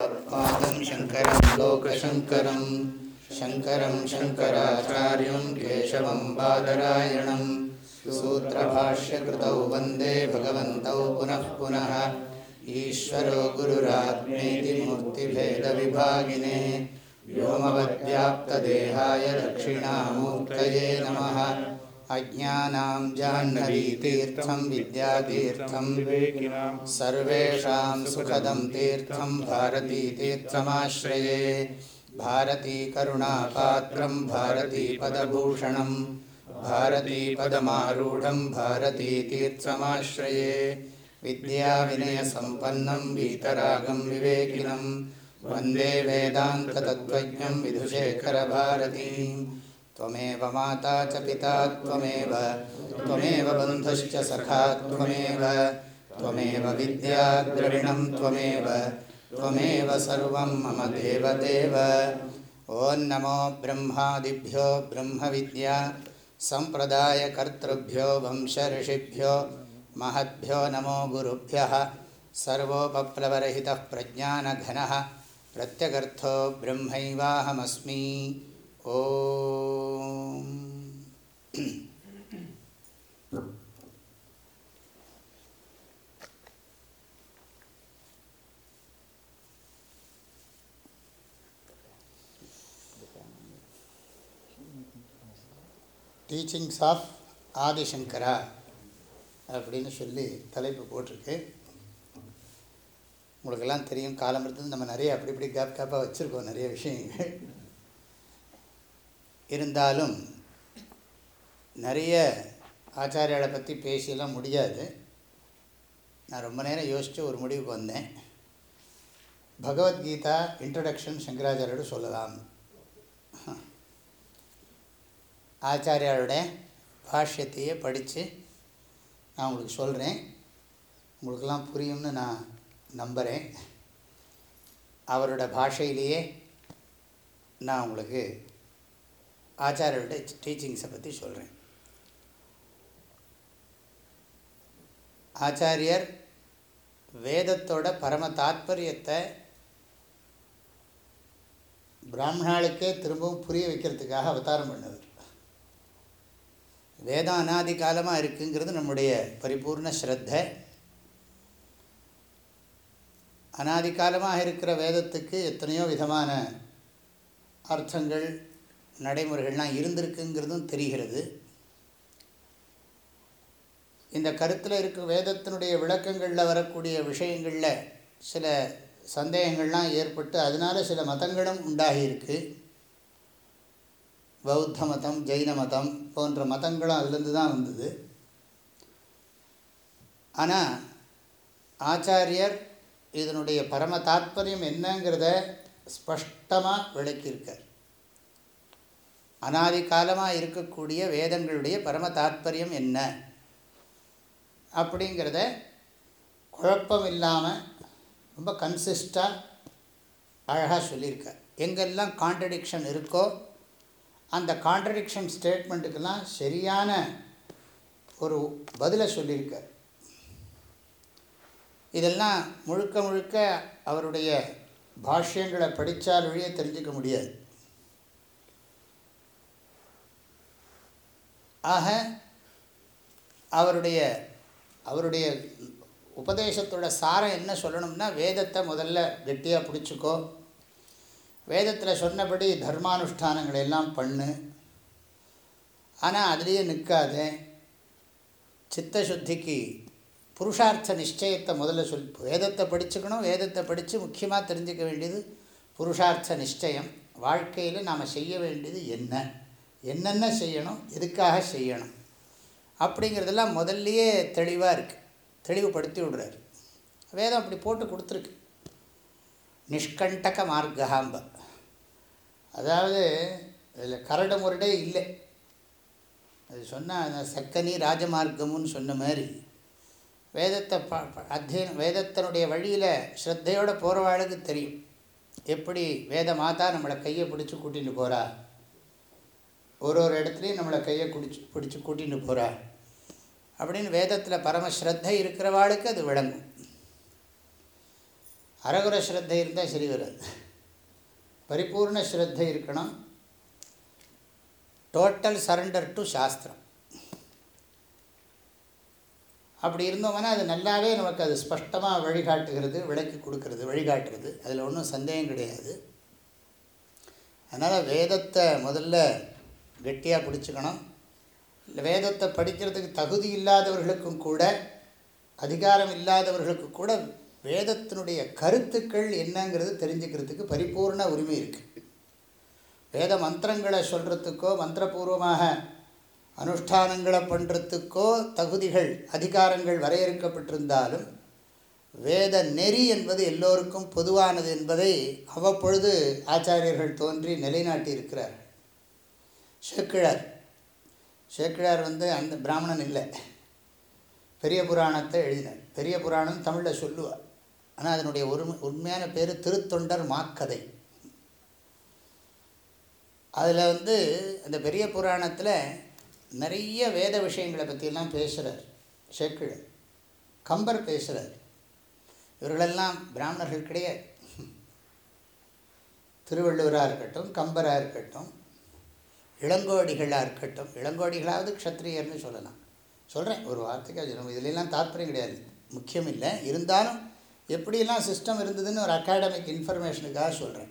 पादं शङ्करं लोकशङ्करं शङ्करं शङ्कराचार्यं केशवं बादरायणं सूत्रभाष्यकृतौ वन्दे भगवन्तौ पुनः पुनः ईश्वरो गुरुरात्मेति मूर्तिभेदविभागिने व्योमवद्व्याप्तदेहाय दक्षिणामूर्तये नमः अज्ञानां जाह्नवीतीर्थं विद्यातीर्थं सर्वेषां सुखदं तीर्थं भारतीतीर्थमाश्रये भारतीकरुणापात्रं भारतीपदभूषणं भारतीपदमारूढं भारतीतीर्थमाश्रये विद्याविनयसम्पन्नं वीतरागं विवेकिनं वन्दे वेदान्ततत्त्वज्ञं विधुशेखरभारतीम् त्वमेव माता च पिता त्वमेव त्वमेव बन्धुश्च सखा त्वमेव त्वमेव विद्याद्रविणं त्वमेव त्वमेव सर्वं मम देवदेव ॐ नमो ब्रह्मादिभ्यो ब्रह्मविद्या सम्प्रदायकर्तृभ्यो वंशऋषिभ्यो महद्भ्यो नमो गुरुभ्यः सर्वोपप्लवरहितः प्रज्ञानघनः प्रत्यगर्थो ब्रह्मैवाहमस्मि ஓம் டீச்சிங்ஸ் ஆஃப் ஆதிசங்கரா அப்படின்னு சொல்லி தலைப்பு போட்டிருக்கு உங்களுக்கெல்லாம் தெரியும் காலம் இருந்து நம்ம நிறைய அப்படி இப்படி கேப் கேப்பாக வச்சுருக்கோம் நிறைய விஷயங்கள் இருந்தாலும் நிறைய ஆச்சாரியாலை பற்றி பேசியெல்லாம் முடியாது நான் ரொம்ப நேரம் யோசித்து ஒரு முடிவுக்கு வந்தேன் பகவத்கீதா இன்ட்ரடக்ஷன் சங்கராச்சாரியோடு சொல்லலாம் ஆச்சாரியாளுடைய பாஷ்யத்தையே படித்து நான் உங்களுக்கு சொல்கிறேன் உங்களுக்கெல்லாம் புரியும்னு நான் நம்புகிறேன் அவரோட பாஷையிலேயே நான் உங்களுக்கு ஆச்சாரியோட டீச்சிங்ஸை பற்றி சொல்கிறேன் ஆச்சாரியர் வேதத்தோட பரம தாத்பரியத்தை பிராமணாளுக்கே திரும்பவும் புரிய வைக்கிறதுக்காக அவதாரம் பண்ணவர் வேதம் அனாதி காலமாக இருக்குங்கிறது நம்முடைய பரிபூர்ண ஸ்ரத்த அனாதி காலமாக இருக்கிற வேதத்துக்கு எத்தனையோ விதமான அர்த்தங்கள் நடைமுறைகள்லாம் இருந்திருக்குங்கிறதும் தெரிகிறது இந்த கருத்தில் இருக்க வேதத்தினுடைய விளக்கங்களில் வரக்கூடிய விஷயங்களில் சில சந்தேகங்கள்லாம் ஏற்பட்டு அதனால் சில மதங்களும் உண்டாகியிருக்கு பௌத்த மதம் ஜெயின மதம் போன்ற மதங்களும் அதுலேருந்து தான் வந்தது ஆனால் ஆச்சாரியர் இதனுடைய பரம தாத்பரியம் என்னங்கிறத ஸ்பஷ்டமாக விளக்கியிருக்கார் அனாதி காலமாக இருக்கக்கூடிய வேதங்களுடைய பரம தாத்பரியம் என்ன அப்படிங்கிறத குழப்பம் இல்லாமல் ரொம்ப கன்சிஸ்டாக அழகாக சொல்லியிருக்கார் எங்கெல்லாம் கான்ட்ரடிக்ஷன் இருக்கோ அந்த கான்ட்ரடிக்ஷன் ஸ்டேட்மெண்ட்டுக்கெல்லாம் சரியான ஒரு பதிலை சொல்லியிருக்கார் இதெல்லாம் முழுக்க முழுக்க அவருடைய பாஷ்யங்களை படித்தால் வழியே தெரிஞ்சுக்க முடியாது ஆக அவருடைய அவருடைய உபதேசத்தோட சாரம் என்ன சொல்லணும்னா வேதத்தை முதல்ல கெட்டியாக பிடிச்சிக்கோ வேதத்தில் சொன்னபடி தர்மானுஷ்டானங்களை எல்லாம் பண்ணு ஆனால் அதுலேயே நிற்காது சித்த சுத்திக்கு புருஷார்த்த நிச்சயத்தை முதல்ல சொல் வேதத்தை படிச்சுக்கணும் வேதத்தை படித்து முக்கியமாக தெரிஞ்சுக்க வேண்டியது புருஷார்த்த நிச்சயம் வாழ்க்கையில் நாம் செய்ய வேண்டியது என்ன என்னென்ன செய்யணும் எதுக்காக செய்யணும் அப்படிங்கிறதெல்லாம் முதல்லையே தெளிவாக இருக்குது தெளிவுபடுத்தி விடுறாரு வேதம் அப்படி போட்டு கொடுத்துருக்கு நிஷ்கண்டக மார்க்காம்ப அதாவது அதில் கரடு முரடே இல்லை அது சொன்னால் அந்த சக்கனி ராஜமார்க்கமுன்னு சொன்ன மாதிரி வேதத்தை ப அத்தியனம் வேதத்தினுடைய வழியில் ஸ்ரத்தையோடு போகிறவாளுக்கு தெரியும் எப்படி வேத மாதா நம்மளை கையை பிடிச்சி கூட்டின்னு போகிறா ஒரு ஒரு இடத்துலையும் நம்மளை கையை குடிச்சு பிடிச்சி கூட்டின்னு போகிறா அப்படின்னு வேதத்தில் பரமஸ்ரத்தை இருக்கிறவாளுக்கு அது விளங்கும் அரகுர ஸ்ரத்தை இருந்தால் சரி வராது பரிபூர்ண ஸ்ரத்தை இருக்கணும் டோட்டல் சரண்டர் டு சாஸ்திரம் அப்படி இருந்தோம்னா அது நல்லாவே நமக்கு அது ஸ்பஷ்டமாக வழிகாட்டுகிறது விளக்கி கொடுக்கறது வழிகாட்டுறது அதில் ஒன்றும் சந்தேகம் கிடையாது அதனால் வேதத்தை முதல்ல கெட்டியாக பிடிச்சிக்கணும் இல்லை வேதத்தை படிக்கிறதுக்கு தகுதி இல்லாதவர்களுக்கும் கூட அதிகாரம் இல்லாதவர்களுக்கு கூட வேதத்தினுடைய கருத்துக்கள் என்னங்கிறது தெரிஞ்சுக்கிறதுக்கு பரிபூர்ண உரிமை இருக்குது வேத மந்திரங்களை சொல்கிறதுக்கோ மந்திரபூர்வமாக அனுஷ்டானங்களை பண்ணுறதுக்கோ தகுதிகள் அதிகாரங்கள் வரையறுக்கப்பட்டிருந்தாலும் வேத நெறி என்பது எல்லோருக்கும் பொதுவானது என்பதை அவ்வப்பொழுது ஆச்சாரியர்கள் தோன்றி நிலைநாட்டி இருக்கிறார்கள் சேக்கிழார் சேக்கிழார் வந்து அந்த பிராமணன் இல்லை பெரிய புராணத்தை எழுதினார் பெரிய புராணம் தமிழில் சொல்லுவார் ஆனால் அதனுடைய ஒரு உண்மையான பேர் திருத்தொண்டர் மாக்கதை அதில் வந்து அந்த பெரிய புராணத்தில் நிறைய வேத விஷயங்களை பற்றியெல்லாம் பேசுகிறார் சேக்கிழர் கம்பர் பேசுகிறார் இவர்களெல்லாம் பிராமணர்கள் கிடையாது திருவள்ளுவராக இருக்கட்டும் கம்பராக இருக்கட்டும் இளங்கோடிகளாக இருக்கட்டும் இளங்கோடிகளாவது க்ஷத்ரியர்னு சொல்லலாம் சொல்கிறேன் ஒரு வார்த்தைக்கு நம்ம இதிலெல்லாம் தாற்பயம் கிடையாது முக்கியம் இல்லை இருந்தாலும் எப்படியெல்லாம் சிஸ்டம் இருந்ததுன்னு ஒரு அகாடமிக் இன்ஃபர்மேஷனுக்காக சொல்கிறேன்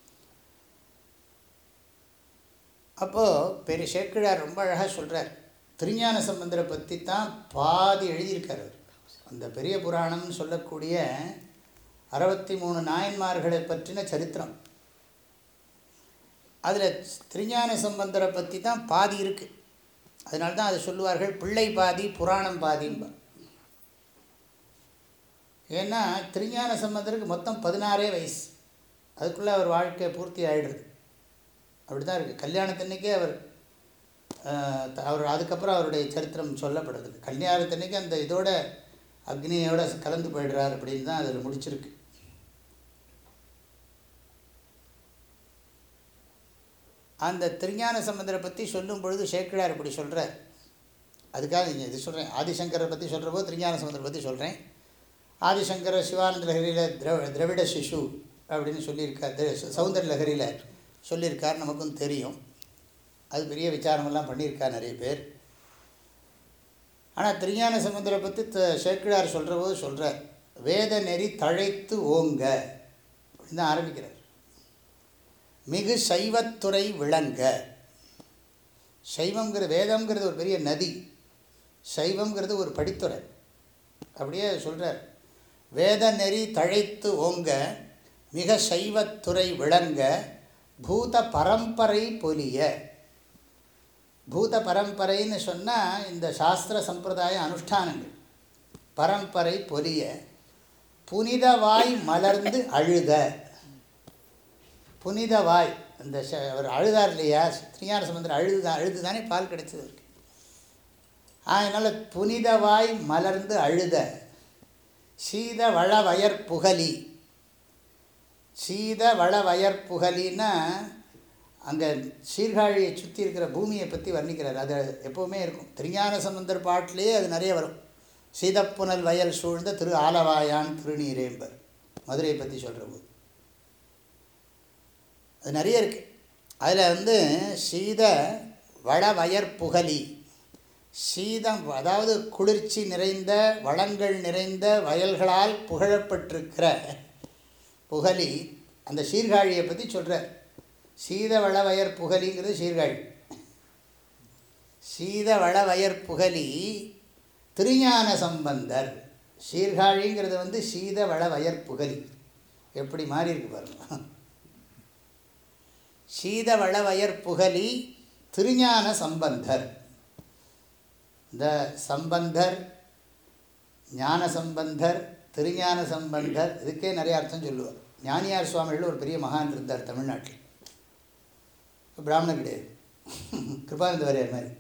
அப்போது பெரிய சேக்கிழார் ரொம்ப அழகாக சொல்கிறார் திருஞான சம்பந்தரை பற்றி தான் பாதி எழுதியிருக்கார் அவர் அந்த பெரிய புராணம்னு சொல்லக்கூடிய அறுபத்தி மூணு நாயன்மார்களை பற்றின சரித்திரம் அதில் திருஞான சம்பந்தரை பற்றி தான் பாதி இருக்குது அதனால தான் அதை சொல்லுவார்கள் பிள்ளை பாதி புராணம் பாதிம்பா ஏன்னா திருஞான சம்பந்தருக்கு மொத்தம் பதினாறே வயசு அதுக்குள்ளே அவர் வாழ்க்கை பூர்த்தி ஆகிடுது அப்படி தான் இருக்குது கல்யாணத்தன்னைக்கே அவர் அவர் அதுக்கப்புறம் அவருடைய சரித்திரம் சொல்லப்படுது கல்யாணத்தன்னைக்கு அந்த இதோட அக்னியோட கலந்து போயிடுறார் அப்படின்னு தான் அதில் முடிச்சிருக்கு அந்த திருஞான சம்பந்தரை பற்றி சொல்லும் பொழுது சேக்கிழார் இப்படி சொல்கிறார் அதுக்காக நீங்கள் இது சொல்கிறேன் ஆதிசங்கரை பற்றி சொல்கிற போது திருஞான சம்பந்தரை பற்றி சொல்கிறேன் ஆதிசங்கர சிவானந்த லஹரியில் திரவ திரவிட சிசு அப்படின்னு சொல்லியிருக்கார் சௌந்தர லஹரியில் சொல்லியிருக்கார் நமக்கும் தெரியும் அது பெரிய விசாரமெல்லாம் பண்ணியிருக்கார் நிறைய பேர் ஆனால் திருஞான சமுத்திரை பற்றி த சேக்கிழார் சொல்கிற போது சொல்கிறார் வேத நெறி தழைத்து ஓங்க அப்படின்னு தான் ஆரம்பிக்கிறார் மிகு சைவத்துறை விளங்க சைவங்கிறது வேதம்ங்கிறது ஒரு பெரிய நதி சைவங்கிறது ஒரு படித்துறை அப்படியே சொல்கிறார் வேத நெறி தழைத்து ஓங்க மிக சைவத்துறை விளங்க பூத பரம்பரை பொலிய பூத பரம்பரைன்னு சொன்னால் இந்த சாஸ்திர சம்பிரதாய அனுஷ்டானங்கள் பரம்பரை பொலிய புனிதவாய் மலர்ந்து அழுத புனிதவாய் அந்த அவர் அழுதார் இல்லையா ஸ்ரீஞான சம்பந்தர் அழுது அழுது தானே பால் கிடைச்சது இருக்கு அதனால் புனிதவாய் மலர்ந்து அழுத சீத வளவயற் புகலி சீத வளவயற் புகலின்னா அங்கே சீர்காழியை சுற்றி இருக்கிற பூமியை பற்றி வர்ணிக்கிறார் அது எப்போவுமே இருக்கும் திருஞான சம்பந்தர் பாட்டிலேயே அது நிறைய வரும் சீதப்புனல் வயல் சூழ்ந்த திரு ஆலவாயான் திருநீரேம்பர் மதுரையை பற்றி சொல்கிற போது அது நிறைய இருக்குது அதில் வந்து சீத வளவயற் புகலி சீதம் அதாவது குளிர்ச்சி நிறைந்த வளங்கள் நிறைந்த வயல்களால் புகழப்பட்டிருக்கிற புகலி அந்த சீர்காழியை பற்றி சொல்கிறார் சீத வளவயர் புகலிங்கிறது சீர்காழி சீத வளவயர் புகலி திருஞான சம்பந்தர் சீர்காழிங்கிறது வந்து சீத வளவயர் புகலி எப்படி மாறி இருக்கு பாருங்க சீத வளவயர் புகலி திருஞான சம்பந்தர் இந்த சம்பந்தர் ஞான சம்பந்தர் திருஞான சம்பந்தர் இதுக்கே நிறைய அர்த்தம் சொல்லுவார் ஞானியார் சுவாமிகள் ஒரு பெரிய மகான் இருந்தார் தமிழ்நாட்டில் பிராமணர் கிடையாது கிருபானந்த வாரியார் மாதிரி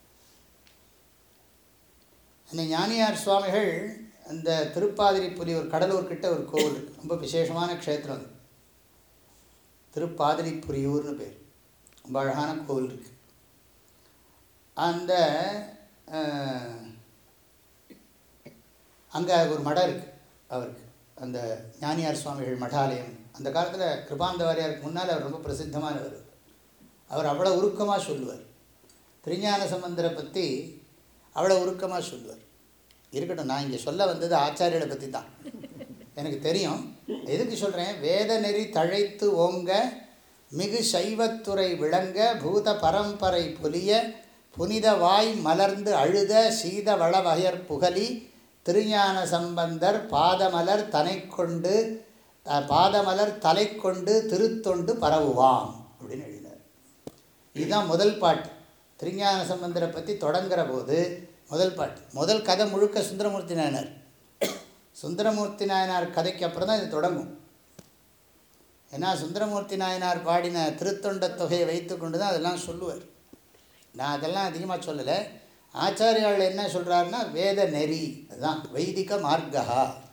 அந்த ஞானியார் சுவாமிகள் அந்த திருப்பாதிரிப்புலி ஒரு கடலூர் கிட்ட ஒரு கோவில் ரொம்ப விசேஷமான க்ஷேத்திரம் அது திருப்பாதிரிப்புரியூர்னு பேர் ரொம்ப அழகான கோவில் இருக்குது அந்த அங்கே ஒரு மடம் இருக்குது அவருக்கு அந்த ஞானியார் சுவாமிகள் மடாலயம் அந்த காலத்தில் கிருபாந்த வாரியாருக்கு முன்னால் அவர் ரொம்ப பிரசித்தமானவர் அவர் அவ்வளோ உருக்கமாக சொல்லுவார் திருஞான சம்பந்தரை பற்றி அவ்வளோ உருக்கமாக சொல்லுவார் இருக்கட்டும் நான் இங்கே சொல்ல வந்தது ஆச்சாரியரை பற்றி தான் எனக்கு தெரியும் எதுக்கு சொல்கிறேன் வேத நெறி தழைத்து ஓங்க மிகு சைவத்துறை விளங்க பூத பரம்பரை பொலிய புனித வாய் மலர்ந்து அழுத சீத வளவயர் புகலி திருஞான சம்பந்தர் பாதமலர் தனை கொண்டு பாதமலர் தலை கொண்டு திருத்தொண்டு பரவுவாம் அப்படின்னு எழுதினார் இதுதான் முதல் பாட்டு திருஞான சம்பந்தரை பற்றி தொடங்குற போது முதல் பாட்டு முதல் கதை முழுக்க சுந்தரமூர்த்தி நாயனார் சுந்தரமூர்த்தி நாயனார் கதைக்கு அப்புறம் தான் இது தொடங்கும் ஏன்னா சுந்தரமூர்த்தி நாயனார் பாடின திருத்தொண்ட தொகையை வைத்து கொண்டு தான் அதெல்லாம் சொல்லுவார் நான் அதெல்லாம் அதிகமாக சொல்லலை ஆச்சாரியால் என்ன சொல்கிறாருன்னா வேத நெறி அதுதான் வைதிக மார்க்கா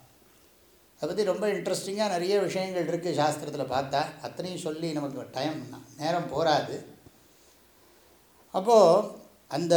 அதை பற்றி ரொம்ப இன்ட்ரெஸ்டிங்காக நிறைய விஷயங்கள் இருக்குது சாஸ்திரத்தில் பார்த்தா அத்தனையும் சொல்லி நமக்கு டைம் நேரம் போகாது அப்போது அந்த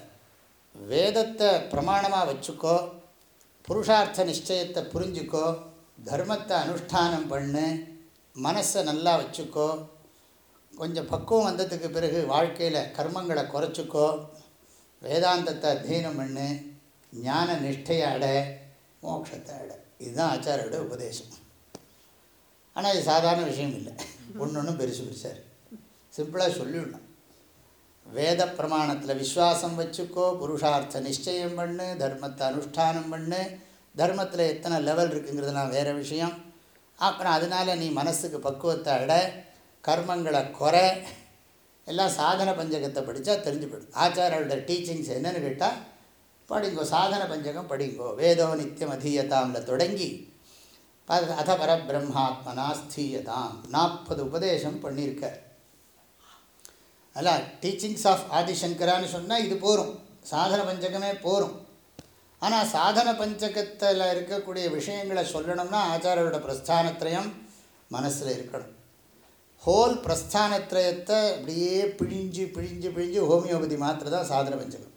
வேதத்தை பிரமாணமாக வச்சுக்கோ புருஷார்த்த நிச்சயத்தை புரிஞ்சுக்கோ தர்மத்தை அனுஷ்டானம் பண்ணு மனசை நல்லா வச்சுக்கோ கொஞ்சம் பக்குவம் வந்ததுக்கு பிறகு வாழ்க்கையில் கர்மங்களை குறைச்சிக்கோ வேதாந்தத்தை அத்தியனம் பண்ணு ஞான நிஷ்டையை அட மோட்சத்தை அட இதுதான் ஆச்சாரியோட உபதேசம் ஆனால் இது சாதாரண விஷயம் இல்லை ஒன்று ஒன்றும் பெருசு பெருசார் சிம்பிளாக சொல்லிவிடணும் வேத பிரமாணத்தில் விஸ்வாசம் வச்சுக்கோ புருஷார்த்த நிச்சயம் பண்ணு தர்மத்தை அனுஷ்டானம் பண்ணு தர்மத்தில் எத்தனை லெவல் இருக்குங்கிறதுலாம் வேறு விஷயம் அப்புறம் அதனால் நீ மனசுக்கு பக்குவத்தை அட கர்மங்களை குறை எல்லாம் சாதன பஞ்சகத்தை படித்தா தெரிஞ்சு போயிடும் ஆச்சாரோட டீச்சிங்ஸ் என்னென்னு கேட்டால் படிங்கோ சாதன பஞ்சகம் படிங்கோ வேதோ நித்தியம் அதீயதாமில் தொடங்கி அத பரபிரம்மாத்மனா ஸ்தீயதாம் நாற்பது உபதேசம் பண்ணியிருக்கார் அதில் டீச்சிங்ஸ் ஆஃப் ஆதிசங்கரான்னு சொன்னால் இது போகும் சாதன பஞ்சகமே போகும் ஆனால் சாதன பஞ்சகத்தில் இருக்கக்கூடிய விஷயங்களை சொல்லணும்னா ஆச்சாரோட பிரஸ்தானத்திரயம் மனசில் இருக்கணும் ஹோல் பிரஸ்தானத்திரயத்தை அப்படியே பிழிஞ்சு பிழிஞ்சு பிழிஞ்சு ஹோமியோபதி மாத்திரை தான் சாதன பஞ்சகம்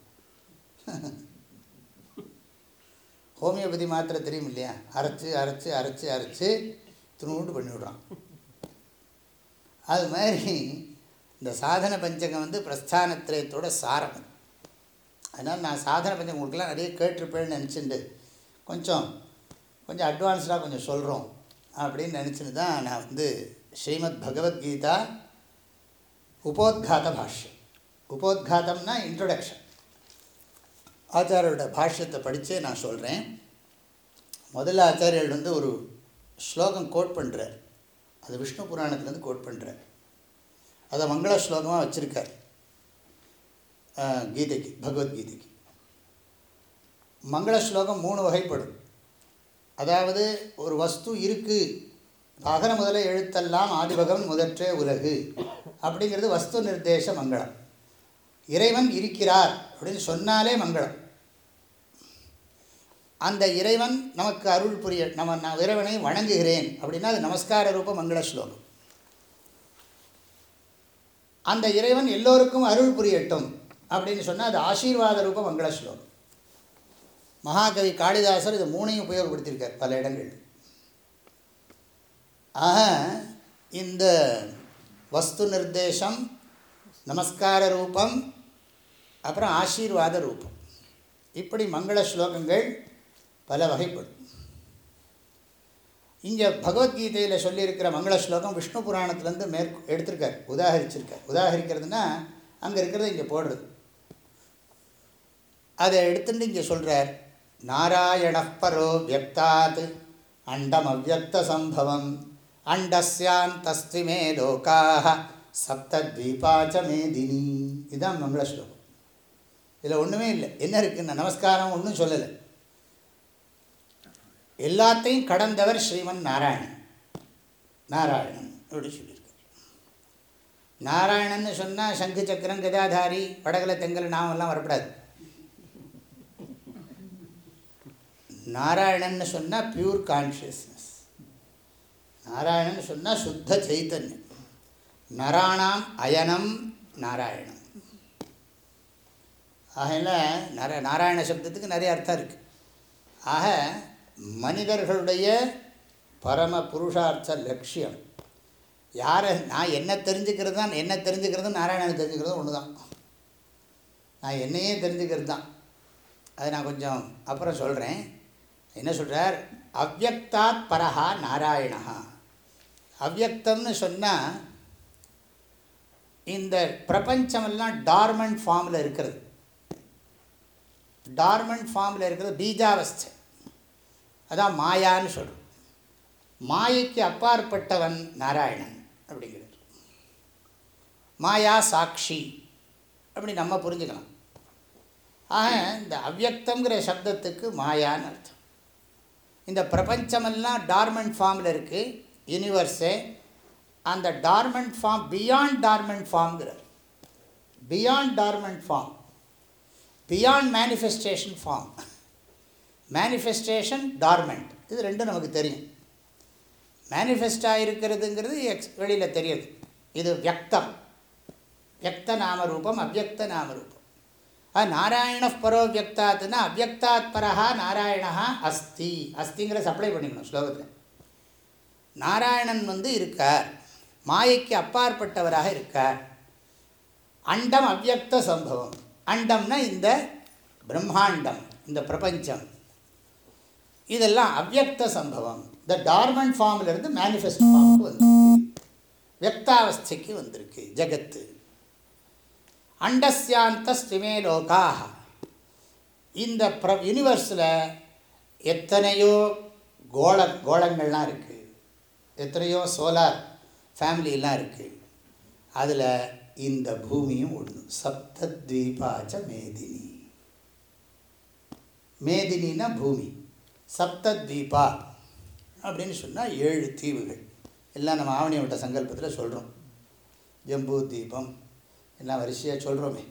ஹோமியோபதி மாத்திரை தெரியும் இல்லையா அரைச்சி அரைச்சி அரைச்சி அரைச்சி துணுண்டு பண்ணிவிடுறான் அது மாதிரி இந்த சாதன பஞ்சகம் வந்து பிரஸ்தானத்திரயத்தோட சாரம் அதனால் நான் சாதன பஞ்சம் உங்களுக்குலாம் நிறைய கேட்டிருப்பேன்னு நினச்சிட்டு கொஞ்சம் கொஞ்சம் அட்வான்ஸ்டாக கொஞ்சம் சொல்கிறோம் அப்படின்னு நினச்சின்னு தான் நான் வந்து ஸ்ரீமத் பகவத்கீதா உபோத்காத பாஷ்யம் உபோத்காதம்னா இன்ட்ரொடக்ஷன் ஆச்சாரியோட பாஷ்யத்தை படித்தே நான் சொல்கிறேன் முதல்ல ஆச்சாரியர்கள் வந்து ஒரு ஸ்லோகம் கோட் பண்ணுறார் அது விஷ்ணு புராணத்துலேருந்து கோட் பண்ணுறார் அதை மங்கள ஸ்லோகமாக வச்சுருக்கார் கீதைக்கு பகவத்கீதைக்கு மங்கள ஸ்லோகம் மூணு வகைப்படும் அதாவது ஒரு வஸ்து இருக்குது அகர முதல எழுத்தெல்லாம் ஆதிபகம் முதற்றே உலகு அப்படிங்கிறது வஸ்து நிர்தேச மங்களம் இறைவன் இருக்கிறார் அப்படின்னு சொன்னாலே மங்களம் அந்த இறைவன் நமக்கு அருள் புரிய நம்ம நான் இறைவனை வணங்குகிறேன் அப்படின்னா அது நமஸ்கார ரூப மங்கள ஸ்லோகம் அந்த இறைவன் எல்லோருக்கும் அருள் புரியட்டும் அப்படின்னு சொன்னால் அது ஆசீர்வாத ரூப மங்கள ஸ்லோகம் மகாகவி காளிதாசர் இது மூணையும் உபயோகப்படுத்தியிருக்கார் பல இடங்கள் ஆக இந்த வஸ்து நிர்தேசம் நமஸ்கார ரூபம் அப்புறம் ஆசீர்வாத ரூபம் இப்படி மங்கள ஸ்லோகங்கள் பல வகைப்படும் இங்கே பகவத்கீதையில் சொல்லியிருக்கிற மங்கள ஸ்லோகம் விஷ்ணு புராணத்துலேருந்து மேற்கு எடுத்திருக்கார் உதாகரிச்சிருக்கார் உதாகரிக்கிறதுனா அங்கே இருக்கிறத இங்கே போடுறது அதை எடுத்துட்டு இங்கே சொல்கிறார் நாராயணப்பரோ வியக்தாத் அண்டம் அவ்வக்த சம்பவம் அண்டஸ்யாந்தஸ்தி மே லோக்காக சப்தத்வீபாச்ச மேதினி இதுதான் மங்கள ஸ்லோகம் இதில் ஒன்றுமே இல்லை என்ன இருக்குன்னு நமஸ்காரம் ஒன்றும் சொல்லலை எல்லாத்தையும் கடந்தவர் ஸ்ரீமன் நாராயணன் நாராயணன் அப்படி சொல்லியிருக்கார் நாராயணன் சொன்னால் சங்கு சக்கரம் கதாதாரி வடகலை தெங்கல் நாமெல்லாம் வரப்படாது நாராயணன் சொன்னால் பியூர் கான்ஷியஸ்னஸ் நாராயணன் சொன்னால் சுத்த சைத்தன்யம் நராணாம் அயனம் நாராயணம் ஆகையில் நர நாராயண சப்தத்துக்கு நிறைய அர்த்தம் இருக்குது ஆக மனிதர்களுடைய பரம புருஷார்த்த லட்சியம் யாரை நான் என்ன தெரிஞ்சுக்கிறது தான் என்ன தெரிஞ்சுக்கிறது நாராயணனை தெரிஞ்சுக்கிறது ஒன்று தான் நான் என்னையே தெரிஞ்சுக்கிறது தான் அதை நான் கொஞ்சம் அப்புறம் சொல்கிறேன் என்ன சொல்கிறார் அவ்வக்தாத் பரஹா நாராயணா அவ்வக்தம்னு சொன்னால் இந்த பிரபஞ்சமெல்லாம் டார்மண்ட் ஃபார்மில் இருக்கிறது டார்மண்ட் ஃபார்மில் இருக்கிறது பீஜாவஸ்தை அதான் மாயான்னு சொல்கிறோம் மாயைக்கு அப்பாற்பட்டவன் நாராயணன் அப்படிங்கிறார் மாயா சாட்சி அப்படி நம்ம புரிஞ்சுக்கலாம் ஆக இந்த அவ்வக்தங்கிற சப்தத்துக்கு மாயான்னு அர்த்தம் இந்த பிரபஞ்சமெல்லாம் டார்மெண்ட் ஃபார்மில் இருக்குது யூனிவர்ஸே அந்த டார்மெண்ட் ஃபார்ம் பியாண்ட் டார்மெண்ட் ஃபார்ம்ங்கிறார் beyond dormant form beyond manifestation form manifestation dormant இது ரெண்டும் நமக்கு தெரியும் மேனிஃபெஸ்டாக இருக்கிறதுங்கிறது எக்ஸ் வெளியில் தெரியுது இது வியக்தம் வியக்த நாமரூபம் அவ்வக்த நாமரூபம் அது நாராயண பரோ வியக்தாத்துனா அவ்வக்தாத் பரஹா நாராயணா அஸ்தி அஸ்திங்கிற சப்ளை பண்ணிக்கணும் ஸ்லோகத்தில் நாராயணன் வந்து இருக்கார் மாயைக்கு அப்பாற்பட்டவராக இருக்கார் அண்டம் அவ்வக்த சம்பவம் அண்டம்னா இந்த பிரம்மாண்டம் இந்த பிரபஞ்சம் இதெல்லாம் அவ்வக்த சம்பவம் இந்த டார்மண்ட் ஃபார்ம்லேருந்து மேனிஃபெஸ்ட் ஃபார்முக்கு வந்து வியக்தாவஸ்தைக்கு வந்திருக்கு ஜகத்து அண்டஸ்யாந்த ஸ்திமே லோகாக இந்த ப்ர யூனிவர்ஸில் எத்தனையோ கோள கோளங்கள்லாம் இருக்குது எத்தனையோ சோலார் ஃபேமிலிலாம் இருக்குது அதில் இந்த பூமியும் ஒன்று சப்தத்வீபாச்ச மேதினி மேதினின்னா பூமி சப்தத்வீபா அப்படின்னு சொன்னால் ஏழு தீவுகள் எல்லாம் நம்ம ஆவணியோட சங்கல்பத்தில் சொல்கிறோம் ஜம்பு தீபம் எல்லாம் வரிசையாக சொல்கிறோமே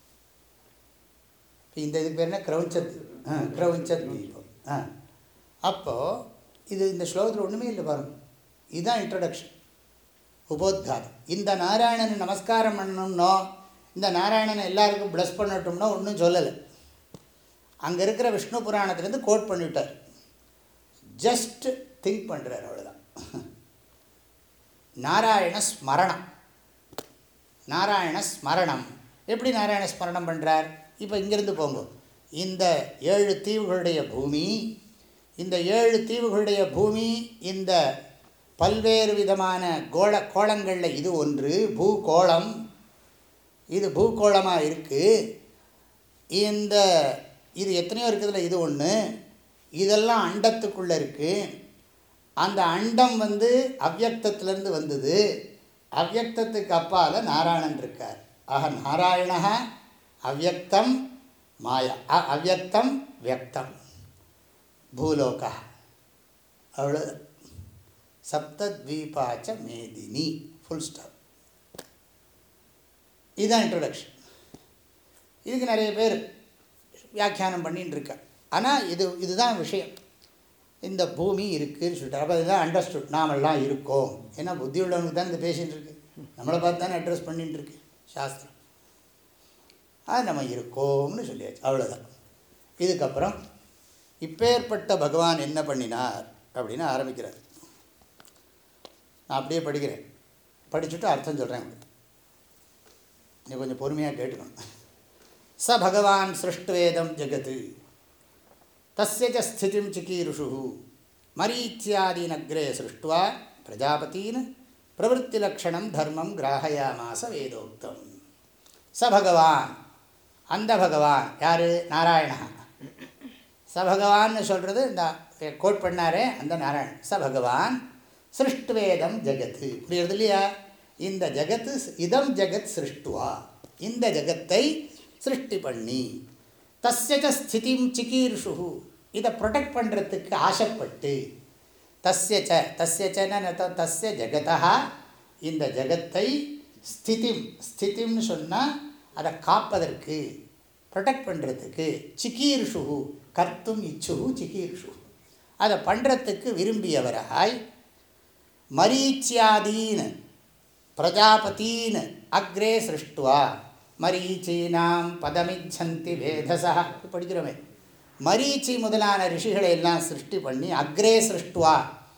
இப்போ இந்த இதுக்கு பேர் என்ன கிரௌஞ்சத் ஆ கிரௌஞ்சத் தீபம் ஆ அப்போது இது இந்த ஸ்லோகத்தில் ஒன்றுமே இல்லை பாருங்கள் இதுதான் இன்ட்ரடக்ஷன் உபோத்காரம் இந்த நாராயணனை நமஸ்காரம் பண்ணணும்னோ இந்த நாராயணனை எல்லாருக்கும் ப்ளஸ் பண்ணட்டும்னோ ஒன்றும் சொல்லலை அங்கே இருக்கிற விஷ்ணு புராணத்துலேருந்து கோட் பண்ணிவிட்டார் ஜஸ்ட் திங்க் பண்ணுறார் அவ்வளோதான் நாராயண ஸ்மரணம் நாராயண ஸ்மரணம் எப்படி நாராயண ஸ்மரணம் பண்ணுறார் இப்போ இங்கேருந்து போங்க இந்த ஏழு தீவுகளுடைய பூமி இந்த ஏழு தீவுகளுடைய பூமி இந்த பல்வேறு விதமான கோள கோளங்களில் இது ஒன்று பூகோளம் இது பூகோளமாக இருக்குது இந்த இது எத்தனையோ இருக்குதுல இது ஒன்று இதெல்லாம் அண்டத்துக்குள்ளே இருக்குது அந்த அண்டம் வந்து அவ்வக்தத்துலேருந்து வந்தது அவ்வக்தத்துக்கு அப்பால் நாராயணன் இருக்கார் ஆக நாராயண அவ்வக்தம் மாயா அவ்வக்தம் வியக்தம் பூலோகா அவ்வளோ சப்தத்வீபாச்ச மேதினி ஃபுல் ஸ்டாப் இதுதான் இன்ட்ரொடக்ஷன் இதுக்கு நிறைய பேர் வியாக்கியானம் பண்ணின்னு இருக்கா ஆனால் இது இதுதான் விஷயம் இந்த பூமி இருக்குதுன்னு சொல்லிட்டு அப்போ இதுதான் அண்டர்ஸ்டுட் நாமெல்லாம் இருக்கோம் ஏன்னா புத்தி உள்ளவனுக்கு தான் இந்த பேசிகிட்டு இருக்கு நம்மளை பார்த்து தானே அட்ரஸ் பண்ணிட்டு இருக்கு சாஸ்திரம் அது நம்ம இருக்கோம்னு சொல்லியாச்சு அவ்வளோதான் இதுக்கப்புறம் இப்பேற்பட்ட பகவான் என்ன பண்ணினார் அப்படின்னு ஆரம்பிக்கிறார் நான் அப்படியே படிக்கிறேன் படிச்சுட்டு அர்த்தம் சொல்கிறேன் உங்களுக்கு நீ கொஞ்சம் பொறுமையாக கேட்டுக்கணும் ச பகவான் சிருஷ்டுவேதம் ஜகத்து தஸ்ய ச ஸ்திதிம் சிக்கீருஷு மரீச்சியாதீனக்ரே சிருஷ்டுவா பிரஜாபத்தீன் பிரவருத்திலக்ஷணம் தர்மம் கிராகயாமாச வேதோக்தம் ச பகவான் அந்த பகவான் யார் நாராயணா ச பகவான்னு சொல்கிறது இந்த கோட் பண்ணாரே அந்த நாராயணன் ச பகவான் சிருஷ்டுவேதம் ஜகத்து புரியுறது இல்லையா இந்த ஜகத்து இதம் ஜெகத் சிருஷ்டுவா இந்த ஜகத்தை சிருஷ்டி பண்ணி தஸ்ய ஸ்திதிம் சிகீர்ஷு இதை ப்ரொடெக்ட் பண்ணுறதுக்கு ஆசைப்பட்டு தஸ்ய ச தஸ்ய சன தஸ்ய ஜகதா இந்த ஜகத்தை ஸ்திதிம் ஸ்திதிம்னு சொன்னால் அதை காப்பதற்கு ப்ரொடெக்ட் பண்ணுறதுக்கு சிகீர்ஷு கர்த்தும் இச்சு சிகீர்ஷு அதை பண்ணுறதுக்கு விரும்பியவராய் மரீச்சியாதீன் பிரஜாபத்தீன் அக்ரே சிருஷ்டுவா மரீச்சீனாம் பதமிச்சந்தி வேதசா படிக்கிறோமே மரீச்சி முதலான ரிஷிகளை எல்லாம் சிருஷ்டி பண்ணி அக்ரே சிருஷ்டுவா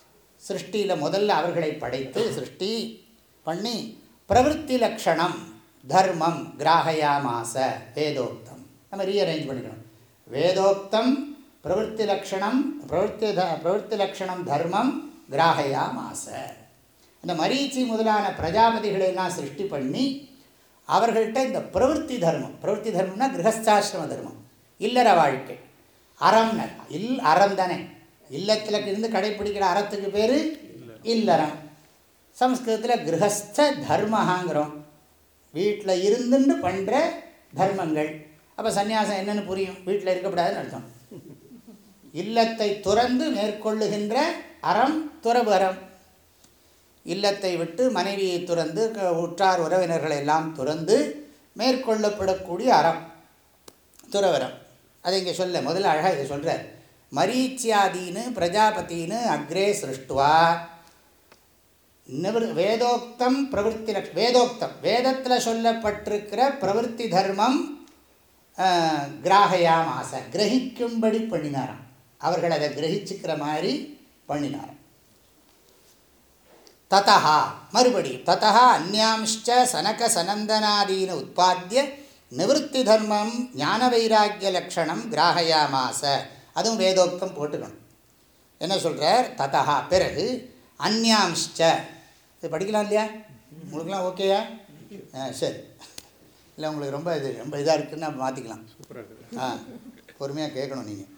சிருஷ்டியில் முதல்ல அவர்களை படைத்து சிருஷ்டி பண்ணி பிரவருத்தி லக்ஷணம் தர்மம் கிராகயாமாச வேதோக்தம் நம்ம ரீஅரேஞ்ச் பண்ணிக்கணும் வேதோக்தம் பிரவருத்தி லக்ஷணம் பிரவருத்தி த பிரவருத்தி லக்ஷணம் தர்மம் கிராகயாமாச அந்த மரீச்சி முதலான பிரஜாபதிகளெல்லாம் சிருஷ்டி பண்ணி அவர்கள்ட்ட இந்த பிரவருத்தி தர்மம் பிரவருத்தி தர்மம்னா கிரகஸ்தாசிரம தர்மம் இல்லற வாழ்க்கை அறம் இல் அறம் தானே இல்லத்தில் இருந்து கடைப்பிடிக்கிற அறத்துக்கு பேர் இல்லறம் சம்ஸ்கிருதத்தில் கிரகஸ்த தர்மஹாங்கிறோம் வீட்டில் இருந்துன்னு பண்ணுற தர்மங்கள் அப்போ சந்நியாசம் என்னென்னு புரியும் வீட்டில் இருக்கக்கூடாதுன்னு அர்த்தம் இல்லத்தை துறந்து மேற்கொள்ளுகின்ற அறம் துறவு அறம் இல்லத்தை விட்டு மனைவியை துறந்து உற்றார் உறவினர்களை எல்லாம் துறந்து மேற்கொள்ளப்படக்கூடிய அறம் துறவரம் அதை இங்கே சொல்ல முதல்ல அழகாக இதை சொல்கிறார் மரீச்சியாதீன்னு பிரஜாபத்தின்னு அக்ரே சிருஷ்டுவா நிவர் வேதோக்தம் பிரவருத்தி லக் வேதோக்தம் வேதத்தில் சொல்லப்பட்டிருக்கிற பிரவருத்தி தர்மம் கிராகையாம் ஆசை கிரகிக்கும்படி பண்ணினாராம் அவர்கள் அதை கிரகிச்சுக்கிற மாதிரி பண்ணினாராம் ததா மறுபடியும் ததா அந்யாம்ச்ச சனக சனந்தனாதீன உற்பத்திய நிவத்தி தர்மம் ஞான வைராக்கிய லக்ஷணம் கிராகையாமாச அதுவும் வேதோக்தம் போட்டுக்கணும் என்ன சொல்கிறார் ததா பிறகு அந்யாம்ச்ச இது படிக்கலாம் இல்லையா உங்களுக்குலாம் ஓகேயா ஆ சரி இல்லை உங்களுக்கு ரொம்ப இது ரொம்ப இதாக இருக்குதுன்னு மாற்றிக்கலாம் ஆ பொறுமையாக கேட்கணும் நீங்கள்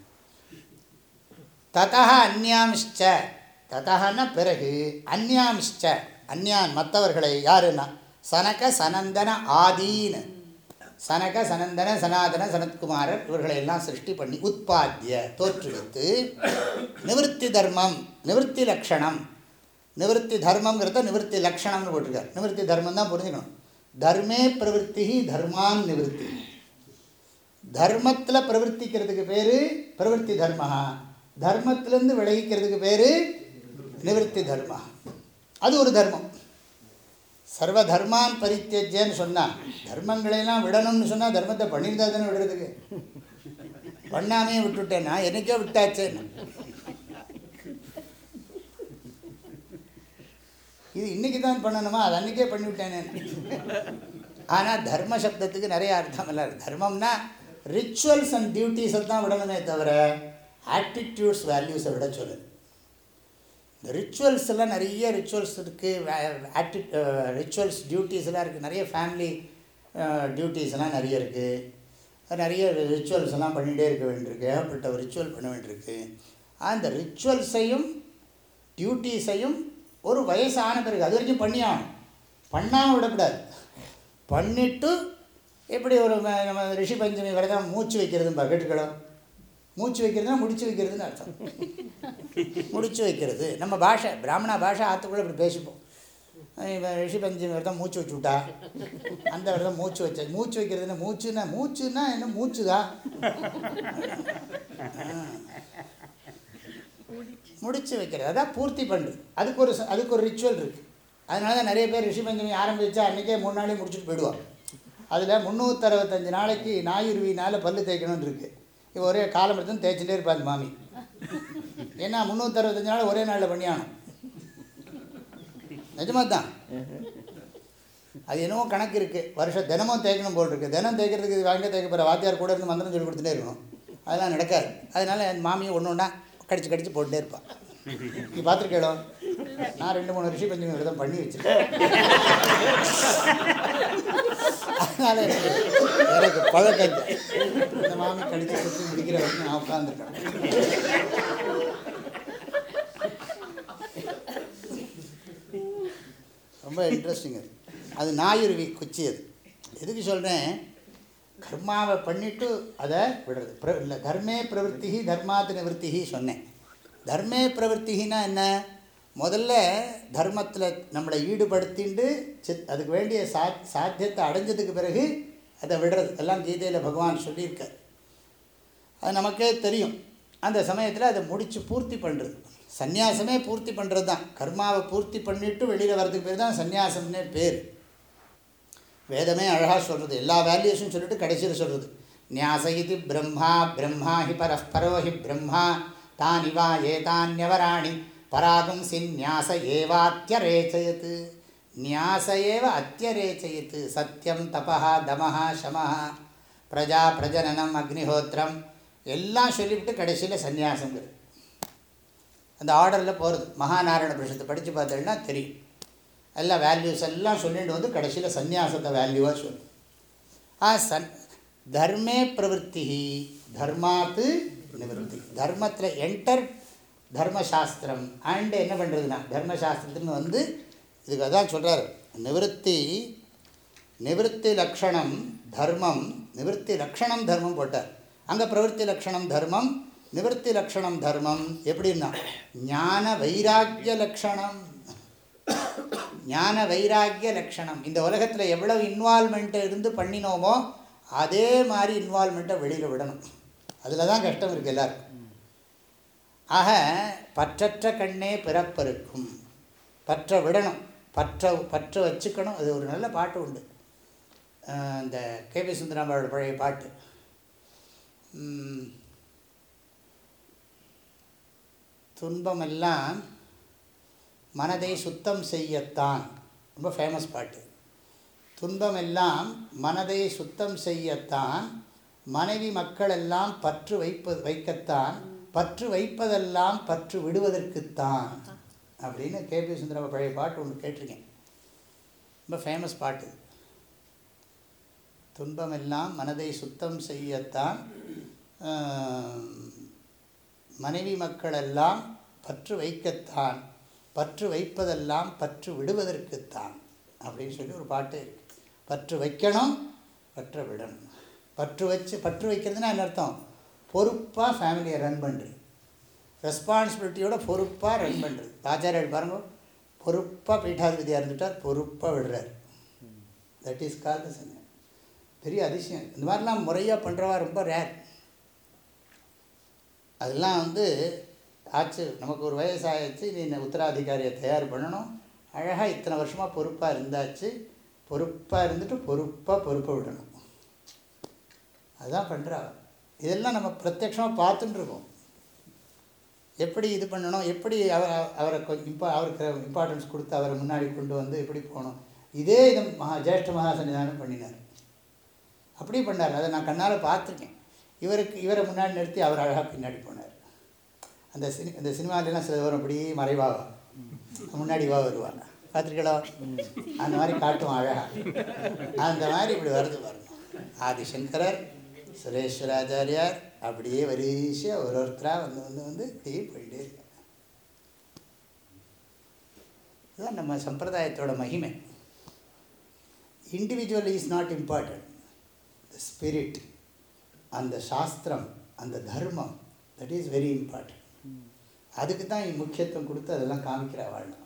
ததா அந்யாம்ச்ச ததான்னா பிறகு அந்யாம்ச்ச அந்யான் மற்றவர்களை யாருன்னா சனக சனந்தன ஆதீன் சனக சனந்தன சனாதன சனத்குமாரர் இவர்களை எல்லாம் சிருஷ்டி பண்ணி உற்பத்திய தோற்றுவித்து நிவத்தி தர்மம் நிவத்தி லக்ஷணம் நிவத்தி தர்மங்கிறத நிவத்தி லக்ஷணம்னு போட்டிருக்கார் நிவத்தி தர்மம் தான் புரிஞ்சுக்கணும் தர்மே பிரவருத்தி தர்மான் நிவத்தி தர்மத்தில் பிரவர்த்திக்கிறதுக்கு பேர் பிரவருத்தி தர்மஹா தர்மத்திலேருந்து விளைவிக்கிறதுக்கு பேர் நிவர்த்தி தர்மா அது ஒரு தர்மம் சர்வ தர்மான் பரித்தியஜன்னு சொன்னால் தர்மங்களையெல்லாம் விடணும்னு சொன்னால் தர்மத்தை பண்ணியிருந்தா தானே விடுறதுக்கு பண்ணாமே விட்டுட்டேன்னா என்னைக்கோ விட்டாச்சேன்னு இது இன்றைக்கி தான் பண்ணணுமா அது அன்றைக்கே பண்ணிவிட்டேனே ஆனால் தர்ம சப்தத்துக்கு நிறைய அர்த்தம் இல்லை தர்மம்னா ரிச்சுவல்ஸ் அண்ட் டியூட்டிஸை தான் விடணுமே தவிர ஆட்டிடியூட்ஸ் வேல்யூஸை விட சொல்லுது இந்த ரிச்சுவல்ஸ் எல்லாம் நிறைய ரிச்சுவல்ஸ் இருக்குது ஆட்டி ரிச்சுவல்ஸ் டியூட்டிஸ் எல்லாம் இருக்குது நிறைய ஃபேமிலி டியூட்டிஸ் எல்லாம் நிறைய இருக்குது நிறைய ரிச்சுவல்ஸ் எல்லாம் பண்ணிகிட்டே இருக்க வேண்டியிருக்கு ஏகப்பட்ட ரிச்சுவல் பண்ண வேண்டியிருக்கு அந்த ரிச்சுவல்ஸையும் டியூட்டிஸையும் ஒரு வயசான பிறகு அது வரைக்கும் பண்ணி ஆகணும் பண்ணாமல் விடக்கூடாது பண்ணிவிட்டு எப்படி ஒரு நம்ம ரிஷி பஞ்சமி விரதம் மூச்சு வைக்கிறதுன்னு கேட்டுக்கலாம் மூச்சு வைக்கிறதுனா முடிச்சு வைக்கிறதுன்னு அர்த்தம் முடிச்சு வைக்கிறது நம்ம பாஷை பிராமணா பாஷை ஆற்றுக்குள்ளே இப்படி பேசிப்போம் ரிஷி பஞ்சமி விரதம் மூச்சு வச்சு விட்டா அந்த விரதம் மூச்சு வச்ச மூச்சு வைக்கிறதுனா மூச்சுன்னா மூச்சுன்னா என்ன மூச்சுதா முடிச்சு வைக்கிறது அதான் பூர்த்தி பண்ணுறது அதுக்கு ஒரு அதுக்கு ஒரு ரிச்சுவல் இருக்குது அதனால தான் நிறைய பேர் ரிஷி பஞ்சமி ஆரம்பித்தா அன்றைக்கே மூணு நாளையும் முடிச்சுட்டு போயிடுவாங்க அதில் முந்நூற்றறுபத்தஞ்சு நாளைக்கு நாயுருவினால் பல்லு தேய்க்கணும்னு இருக்குது இப்போ ஒரே காலம் எடுத்து தேய்ச்சிட்டே இருப்பாங்க மாமி ஏன்னா முந்நூற்றறுபத்தஞ்சு நாள் ஒரே நாளில் பண்ணியானோம் நிஜமாக தான் அது என்னவோ கணக்கு இருக்குது வருஷம் தினமும் தேய்க்கணும் போல் இருக்குது தினம் தேய்க்கிறதுக்கு வாங்க தேய்க்க போகிற வாத்தியார் கூட இருந்து மந்திரம் சொல்லி கொடுத்துட்டே இருக்கணும் அதெல்லாம் நடக்காது அதனால் என் மாமியை ஒன்று ஒன்றா கடிச்சு கடிச்சு போட்டுட்டே இருப்பாள் நீ பார்த்துருக்கேடோ நான் ரெண்டு மூணு ரிஷி பஞ்சமி விரதம் பண்ணி வச்சுருக்கேன் அதனால் எனக்கு எனக்கு பழக்கம் இந்த மாமி கடிச்சு சுற்றி முடிக்கிற வரைக்கும் நான் உட்காந்துருக்கேன் ரொம்ப இன்ட்ரெஸ்டிங் அது அது ஞாயிறுவி குச்சி அது எதுக்கு சொல்கிறேன் கர்மாவை பண்ணிவிட்டு அதை விடுறது பிர இல்லை தர்மே பிரவருத்தி தர்மாத் நிவர்த்தி சொன்னேன் தர்மே பிரவருத்தின்னா என்ன முதல்ல தர்மத்தில் நம்மளை ஈடுபடுத்திண்டு சித் அதுக்கு வேண்டிய சா சாத்தியத்தை அடைஞ்சதுக்கு பிறகு அதை விடுறது எல்லாம் கீதையில் பகவான் சொல்லியிருக்கார் அது நமக்கே தெரியும் அந்த சமயத்தில் அதை முடித்து பூர்த்தி பண்ணுறது சந்நியாசமே பூர்த்தி பண்ணுறது தான் கர்மாவை பூர்த்தி பண்ணிவிட்டு வெளியில் வர்றதுக்கு பேர் தான் சந்நியாசம்னே பேர் வேதமே அழகாக சொல்கிறது எல்லா வேல்யூஸும் சொல்லிட்டு கடைசியில் சொல்கிறது நியாச இது பிரம்மா பிரம்மா ஹி பரஸ்பரோ ஹி பிரம்மா தானிவா ஏதான்யவராணி பராகும்சி நியாச ஏவாத்தியரேச்சயத் நியாச ஏவ அத்தியரேச்சயத் சத்தியம் தபா தமஹா சமஹா பிரஜா பிரஜனனம் அக்னிஹோத்திரம் எல்லாம் சொல்லிவிட்டு கடைசியில் சந்நியாசங்கிறது அந்த ஆர்டரில் போகிறது மகாநாராயண புருஷத்தை படித்து பார்த்தோம்னா தெரியும் எல்லாம் வேல்யூஸ் எல்லாம் சொல்லிட்டு வந்து கடைசியில் சந்நியாசத்தை வேல்யூவாக சொல்லும் ஆ சன் தர்மே பிரவருத்தி தர்மாத்து நிவர்த்தி தர்மத்தில் என்டர் தர்மசாஸ்திரம் அண்டு என்ன பண்ணுறதுன்னா தர்மசாஸ்திரத்துன்னு வந்து இதுக்கு அதான் சொல்கிறார் நிவர்த்தி நிவர்த்தி லக்ஷணம் தர்மம் நிவர்த்தி லக்ஷணம் தர்மம் போட்டார் அங்கே பிரவருத்தி லக்ஷணம் தர்மம் நிவர்த்தி லக்ஷணம் தர்மம் எப்படின்னா ஞான வைராக்கிய லக்ஷணம் ஞான வைராக்கிய லக்ஷணம் இந்த உலகத்தில் எவ்வளவு இன்வால்மெண்ட்டை இருந்து பண்ணினோமோ அதே மாதிரி இன்வால்மெண்ட்டை வெளியில் விடணும் அதில் தான் கஷ்டம் இருக்குது எல்லாருக்கும் ஆக பற்றற்ற கண்ணே பிறப்பருக்கும் பற்ற விடணும் பற்ற பற்ற வச்சுக்கணும் அது ஒரு நல்ல பாட்டு உண்டு இந்த கேபி சுந்தராமரோட பழைய பாட்டு துன்பமெல்லாம் மனதை சுத்தம் செய்யத்தான் ரொம்ப ஃபேமஸ் பாட்டு துன்பமெல்லாம் மனதை சுத்தம் செய்யத்தான் மனைவி மக்கள் எல்லாம் பற்று வைப்ப வைக்கத்தான் பற்று வைப்பதெல்லாம் பற்று விடுவதற்குத்தான் அப்படின்னு கேபி சுந்தரம் பழைய பாட்டு ஒன்று கேட்டிருக்கேன் ரொம்ப ஃபேமஸ் பாட்டு துன்பமெல்லாம் மனதை சுத்தம் செய்யத்தான் மனைவி மக்களெல்லாம் பற்று வைக்கத்தான் பற்று வைப்பதெல்லாம் பற்று விடுவதற்குத்தான் அப்படின்னு சொல்லி ஒரு பாட்டு இருக்குது பற்று வைக்கணும் பற்ற விடணும் பற்று வச்சு பற்று வைக்கிறதுனா என்ன அர்த்தம் பொறுப்பாக ஃபேமிலியை ரன் பண்ணுறது ரெஸ்பான்சிபிலிட்டியோட பொறுப்பாக ரன் பண்ணுறது ஆச்சாரியர் பாருங்க பொறுப்பாக பீட்டாதிபதியாக இருந்துட்டார் பொறுப்பாக விடுறார் தட் இஸ் கால் த சங்க பெரிய அதிசயம் இந்த மாதிரிலாம் முறையாக பண்ணுறவா ரொம்ப ரேர் அதெல்லாம் வந்து ஆச்சு நமக்கு ஒரு வயசாகிடுச்சு நீ உத்தராதிகாரியை தயார் பண்ணணும் அழகாக இத்தனை வருஷமாக பொறுப்பாக இருந்தாச்சு பொறுப்பாக இருந்துட்டு பொறுப்பாக பொறுப்பை விடணும் அதுதான் பண்ணுறா இதெல்லாம் நம்ம பிரத்யட்சமாக பார்த்துட்டுருக்கோம் எப்படி இது பண்ணணும் எப்படி அவர் அவரை கொஞ்சம் இப்போ அவருக்கு இம்பார்ட்டன்ஸ் கொடுத்து அவரை முன்னாடி கொண்டு வந்து எப்படி போகணும் இதே இதை மகா ஜேஷ்ட மகா சன்னிதானம் பண்ணினார் அப்படி பண்ணார் அதை நான் கண்ணால் பார்த்துருக்கேன் இவருக்கு இவரை முன்னாடி நிறுத்தி அவர் அழகாக பின்னாடி போனார் அந்த சினி இந்த சினிமாலெலாம் சில வரும் அப்படி மறைவாக முன்னாடி வா வருவாங்க பார்த்துருக்கீங்களா அந்த மாதிரி காட்டும் அழகாக அந்த மாதிரி இப்படி வருது வரணும் ஆதிசங்கரர் சுரேஸ்வராச்சாரியார் அப்படியே வரிசையாக ஒரு ஒருத்தராக வந்து வந்து வந்து இப்படியே போயிட்டே இருக்காங்க இதுதான் நம்ம சம்பிரதாயத்தோட மகிமை individual is not important the spirit அந்த சாஸ்திரம் அந்த தர்மம் தட் இஸ் வெரி இம்பார்ட்டன்ட் அதுக்கு தான் முக்கியத்துவம் கொடுத்து அதெல்லாம் காமிக்கிற வாழணும்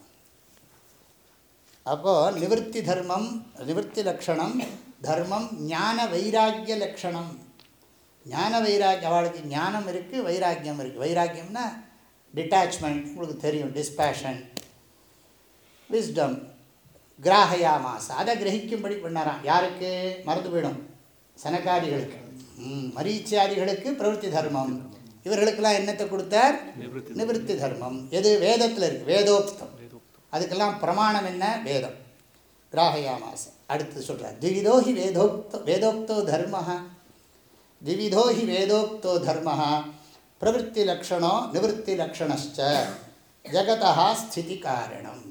அப்போது நிவர்த்தி தர்மம் நிவர்த்தி லக்ஷணம் தர்மம் ஞான வைராக்கிய லக்ஷணம் ஞான வைராக்கிய அவளுக்கு ஞானம் இருக்குது வைராக்கியம் இருக்குது வைராக்கியம்னா டிட்டாச்மெண்ட் உங்களுக்கு தெரியும் டிஸ்பேஷன் விஸ்டம் கிராகயாமாஸ் அதை கிரகிக்கும்படி பண்ணாராம் யாருக்கு மறந்து போயிடும் சனகாதிகளுக்கு மரீச்சியாதிகளுக்கு பிரவருத்தி தர்மம் இவர்களுக்கெல்லாம் என்னத்தை கொடுத்தார் நிவர்த்தி தர்மம் எது வேதத்தில் இருக்குது வேதோக்தம் அதுக்கெல்லாம் பிரமாணம் என்ன வேதம் கிராகயாமாச அடுத்து சொல்கிறார் திவிதோ ஹி வேதோக்தோ வேதோக்தோ தர்ம திவிதோ ஹி வேதோக்தோ தர்ம பிரவருத்தி லக்ஷணோ நிவத்தி லக்ஷணச்ச ஜகதா ஸ்திதி காரணம்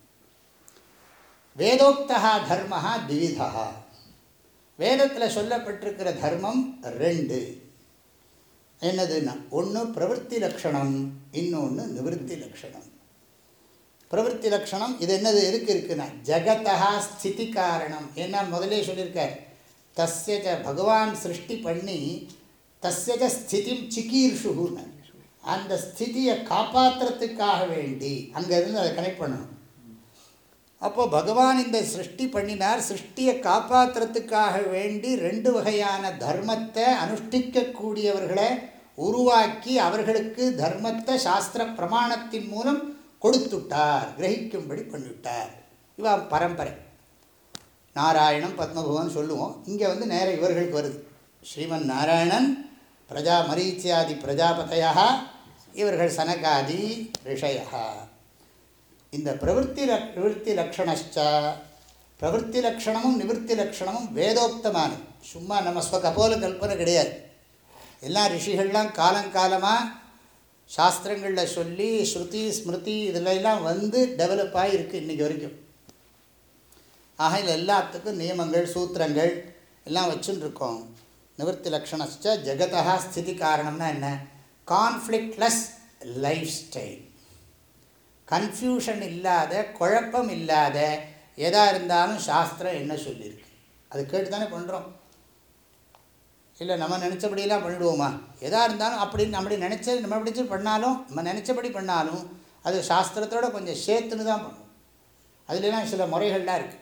வேதோக்தா தர்ம திவிதா வேதத்தில் சொல்லப்பட்டிருக்கிற தர்மம் ரெண்டு என்னதுன்னா ஒன்று பிரவருத்தி லக்ஷணம் இன்னொன்று நிவத்தி லக்ஷணம் பிரவருத்தி லக்ஷணம் இது என்னது எதுக்கு இருக்குன்னா ஜகத்தா ஸ்திதி காரணம் ஏன்னா முதலே சொல்லியிருக்கார் தஸ்ய பகவான் சிருஷ்டி பண்ணி தஸ்ய ஸ்திதி சிக்கீர்ஷுன்னு அந்த ஸ்திதியை காப்பாற்றுறதுக்காக வேண்டி அங்கேருந்து அதை கனெக்ட் பண்ணணும் அப்போது பகவான் இந்த சிருஷ்டி பண்ணினார் சிருஷ்டியை காப்பாற்றுறதுக்காக வேண்டி ரெண்டு வகையான தர்மத்தை அனுஷ்டிக்கக்கூடியவர்களை உருவாக்கி அவர்களுக்கு தர்மத்தை சாஸ்திர பிரமாணத்தின் மூலம் கொடுத்துட்டார் கிரகிக்கும்படி பண்ணிவிட்டார் இவா பரம்பரை நாராயணம் பத்மபவன் சொல்லுவோம் இங்கே வந்து நேரம் இவர்களுக்கு வருது ஸ்ரீமன் நாராயணன் பிரஜா மரீச்சியாதி பிரஜாபதையாக இவர்கள் சனகாதி ரிஷயா இந்த பிரவருத்தி லக் நிவர்த்தி லக்ஷணச்ச பிரவருத்தி லக்ஷணமும் நிவர்த்தி லக்ஷணமும் வேதோக்தமானது சும்மா நம்ம ஸ்வ கபோல கல்பனை கிடையாது எல்லாம் ரிஷிகள்லாம் காலங்காலமாக சாஸ்திரங்களில் சொல்லி ஸ்ருதி ஸ்மிருதி இதிலெல்லாம் வந்து டெவலப் ஆகிருக்கு இன்றைக்கி வரைக்கும் ஆக இதில் எல்லாத்துக்கும் நியமங்கள் சூத்திரங்கள் எல்லாம் வச்சுன்னு இருக்கோம் நிவர்த்தி லக்ஷணச்ச ஜெகதா ஸ்திதி காரணம்னா என்ன கான்ஃப்ளிக்ட்லெஸ் லைஃப் ஸ்டைல் கன்ஃபியூஷன் இல்லாத குழப்பம் இல்லாத எதாக இருந்தாலும் சாஸ்திரம் என்ன சொல்லியிருக்கு அது கேட்டு தானே பண்ணுறோம் இல்லை நம்ம நினச்சபடியெல்லாம் பண்ணிடுவோமா எதாக இருந்தாலும் அப்படி நம்மளை நினச்ச நம்ம பிடிச்சி பண்ணாலும் நம்ம நினச்சபடி பண்ணாலும் அது சாஸ்திரத்தோடு கொஞ்சம் சேர்த்துன்னு தான் பண்ணும் அதுலலாம் சில முறைகள்லாம் இருக்குது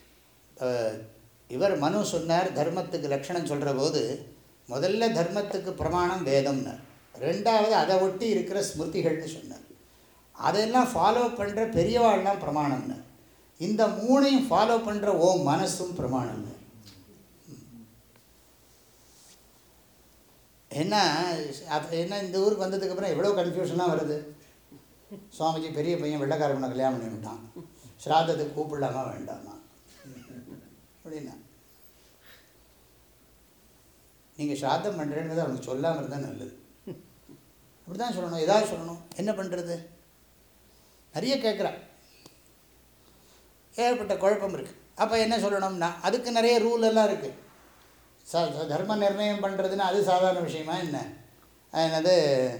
இவர் மனு சொன்னார் தர்மத்துக்கு லட்சணம் சொல்கிற போது முதல்ல தர்மத்துக்கு பிரமாணம் வேதம்னார் ரெண்டாவது அதை ஒட்டி இருக்கிற ஸ்மிருதிகள்னு சொன்னார் அதெல்லாம் ஃபாலோ பண்ணுற பெரியவாள்லாம் பிரமாணம்னு இந்த மூணையும் ஃபாலோ பண்ணுற ஓ மனசும் பிரமாணம்னு என்ன அது என்ன இந்த ஊருக்கு வந்ததுக்கப்புறம் எவ்வளோ கன்ஃபியூஷனாக வருது சுவாமிஜி பெரிய பையன் வெள்ளக்காரனை கல்யாணம் பண்ணி விட்டான் ஸ்ராத்தத்துக்கு கூப்பிடலாமா வேண்டாமா அப்படின்னா நீங்கள் ஸ்ராத்தம் பண்ணுறேன்னு அவனுக்கு சொல்லாமல் இருந்தால் நல்லது அப்படி தான் சொல்லணும் ஏதாவது சொல்லணும் என்ன பண்ணுறது நிறைய கேட்குறான் ஏகப்பட்ட குழப்பம் இருக்குது அப்போ என்ன சொல்லணும்னா அதுக்கு நிறைய ரூல் எல்லாம் இருக்குது ச தர்ம நிர்ணயம் பண்ணுறதுன்னா அது சாதாரண விஷயமா என்ன என்னது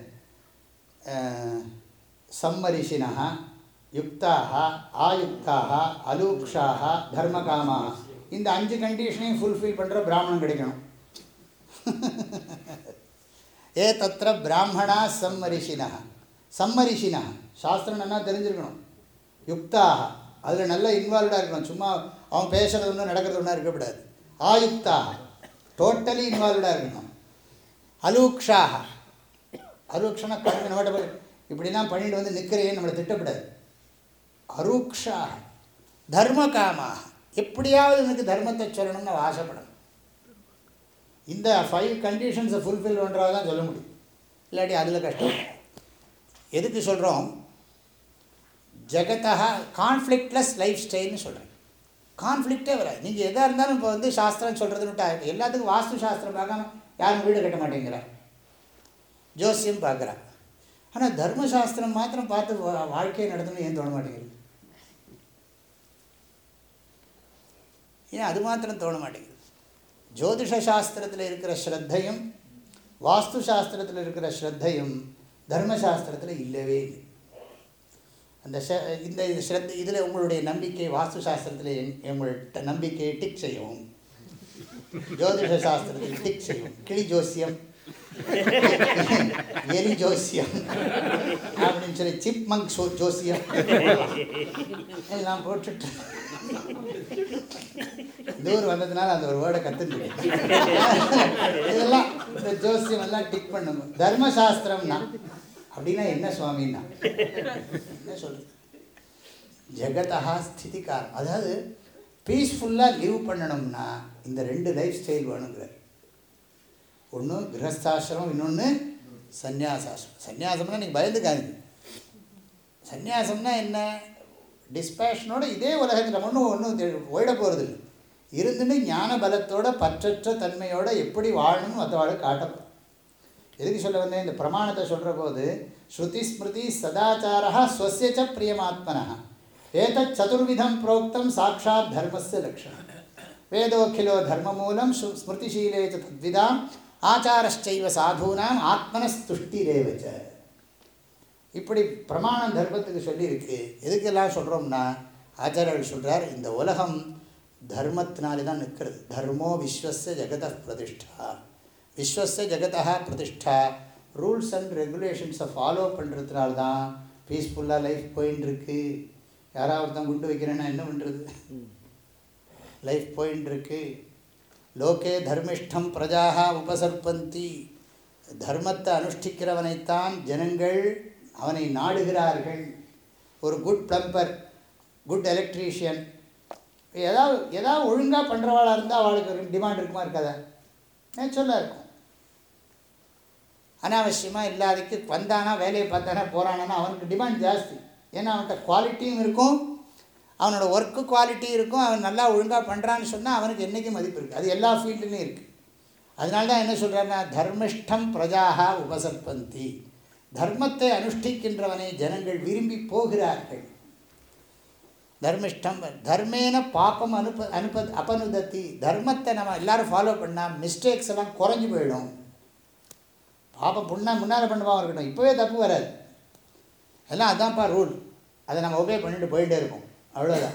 சம்மரிஷினா யுக்தாக ஆயுக்தாக அலூக்ஷாக தர்மகாமாக இந்த அஞ்சு கண்டிஷனையும் ஃபுல்ஃபில் பண்ணுற பிராமணன் கிடைக்கணும் ஏ தத்திர பிராமணா சம்மரிஷினா சம்மரிஷினா சாஸ்திரம் நல்லா தெரிஞ்சிருக்கணும் யுக்தாக அதில் நல்லா இன்வால்வ்டாக இருக்கணும் சும்மா அவன் பேசுகிறது ஒன்றும் நடக்கிறது ஒன்றா இருக்கக்கூடாது ஆயுக்தாக டோட்டலி இன்வால்வ்டாக இருக்கணும் அலூக்ஷாக அலூக்ஷனா கண்ணு நம்மகிட்ட இப்படிலாம் பண்ணிட்டு வந்து நிற்கிறேன்னு நம்மளை திட்டப்படாது அரூக்ஷாக தர்ம காமாக எப்படியாவது எனக்கு தர்மத்தை சொல்லணும்னு ஆசைப்படணும் இந்த ஃபைவ் கண்டிஷன்ஸை ஃபுல்ஃபில் பண்ணுறதா தான் சொல்ல முடியும் இல்லாட்டி அதில் கஷ்டம் எதுக்கு சொல்கிறோம் ஜெகத்தா கான்ஃப்ளிக்ட்லெஸ் லைஃப் ஸ்டைல்னு சொல்கிறேன் கான்ஃப்ளிக்டே வராது நீங்கள் எதாக இருந்தாலும் இப்போ வந்து சாஸ்திரம் சொல்கிறதுன்னு எல்லாத்துக்கும் வாஸ்து சாஸ்திரம் பார்க்காம யாரும் வீடு கட்ட மாட்டேங்கிறா ஜோசியம் பார்க்குறா ஆனால் தர்மசாஸ்திரம் மாத்திரம் பார்த்து வாழ்க்கையை நடத்தணும் ஏன் தோண மாட்டேங்குது ஏன் அது மாத்திரம் தோண மாட்டேங்குது ஜோதிஷ சாஸ்திரத்தில் இருக்கிற ஸ்ரத்தையும் வாஸ்து சாஸ்திரத்தில் இருக்கிற ஸ்ரத்தையும் தர்மசாஸ்திரத்தில் இல்லவே இல்லை அந்த ஷ இந்த ஸ்ரத் இதில் உங்களுடைய நம்பிக்கை வாஸ்து சாஸ்திரத்தில் எங் உங்கள்கிட்ட நம்பிக்கையை டிக் செய்யவும் ஜோதிஷ சாஸ்திரத்தில் டிக் செய்யும் கிளி ஜோசியம் எலி ஜோசியம் அப்படின்னு சொல்லி சிப் மங்க் சோ ஜோசியம் எல்லாம் போட்டுட்டு தூர் வந்ததுனால அந்த ஒரு வேர்டை கற்றுட்டு இதெல்லாம் இந்த ஜோசியம் எல்லாம் டிக் பண்ணுங்க தர்மசாஸ்திரம்னா அப்படின்னா என்ன சுவாமின்னா என்ன சொல்கிறது ஜெகதா ஸ்திதி காரணம் அதாவது பீஸ்ஃபுல்லாக லீவ் பண்ணணும்னா இந்த ரெண்டு லைஃப் ஸ்டைல் வேணுங்கிறார் ஒன்று கிரகஸ்தாசிரமம் இன்னொன்று சந்நியாசாசிரமம் சந்நியாசம்னா நீங்கள் பயந்துக்காதீங்க சந்நியாசம்னா என்ன டிஸ்பேஷனோட இதே உலகத்தில் ஒன்றும் ஒன்றும் ஓயிட போகிறது இல்லை இருந்துட்டு ஞான பலத்தோட பற்றற்ற தன்மையோட எப்படி வாழணும் மற்றவாழை காட்டப்படும் எதுக்கு சொல்ல வந்தேன் இந்த பிரமாணத்தை சொல்கிற போது ஸ்ருதி ஸ்மிருதி சதாச்சாரா ஸ்வசியச்ச பிரியமாத்மனா ஏதத் சதுர்விதம் புரோக்தம் சாட்சாத் தர்மஸ்ய லட்சணம் வேதோக்கிலோ தர்மமூலம் ஸ்ரு ஸ்மிருதிஷீலே ச தத்விதாம் ஆச்சாரச்சைவ சாதூனாம் ஆத்மனஸ்துஷ்டிரேவச்ச இப்படி பிரமாணம் தர்மத்துக்கு சொல்லியிருக்கு எதுக்கெல்லாம் சொல்கிறோம்னா ஆச்சாரியர்கள் சொல்கிறார் இந்த உலகம் தர்மத்தினாலே தான் நிற்கிறது தர்மோ விஸ்வச ஜெகத பிரதிஷ்டா விஸ்வச ஜெகதா பிரதிஷ்டா ரூல்ஸ் அண்ட் ரெகுலேஷன்ஸை ஃபாலோ பண்ணுறதுனால தான் பீஸ்ஃபுல்லாக லைஃப் போயின்னு இருக்கு யாராவது ஒருத்தன் குண்டு வைக்கிறேன்னா என்ன பண்ணுறது லைஃப் போயின்னு இருக்கு லோகே தர்மிஷ்டம் பிரஜாக உபசர்பந்தி தர்மத்தை அனுஷ்டிக்கிறவனைத்தான் ஜனங்கள் அவனை நாடுகிறார்கள் ஒரு குட் ப்ளம்பர் குட் எலக்ட்ரீஷியன் ஏதாவது ஏதாவது ஒழுங்காக பண்ணுறவாளாக இருந்தால் அவளுக்கு ஒரு டிமாண்ட் இருக்குமா இருக்காதா நேச்சுரலாக இருக்கும் அனாவசியமாக இல்லாததுக்கு வந்தானா வேலையை பார்த்தானா போகிறானா அவனுக்கு டிமாண்ட் ஜாஸ்தி ஏன்னா அவன்கிட்ட குவாலிட்டியும் இருக்கும் அவனோட ஒர்க்கு குவாலிட்டி இருக்கும் அவன் நல்லா ஒழுங்காக பண்ணுறான்னு சொன்னால் அவனுக்கு என்றைக்கும் மதிப்பு இருக்குது அது எல்லா ஃபீல்டுலேயும் இருக்குது அதனால தான் என்ன சொல்கிறாருன்னா தர்மிஷ்டம் பிரஜாக உபசற்பந்தி தர்மத்தை அனுஷ்டிக்கின்றவனை ஜனங்கள் விரும்பி போகிறார்கள் தர்மிஷ்டம் தர்மேன பாப்பம் அனுப்ப அனுப்ப அபனுதத்தி தர்மத்தை நம்ம எல்லோரும் ஃபாலோ பண்ணால் மிஸ்டேக்ஸ் எல்லாம் குறைஞ்சி போயிடும் பாப்பம் புண்ணா முன்னால் பண்ணுவாங்க இருக்கட்டும் இப்போவே தப்பு வராது அதெல்லாம் அதான்ப்பா ரூல் அதை நம்ம ஒபே பண்ணிட்டு போயிட்டே இருப்போம் அவ்வளோதான்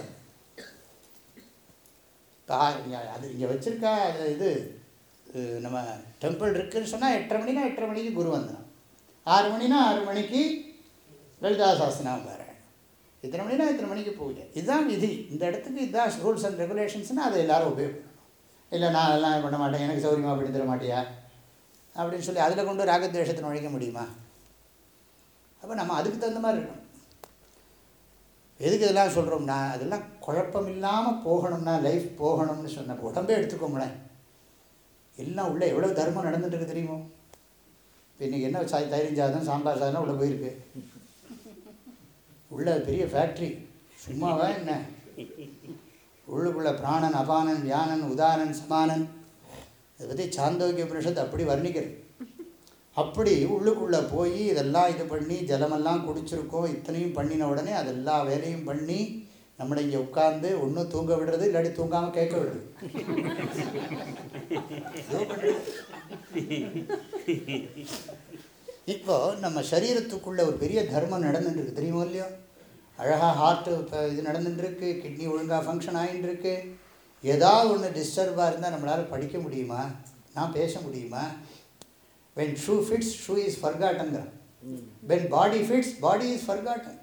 அது இங்கே வச்சுருக்கா அது இது நம்ம டெம்பிள் இருக்குதுன்னு சொன்னால் எட்டரை மணினா எட்டரை மணிக்கு குரு வந்தான் ஆறு மணினா ஆறு மணிக்கு லலிதா சாஸ்திரம் பாரு இத்தனை மணினா இத்தனை மணிக்கு பூஜை இதுதான் விதி இந்த இடத்துக்கு இதுதான் ரூல்ஸ் அண்ட் ரெகுலேஷன்ஸ்னால் அதை எல்லோரும் உபயோகப்படணும் இல்லை நான் அதெல்லாம் பண்ண மாட்டேன் எனக்கு சௌரியமாக பண்ணி தர மாட்டியா அப்படின்னு சொல்லி அதில் கொண்டு ராகத்வேஷத்தை நுழைக்க முடியுமா அப்போ நம்ம அதுக்கு தகுந்த மாதிரி இருக்கணும் எதுக்கு இதெல்லாம் சொல்கிறோம்னா அதெல்லாம் குழப்பம் இல்லாமல் போகணும்னா லைஃப் போகணும்னு சொன்ன உடம்பே எடுத்துக்கோங்களேன் எல்லாம் உள்ளே எவ்வளோ தர்மம் நடந்துட்டுருக்கு தெரியுமோ இப்போ இன்றைக்கி என்ன சா தைரியம் சாதம் சாம்பார் சாதம் உள்ளே போயிருக்கு உள்ள பெரிய ஃபேக்ட்ரி சும்மாவா என்ன உள்ளுக்குள்ள பிராணன் அபானன் வியானன் உதானன் சமானன் இதை பற்றி சாந்தோக்கிய புருஷத்தை அப்படி வர்ணிக்கிறது அப்படி உள்ளுக்குள்ளே போய் இதெல்லாம் இது பண்ணி ஜலமெல்லாம் குடிச்சிருக்கோம் இத்தனையும் பண்ணின உடனே அதெல்லா வேலையும் பண்ணி நம்மளை இங்கே உட்காந்து ஒன்றும் தூங்க விடுறது இல்லாட்டி தூங்காமல் கேட்க விடுறது இப்போ நம்ம சரீரத்துக்குள்ளே ஒரு பெரிய தர்மம் நடந்துட்டுருக்கு தெரியுமோ இல்லையோ அழகாக ஹார்ட்டு இப்போ இது நடந்துட்டுருக்கு கிட்னி ஒழுங்காக ஃபங்க்ஷன் ஆகிட்டுருக்கு ஏதாவது ஒன்று டிஸ்டர்பாக இருந்தால் நம்மளால் படிக்க முடியுமா நான் பேச முடியுமா when shoe fits shoe is ஃபர்காட்டன்கிறான் when body fits body is forgotten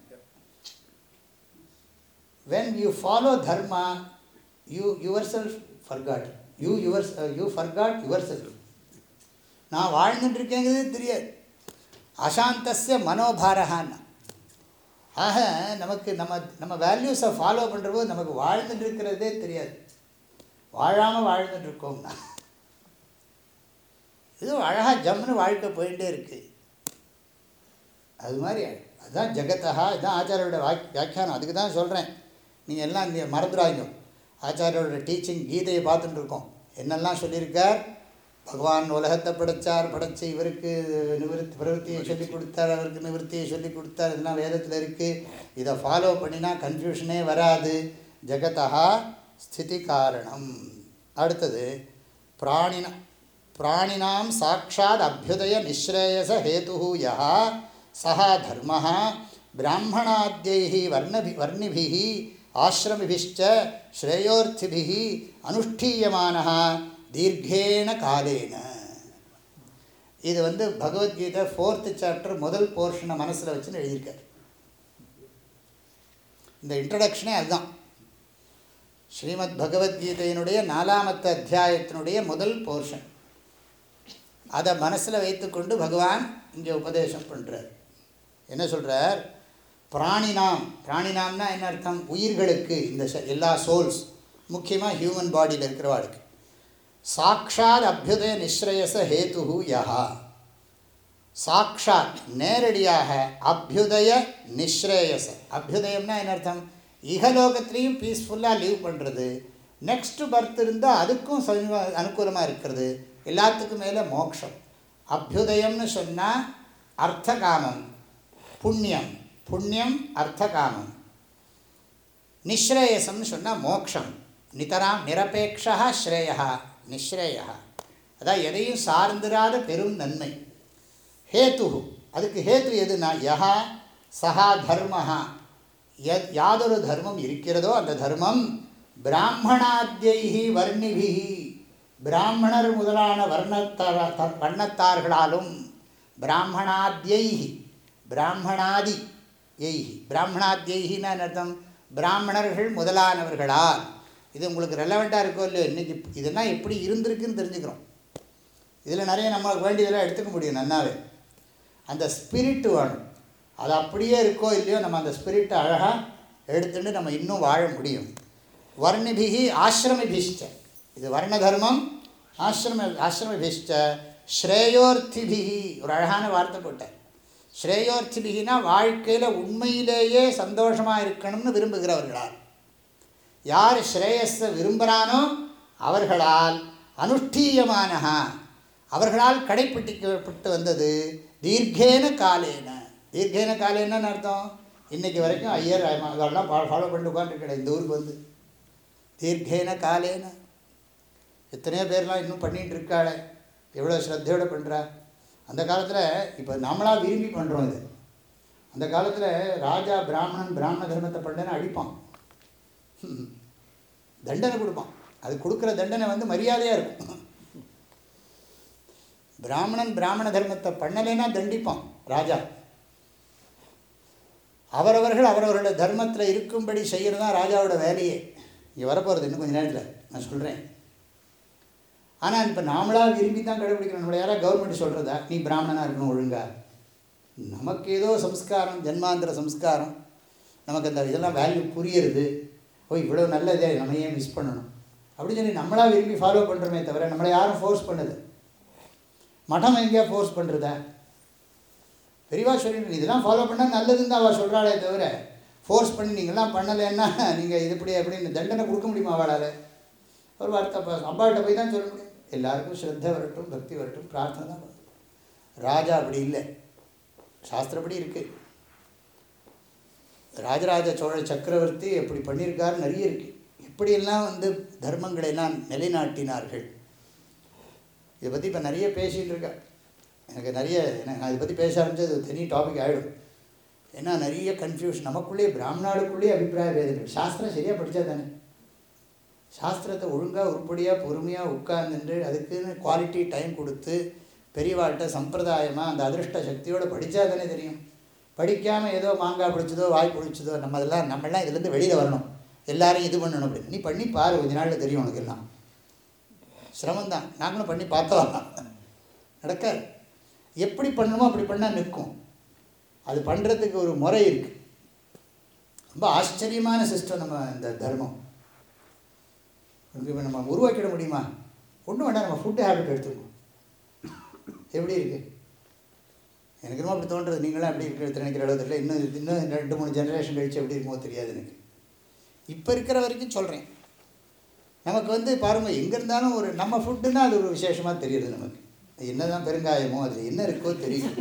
when you follow dharma you yourself forget you your you forget yourself நான் வாழ்ந்துட்டுருக்கேங்கிறது தெரியாது அசாந்தஸ்ய மனோபாரகான்னா ஆக நமக்கு நம்ம நம்ம வேல்யூஸை ஃபாலோ பண்ணுறபோது நமக்கு வாழ்ந்துட்டு இருக்கிறதே தெரியாது வாழாமல் வாழ்ந்துட்டு இருக்கோம்னா இது அழகாக ஜம்னு வாழ்க்கை போயிட்டே இருக்குது அது மாதிரி அதுதான் ஜெகத்தா இதுதான் ஆச்சாரியோட வாக் வியாக்கியானம் அதுக்கு தான் சொல்கிறேன் நீங்கள் எல்லாம் இந்த மறந்துடாங்க ஆச்சாரியோட டீச்சிங் கீதையை பார்த்துட்டு இருக்கோம் என்னெல்லாம் சொல்லியிருக்கார் பகவான் உலகத்தை படைத்தார் படைத்து இவருக்கு நிவர்த்தி பிரவருத்தியை சொல்லி கொடுத்தார் அவருக்கு நிவர்த்தியை சொல்லி கொடுத்தார் இதெல்லாம் வேதத்தில் இருக்குது இதை ஃபாலோ பண்ணினா கன்ஃபியூஷனே வராது ஜெகதா ஸ்திதி காரணம் அடுத்தது பிராணினா பிராணினாம் சாட்சாத் அபியுதய நிஸ்ரேயச ஹேது யா சா தர்ம பிராமணாத்தியை வர்ணபி வர்ணிபி ஆசிரமிபிச்ச ஸ்ரேயோர்த்திபி அனுஷ்டீயமான தீர்க்கேன காலேன இது வந்து பகவத்கீதை ஃபோர்த்து சாப்டர் முதல் போர்ஷனை மனசில் வச்சுன்னு எழுதியிருக்கார் இந்த இன்ட்ரடக்ஷனே அதுதான் ஸ்ரீமத் பகவத்கீதையினுடைய நாலாமத்து அத்தியாயத்தினுடைய முதல் போர்ஷன் அதை மனசில் வைத்துக்கொண்டு பகவான் இங்கே உபதேசம் பண்ணுறார் என்ன சொல்கிறார் பிராணினாம் பிராணினாம்னா என்ன அர்த்தம் உயிர்களுக்கு இந்த எல்லா சோல்ஸ் முக்கியமாக ஹியூமன் பாடியில் இருக்கிறவாளுக்கு சாட்சாத் அபியுதய நிஸ்ரேயச ஹேத்து யா சாட்சாத் நேரடியாக அபியுதய நிஸ்ரேயச அபியுதயம்னா என்ன அர்த்தம் இகலோகத்திலையும் பீஸ்ஃபுல்லாக லீவ் பண்ணுறது நெக்ஸ்ட்டு பர்த் இருந்தால் அதுக்கும் அனுகூலமாக இருக்கிறது எல்லாத்துக்கும் மேலே மோக்ஷம் அபியுதயம்னு சொன்னால் அர்த்தகாமம் புண்ணியம் புண்ணியம் அர்த்தகாமம் நிஸ்ரேயசம்னு சொன்னால் மோக்ஷம் நிதராம் நிரபேக்ஷா ஸ்ரேயா நிஸ்ரேயா அதான் எதையும் சார்ந்திராத பெரும் நன்மை ஹேத்து அதுக்கு ஹேத்து எதுனா யஹா சஹா தர்மஹா எத் யாதொரு தர்மம் இருக்கிறதோ அந்த தர்மம் பிராமணாத்தியை வர்ணிபிகி பிராமணர் முதலான வர்ணத்தார வண்ணத்தார்களாலும் பிராமணாத்தியை பிராமணாதி எய்ஹி பிராமணாத்தியைகின்னு அர்த்தம் பிராமணர்கள் முதலானவர்களால் இது உங்களுக்கு ரெலவெண்ட்டாக இருக்கோ இல்லையோ இன்றைக்கி இதெல்லாம் எப்படி இருந்திருக்குன்னு தெரிஞ்சுக்கிறோம் இதில் நிறைய நம்மளுக்கு வேண்டியதெல்லாம் எடுத்துக்க முடியும் நன்னாவே அந்த ஸ்பிரிட்டு வேணும் அது அப்படியே இருக்கோ இல்லையோ நம்ம அந்த ஸ்பிரிட்டை அழகாக எடுத்துட்டு நம்ம இன்னும் வாழ முடியும் வர்ணிபிகி ஆசிரமிபிஷ்ட இது வர்ண தர்மம் ஆசிரம ஆசிரமிபிஷ்ட ஸ்ரேயோர்த்திபிகி ஒரு அழகான வார்த்தை போட்டேன் ஸ்ரேயோர்த்திபிகினா வாழ்க்கையில் உண்மையிலேயே சந்தோஷமாக இருக்கணும்னு விரும்புகிறவர்களால் யார் ஸ்ரேயஸை விரும்புகிறானோ அவர்களால் அனுஷ்டீயமானஹா அவர்களால் கடைப்பிடிக்கப்பட்டு வந்தது தீர்க்கேன காலேன தீர்க்கேன காலேனன்னு அர்த்தம் இன்றைக்கி வரைக்கும் ஐயர் அதெல்லாம் ஃபாலோ பண்ணிட்டு உட்காந்துருக்கேன் இந்த ஊருக்கு வந்து தீர்க்கேன காலேன எத்தனையோ பேர்லாம் இன்னும் பண்ணிகிட்டு இருக்காளே எவ்வளோ ஸ்ரத்தையோடு பண்ணுறா அந்த காலத்தில் இப்போ நம்மளாக விரும்பி பண்ணுறோம் இது அந்த காலத்தில் ராஜா பிராமணன் பிராமண தர்மத்தை பண்ணேன்னு அடிப்பான் ம். தண்டனை கொடுப்பான் அது கொடுக்குற தண்டனை வந்து மரியாதையாக இருக்கும் பிராமணன் பிராமண தர்மத்தை பண்ணலைன்னா தண்டிப்பான் ராஜா அவரவர்கள் அவரவர்களோட தர்மத்தில் இருக்கும்படி செய்கிறது தான் ராஜாவோட வேலையே இங்கே வரப்போகிறது இன்னும் கொஞ்சம் நேரத்தில் நான் சொல்கிறேன் ஆனால் இப்போ நாமளாக விரும்பி தான் கடைபிடிக்கணும் நம்மளை யாராவது கவர்மெண்ட் சொல்கிறதா நீ பிராமணனாக இருக்கணும் ஒழுங்கா நமக்கு ஏதோ சம்ஸ்காரம் ஜென்மாந்திர சம்ஸ்காரம் நமக்கு அந்த இதெல்லாம் வேல்யூ புரியுறது ஓ இவ்வளோ நல்லதே நம்ம ஏன் மிஸ் பண்ணணும் அப்படின்னு சொல்லி நம்மளாக விரும்பி ஃபாலோ பண்ணுறோமே தவிர நம்மளை யாரும் ஃபோர்ஸ் பண்ணுது மடம் எங்கேயா ஃபோர்ஸ் பண்ணுறதா பெரியவா சொல்லி இதெல்லாம் ஃபாலோ பண்ணால் நல்லதுன்னு தான் அவள் சொல்கிறாளே தவிர ஃபோர்ஸ் பண்ணி நீங்கள்லாம் பண்ணலைன்னா நீங்கள் இது இப்படி அப்படின்னு தண்டனை கொடுக்க முடியுமா அவளால் ஒரு வார்த்தை பா அம்பாள்கிட்ட போய் தான் சொல்ல முடியும் எல்லாருக்கும் ஸ்ரத்த வரட்டும் பக்தி வரட்டும் பிரார்த்தனை தான் பண்ணணும். ராஜா அப்படி இல்லை சாஸ்திரப்படி இருக்குது ராஜராஜ சோழ சக்கரவர்த்தி எப்படி பண்ணியிருக்காரு நிறைய இருக்குது எப்படியெல்லாம் வந்து தர்மங்களை எல்லாம் நிலைநாட்டினார்கள் இதை பற்றி இப்போ நிறைய பேசிகிட்டு இருக்கேன் எனக்கு நிறைய எனக்கு நான் இதை பற்றி பேச ஆரம்பிச்சு அது தனி டாபிக் ஆகிடும் ஏன்னா நிறைய கன்ஃபியூஷன் நமக்குள்ளேயே பிராமணாளுக்குள்ளேயே அபிப்பிராய வேதங்கள் சாஸ்திரம் சரியாக படித்தா தானே சாஸ்திரத்தை ஒழுங்காக உருப்படியாக பொறுமையாக உட்கார்ந்துட்டு அதுக்குன்னு குவாலிட்டி டைம் கொடுத்து பெரியவாள்கிட்ட சம்பிரதாயமாக அந்த அதிருஷ்ட சக்தியோடு படித்தா தானே தெரியும் படிக்காமல் ஏதோ மாங்காய் பிடிச்சதோ வாய் பிடிச்சதோ நம்ம அதெல்லாம் நம்மளாம் இதுலேருந்து வெளியில் வரணும் எல்லாரும் இது பண்ணணும் அப்படின்னு நீ பண்ணி பாரு கொஞ்ச நாளில் தெரியும் உனக்கு எல்லாம் சிரமம்தான் நாங்களும் பண்ணி பார்த்தோம் நடக்காது எப்படி பண்ணணுமோ அப்படி பண்ணால் நிற்கும் அது பண்ணுறதுக்கு ஒரு முறை இருக்குது ரொம்ப ஆச்சரியமான சிஸ்டம் நம்ம இந்த தர்மம் இப்போ நம்ம உருவாக்கிட முடியுமா ஒன்றும் வேண்டாம் நம்ம ஃபுட்டு ஹேபிட் எடுத்துக்கணும் எப்படி இருக்குது எனக்கு ரொம்ப அப்படி தோன்றது நீங்களாம் எப்படி இருக்கிறது நினைக்கிற அளவு தெரியல இன்னும் இது- இன்னும் ரெண்டு மூணு ஜெனரேஷன் கழிச்சு எப்படி இருக்குமோ தெரியாது எனக்கு இப்போ இருக்கிற வரைக்கும் சொல்கிறேன் நமக்கு வந்து பாருங்கள் எங்கே இருந்தாலும் ஒரு நம்ம ஃபுட்டுன்னா அது ஒரு விசேஷமாக தெரியுது நமக்கு என்ன தான் பெருங்காயமோ அதில் என்ன இருக்கோ தெரியும்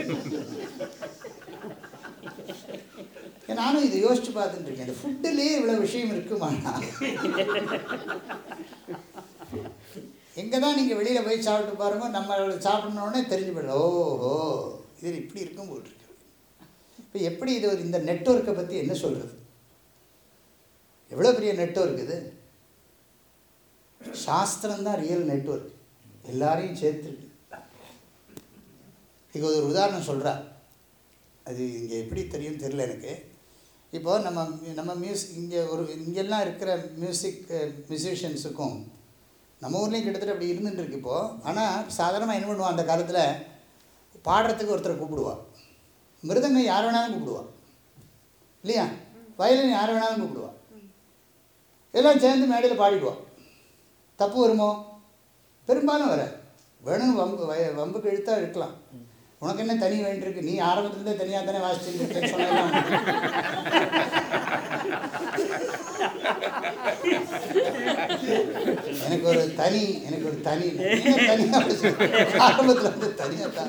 நானும் இதை யோசிச்சு பார்த்துட்டு இருக்கேன் இந்த ஃபுட்டுலேயே இவ்வளோ விஷயம் இருக்குமாண்ணா எங்கே தான் நீங்கள் வெளியில் போய் சாப்பிட்டு பாருங்க நம்ம சாப்பிட்ணுன்னே தெரிஞ்சு போயிடும் ஓஹோ இது இப்படி இருக்கும் போல் இருக்கு இப்போ எப்படி இது ஒரு இந்த நெட்வொர்க்கை பற்றி என்ன சொல்கிறது எவ்வளோ பெரிய நெட்வொர்க் இது சாஸ்திரம் தான் ரியல் நெட்வொர்க் எல்லாரையும் சேர்த்துருக்கு இது ஒரு உதாரணம் சொல்கிறா அது இங்கே எப்படி தெரியும் தெரியல எனக்கு இப்போது நம்ம நம்ம மியூசிக் இங்கே ஒரு இங்கெல்லாம் இருக்கிற மியூசிக் மியூசிஷியன்ஸுக்கும் நம்ம ஊர்லேயும் கிட்டத்தட்ட அப்படி இருந்துட்டு இருக்கு இப்போது ஆனால் சாதாரணமாக என்ன பண்ணுவான் அந்த காலத்தில் பாடுறதுக்கு ஒருத்தரை கூப்பிடுவா மிருதங்கம் யார் வேணாலும் கூப்பிடுவா இல்லையா வயலின் யார் வேணாலும் கூப்பிடுவா எல்லாம் சேர்ந்து மேடையில் பாடிடுவா தப்பு வருமோ பெரும்பாலும் வர வேணும் வம்பு வய வம்புக்கு இழுத்தா இருக்கலாம் உனக்கு என்ன தனி வேண்டியிருக்கு நீ ஆரம்பத்துலேருந்தே தனியாக தானே வாசிச்சுட்டு இருக்கேன்னு சொன்னா எனக்கு ஒரு தனி எனக்கு ஒரு தனி என்ன தனியாக ஆரம்பத்தில் வந்து தனியாக தான்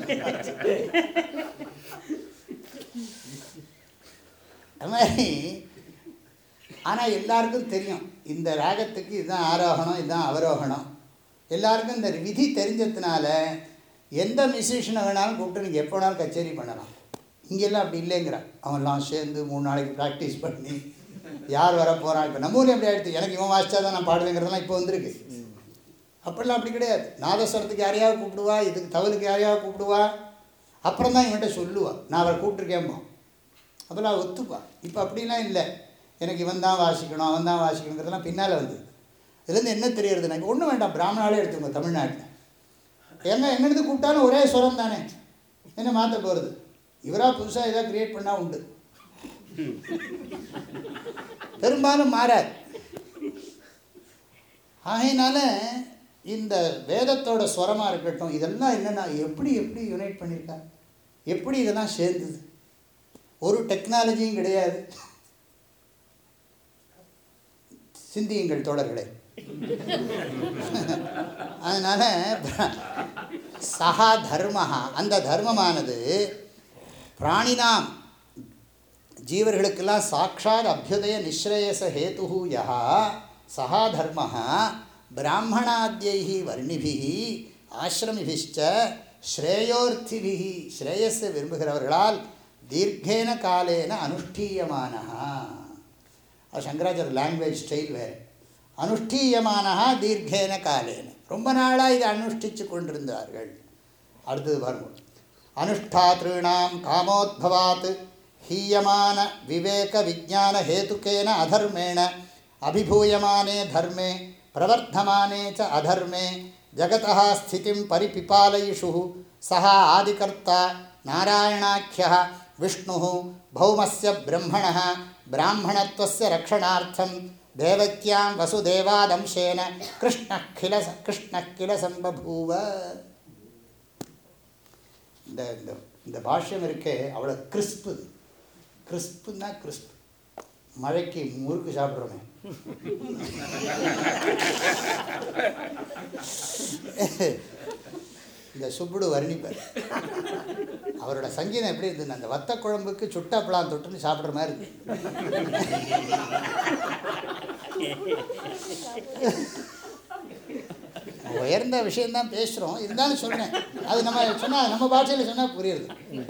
அது மாதிரி ஆனால் எல்லாருக்கும் தெரியும் இந்த ராகத்துக்கு இதுதான் ஆரோகணம் இதுதான் அவரோகணம் எல்லாருக்கும் இந்த விதி தெரிஞ்சதுனால எந்த மியூசிஷியனை வேணாலும் கூப்பிட்டு நீங்கள் எப்போ வேணாலும் கச்சேரி பண்ணலாம் இங்கெல்லாம் அப்படி இல்லைங்கிறான் அவன்லாம் சேர்ந்து மூணு நாளைக்கு ப்ராக்டிஸ் பண்ணி யார் வர போகிறான் இப்போ நம்ம ஊரில் எப்படி ஆகிடுது எனக்கு இவன் வாசிச்சா தான் நான் பாடுவேங்கிறதெல்லாம் இப்போ வந்திருக்கு அப்படிலாம் அப்படி கிடையாது நாதஸ்வரத்துக்கு யாரையாவது கூப்பிடுவா இதுக்கு தவலுக்கு யாரையாவது கூப்பிடுவா அப்புறம் தான் இவன்கிட்ட சொல்லுவா நான் அவரை கூப்பிட்ருக்கேன்போம் அப்போல்லாம் ஒத்துப்பா இப்போ அப்படிலாம் இல்லை எனக்கு இவன் தான் வாசிக்கணும் அவன் தான் வாசிக்கணுங்கிறதெல்லாம் பின்னால் வந்து இதுலேருந்து என்ன தெரியறது எனக்கு ஒன்றும் வேண்டாம் பிராமணாலே எடுத்துங்க தமிழ்நாட்டில் எங்கே எங்கேருந்து கூப்பிட்டாலும் ஒரே சுரம் தானே என்ன மாற்ற போகிறது இவராக புதுசாக ஏதாவது க்ரியேட் பண்ணால் உண்டு பெரும்பாலும் மாறாது ஆகையினால இந்த வேதத்தோட ஸ்வரமாக இருக்கட்டும் இதெல்லாம் என்னென்னா எப்படி எப்படி யுனைட் பண்ணியிருக்கா எப்படி இதெல்லாம் சேர்ந்தது ஒரு டெக்னாலஜியும் கிடையாது சிந்தியுங்கள் தோழர்களே அதனால் சகா தர்மஹா அந்த தர்மமானது பிராணினாம் ஜீவர்களுக்கெல்லாம் சாட்சாத் அபியுதய நிஸ்ரேயச ஹேத்து யா சகா தர்ம பிராமணாத்தியை வர்ணிபி ஆசிரமிபிச்ச ஸ்ரேயோர்த்திபி ஸ்ரேயஸை விரும்புகிறவர்களால் தீர்க்கேன காலேன அனுஷ்டீயமான அது சங்கராச்சாரிய லாங்குவேஜ் ஸ்டைல் வேறு அனுஷ்டீயமான தீர்க்கேன காலேன ரொம்ப நாளாக இதை அனுஷ்டித்து கொண்டிருந்தார்கள் அடுத்தது பாருங்க அனுஷ்டாத்ருணாம் காமோத்பவாத் ஹீயமான விவேக விஜான ஹேதுக்கேன அதர்மேண அபிபூயமானே தர்மே பிரவர்த்தமானே ச அதர்மே ஜகதः ஸ்திதிம் பரிபிபாலயிஷு சः ஆதிகர்த்தா நாராயணாக்கிய விஷ்ணு பௌமஸ்ய பிரம்மணः பிராமணத்வस्य ரக்ஷணார்த்தம் தேவக்கியாம் வசுதேவாதம்சேன கிருஷ்ணः கில கிருஷ்ணः கில சம்பபூவ இந்த இந்த இந்த பாஷ்யம் இருக்கே அவ்வளோ கிறிஸ்பு கிறிஸ்புன்னா கிறிஸ்ப் மழைக்கு முறுக்கு சாப்பிட்றோமே இந்த சுப்புடு வர்ணிப்பார் அவரோட சங்கீதம் எப்படி இருந்தது அந்த வத்த குழம்புக்கு சுட்டப்பழம் தொட்டுன்னு சாப்பிட்ற மாதிரி இருக்கு உயர்ந்த விஷயம்தான் பேசுகிறோம் இருந்தாலும் சொல்கிறேன் அது நம்ம சொன்னால் நம்ம பாஷையில் சொன்னால் புரியுது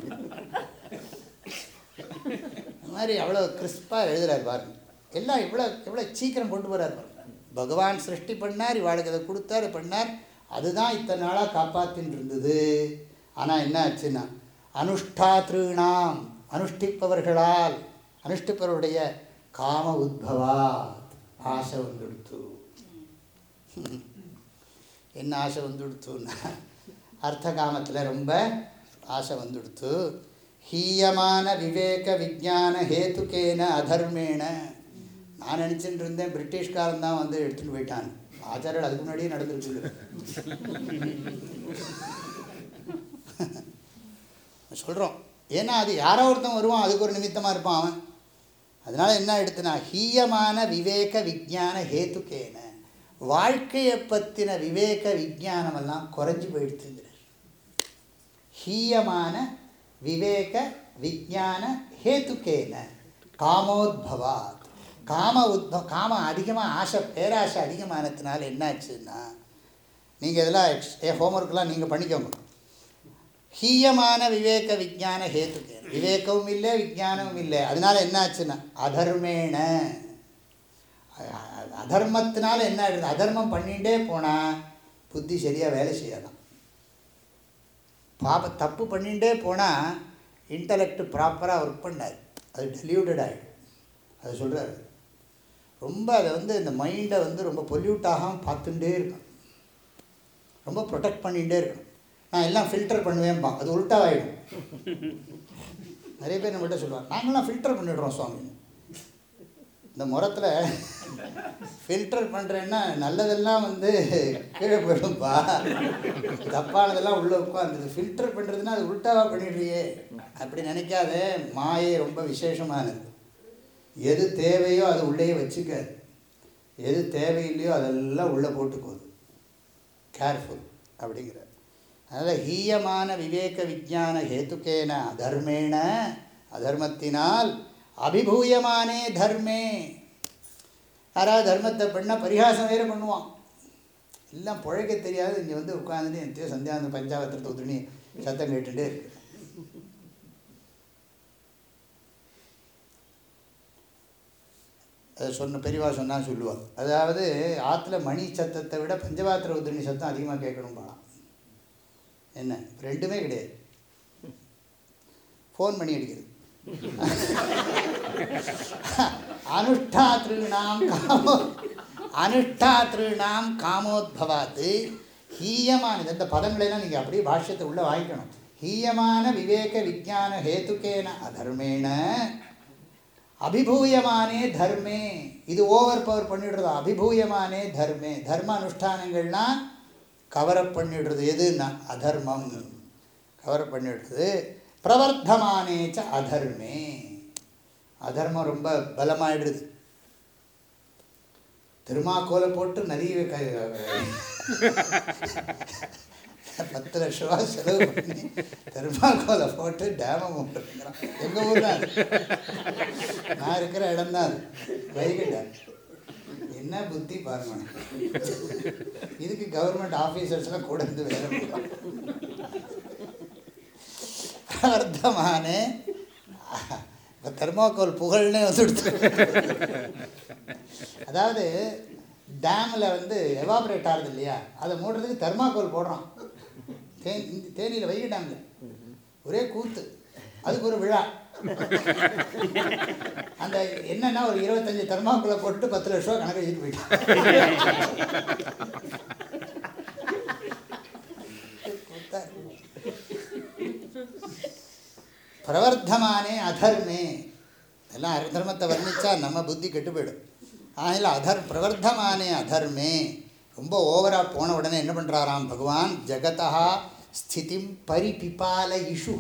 இந்த மாதிரி அவ்வளோ கிறிஸ்பாக எழுதுறாரு பாருங்க எல்லாம் இவ்வளோ எவ்வளோ சீக்கிரம் கொண்டு போகிறார் பாருங்க பகவான் சிருஷ்டி பண்ணார் இவாளுக்கு அதை கொடுத்தாரு பண்ணார் அதுதான் இத்தனை நாளாக காப்பாற்றின்னு இருந்தது ஆனால் என்ன ஆச்சுன்னா அனுஷ்டாத்ருணாம் அனுஷ்டிப்பவர்களால் அனுஷ்டிப்பவருடைய காம உத்பவா ஆசை வந்துடுத்து என்ன ஆசை வந்துடுத்துன்னா அர்த்த காமத்தில் ரொம்ப ஆசை வந்துடுத்து ஹீயமான விவேக விஜான ஹேத்துக்கேன அதர்மேன நான் நினச்சிட்டு இருந்தேன் பிரிட்டிஷ்காரன் தான் வந்து எடுத்துகிட்டு போயிட்டான் ஆச்சாரியர் அதுக்கு முன்னாடியே நடந்துருக்கு சொல்கிறோம் ஏன்னா அது யாரோ ஒருத்தன் வருவான் அதுக்கு ஒரு நிமித்தமாக இருப்பான் அவன் அதனால் என்ன எடுத்துனா ஹீயமான விவேக விஜான ஹேத்துக்கேன வாழ்க்கையை பற்றின விவேக விஜானமெல்லாம் குறைஞ்சி போயிடுத்துங்கிறார் ஹீயமான விவேக விஜான ஹேத்துக்கேன காமோத்பவாத் காம உத்ப காம அதிகமாக ஆசை பேராசை அதிகமானதுனால என்னாச்சுன்னா நீங்கள் இதெல்லாம் எக்ஸ் ஹோம்ஒர்க்லாம் நீங்கள் பண்ணிக்கோங்க ஹீயமான விவேக விஜான ஹேத்துக்கேன விவேகமும் இல்லை விஜானமும் இல்லை அதனால என்னாச்சுன்னா அதர்மேன அதர்மத்தினால என்ன ஆயிடுது அதர்மம் பண்ணிகிட்டே போனால் புத்தி சரியாக வேலை செய்யாதான் பாப தப்பு பண்ணிகிட்டே போனால் இன்டலெக்ட் ப்ராப்பராக ஒர்க் பண்ணாது அது டெலியூட்டட் ஆகிடும் அதை சொல்கிறாரு ரொம்ப அதை வந்து இந்த மைண்டை வந்து ரொம்ப பொல்யூட் ஆகாமல் பார்த்துட்டே இருக்கணும் ரொம்ப ப்ரொடெக்ட் பண்ணிகிட்டே இருக்கணும் நான் எல்லாம் ஃபில்டர் பண்ணுவேன்பா அது உல்ட்டாவாயிடும் நிறைய பேர் நம்மகிட்ட சொல்லுவாங்க நாங்களாம் ஃபில்டர் பண்ணிடுறோம் சுவாமி இந்த முறத்தில் ஃபில்டர் பண்ணுறேன்னா நல்லதெல்லாம் வந்து கீழே போயிடும்பா தப்பானதெல்லாம் உள்ளே உட்காந்துது ஃபில்டர் பண்ணுறதுன்னா அது உல்ட்டாவாக பண்ணிடுறியே அப்படி நினைக்காத மாயை ரொம்ப விசேஷமானது எது தேவையோ அது உள்ளேயே வச்சுக்காது எது தேவையில்லையோ அதெல்லாம் உள்ளே போட்டுக்கோது கேர்ஃபுல் அப்படிங்கிற அதனால் ஹீயமான விவேக விஜான ஹேத்துக்கேன அதர்மேன அதர்மத்தினால் அபிபூயமானே தர்மே யாராவது தர்மத்தை பண்ணால் பரிகாசம் வேறு பண்ணுவான் எல்லாம் புழைக்க தெரியாது இங்கே வந்து உட்காந்துட்டு என் சந்தியாந்த பஞ்சாபத்திரத்தை ஊத்துணி சத்தம் கேட்டுட்டே இருக்கு அதை சொன்ன பெரியவா சொன்னால் சொல்லுவாள் அதாவது ஆற்றுல மணி சத்தத்தை விட பஞ்சபாத்திர உதிரணி சத்தம் அதிகமாக கேட்கணும் பாலாம் என்ன ரெண்டுமே கிடையாது ஃபோன் பண்ணி அடிக்கிறது அனுஷ்டாத்ருணாம் காமோ அனுஷ்டாத்ருணாம் காமோத்பவாத்து ஹீயமானது இந்த பதங்களெல்லாம் நீங்கள் அப்படியே பாஷ்யத்தை உள்ளே வாங்கிக்கணும் ஹீயமான விவேக விஜான ஹேத்துக்கேன அதர்மேன அபிபூயமானே தர்மே இது ஓவர் பவர் பண்ணிடுறதா அபிபூயமானே தர்மே தர்ம அனுஷ்டானங்கள்னால் கவரப் பண்ணிடுறது எதுன்னா அதர்மம் கவரப் பண்ணிடுறது பிரவர்த்தமானேச்ச அதர்மே அதர்மம் ரொம்ப பலமாயிடுது திருமாக்கோலை போட்டு நிறைய க- பத்து லட்ச ரூபா செலவு பண்ணி தெர்மாக்கோலை போட்டு டேமை மூட்டுங்கிறான் எங்கள் ஊர் தான் நான் இருக்கிற இடம் தான் அது வைகை டேம் என்ன புத்தி பாருங்க இதுக்கு கவர்மெண்ட் ஆஃபீஸர்ஸ்லாம் கூட இருந்து வேலை பார்ப்பாங்க. அர்த்தமானே இப்போ தெர்மாக்கோல் புகழ்னே வந்துடுச்சு அதாவது டேமில் வந்து எவாபரேட் ஆகுது இல்லையா அதை மூடுறதுக்கு தெர்மாக்கோல் போடுறான் தேன் இந்த தேனியில் வைகை டேமில் ஒரே கூத்து அதுக்கு ஒரு விழா அந்த என்னன்னா ஒரு இருபத்தஞ்சு தெர்மாக்கோலை போட்டு பத்து லட்ச ரூபா கணக்கு எழுதிட்டு போயிட்டான் கூத்தா இருக்கு. பிரவர்த்தமானே அதர்மே எல்லாம் அதர்மத்தை வர்ணிச்சா நம்ம புத்தி கெட்டு போயிடும் ஆகில அதர் பிரவர்த்தமானே அதர்மே ரொம்ப ஓவராக போன உடனே என்ன பண்ணுறாராம் பகவான் ஜகதா ஸ்திதிம் பரிபிபால இஷு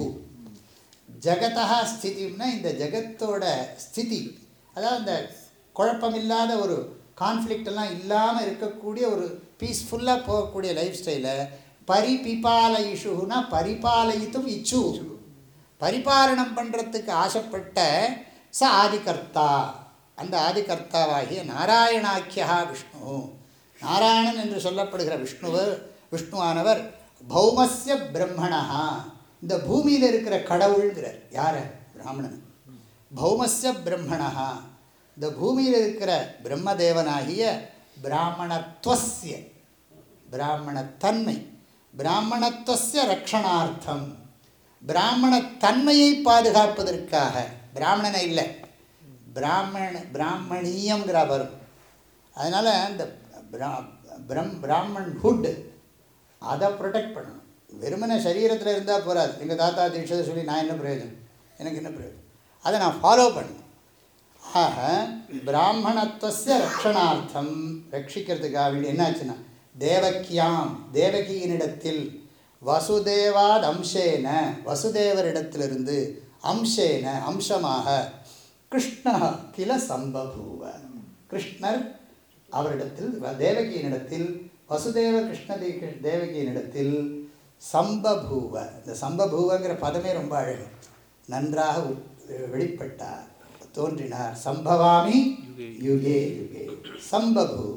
ஜகதா ஸ்திதிம்னா இந்த ஜகத்தோட ஸ்திதி அதாவது இந்த குழப்பமில்லாத ஒரு கான்ஃப்ளிக்ட் எல்லாம் இல்லாமல் இருக்கக்கூடிய ஒரு பீஸ்ஃபுல்லாக போகக்கூடிய லைஃப் ஸ்டைலை பரிபிபால இஷுனா பரிபாலயித்தும் இச்சு பரிபாலனம் பண்ணுறதுக்கு ஆசைப்பட்ட ச ஆதிகர்த்தா அந்த ஆதிகர்த்தாவாகிய நாராயணாக்கியா விஷ்ணு நாராயணன் என்று சொல்லப்படுகிற விஷ்ணுவர் விஷ்ணுவானவர் பௌமஸ்ய பிரம்மணா இந்த பூமியில் இருக்கிற கடவுள்ங்கிறார் யார பிராமணன் பௌமஸ்ய பிரம்மணா இந்த பூமியில் இருக்கிற பிரம்மதேவனாகிய பிராமணத்துவஸ்ய பிராமணத்தன்மை பிராமணத்துவஸ்ய ரக்ஷணார்த்தம் பிராமணத்தன்மையை பாதுகாப்பதற்காக பிராமணனை இல்லை பிராமண பிராமணியங்கிற வரும் அதனால் இந்த பிரா பிரம் பிராமன் ஹுட் அதை ப்ரொடெக்ட் பண்ணணும் வெறுமனே சரீரத்தில் இருந்தால் போகாது எங்கள் தாத்தா தீட்சதை சொல்லி நான் என்ன பிரயோஜனம் எனக்கு என்ன பிரயோஜனம் அதை நான் ஃபாலோ பண்ணணும் ஆக பிராமணத்துவஸ்ய ரக்ஷணார்த்தம் ரட்சிக்கிறதுக்காக வேண்டி என்னாச்சுன்னா தேவக்கியாம் தேவகியினிடத்தில் வசுதேவாத் அம்சேன வசுதேவரிடத்திலிருந்து அம்சேன அம்சமாக கிருஷ்ண கில சம்பபூவ கிருஷ்ணர் அவரிடத்தில் வ- தேவகியினிடத்தில் வசுதேவ கிருஷ்ண தே- தேவகியினிடத்தில் சம்பபூவ இந்த சம்பபூவங்கிற பதமே ரொம்ப அழகு நன்றாக உ- வெளிப்பட்டார் தோன்றினார் சம்பவாமி யுகே யுகே சம்பபூவ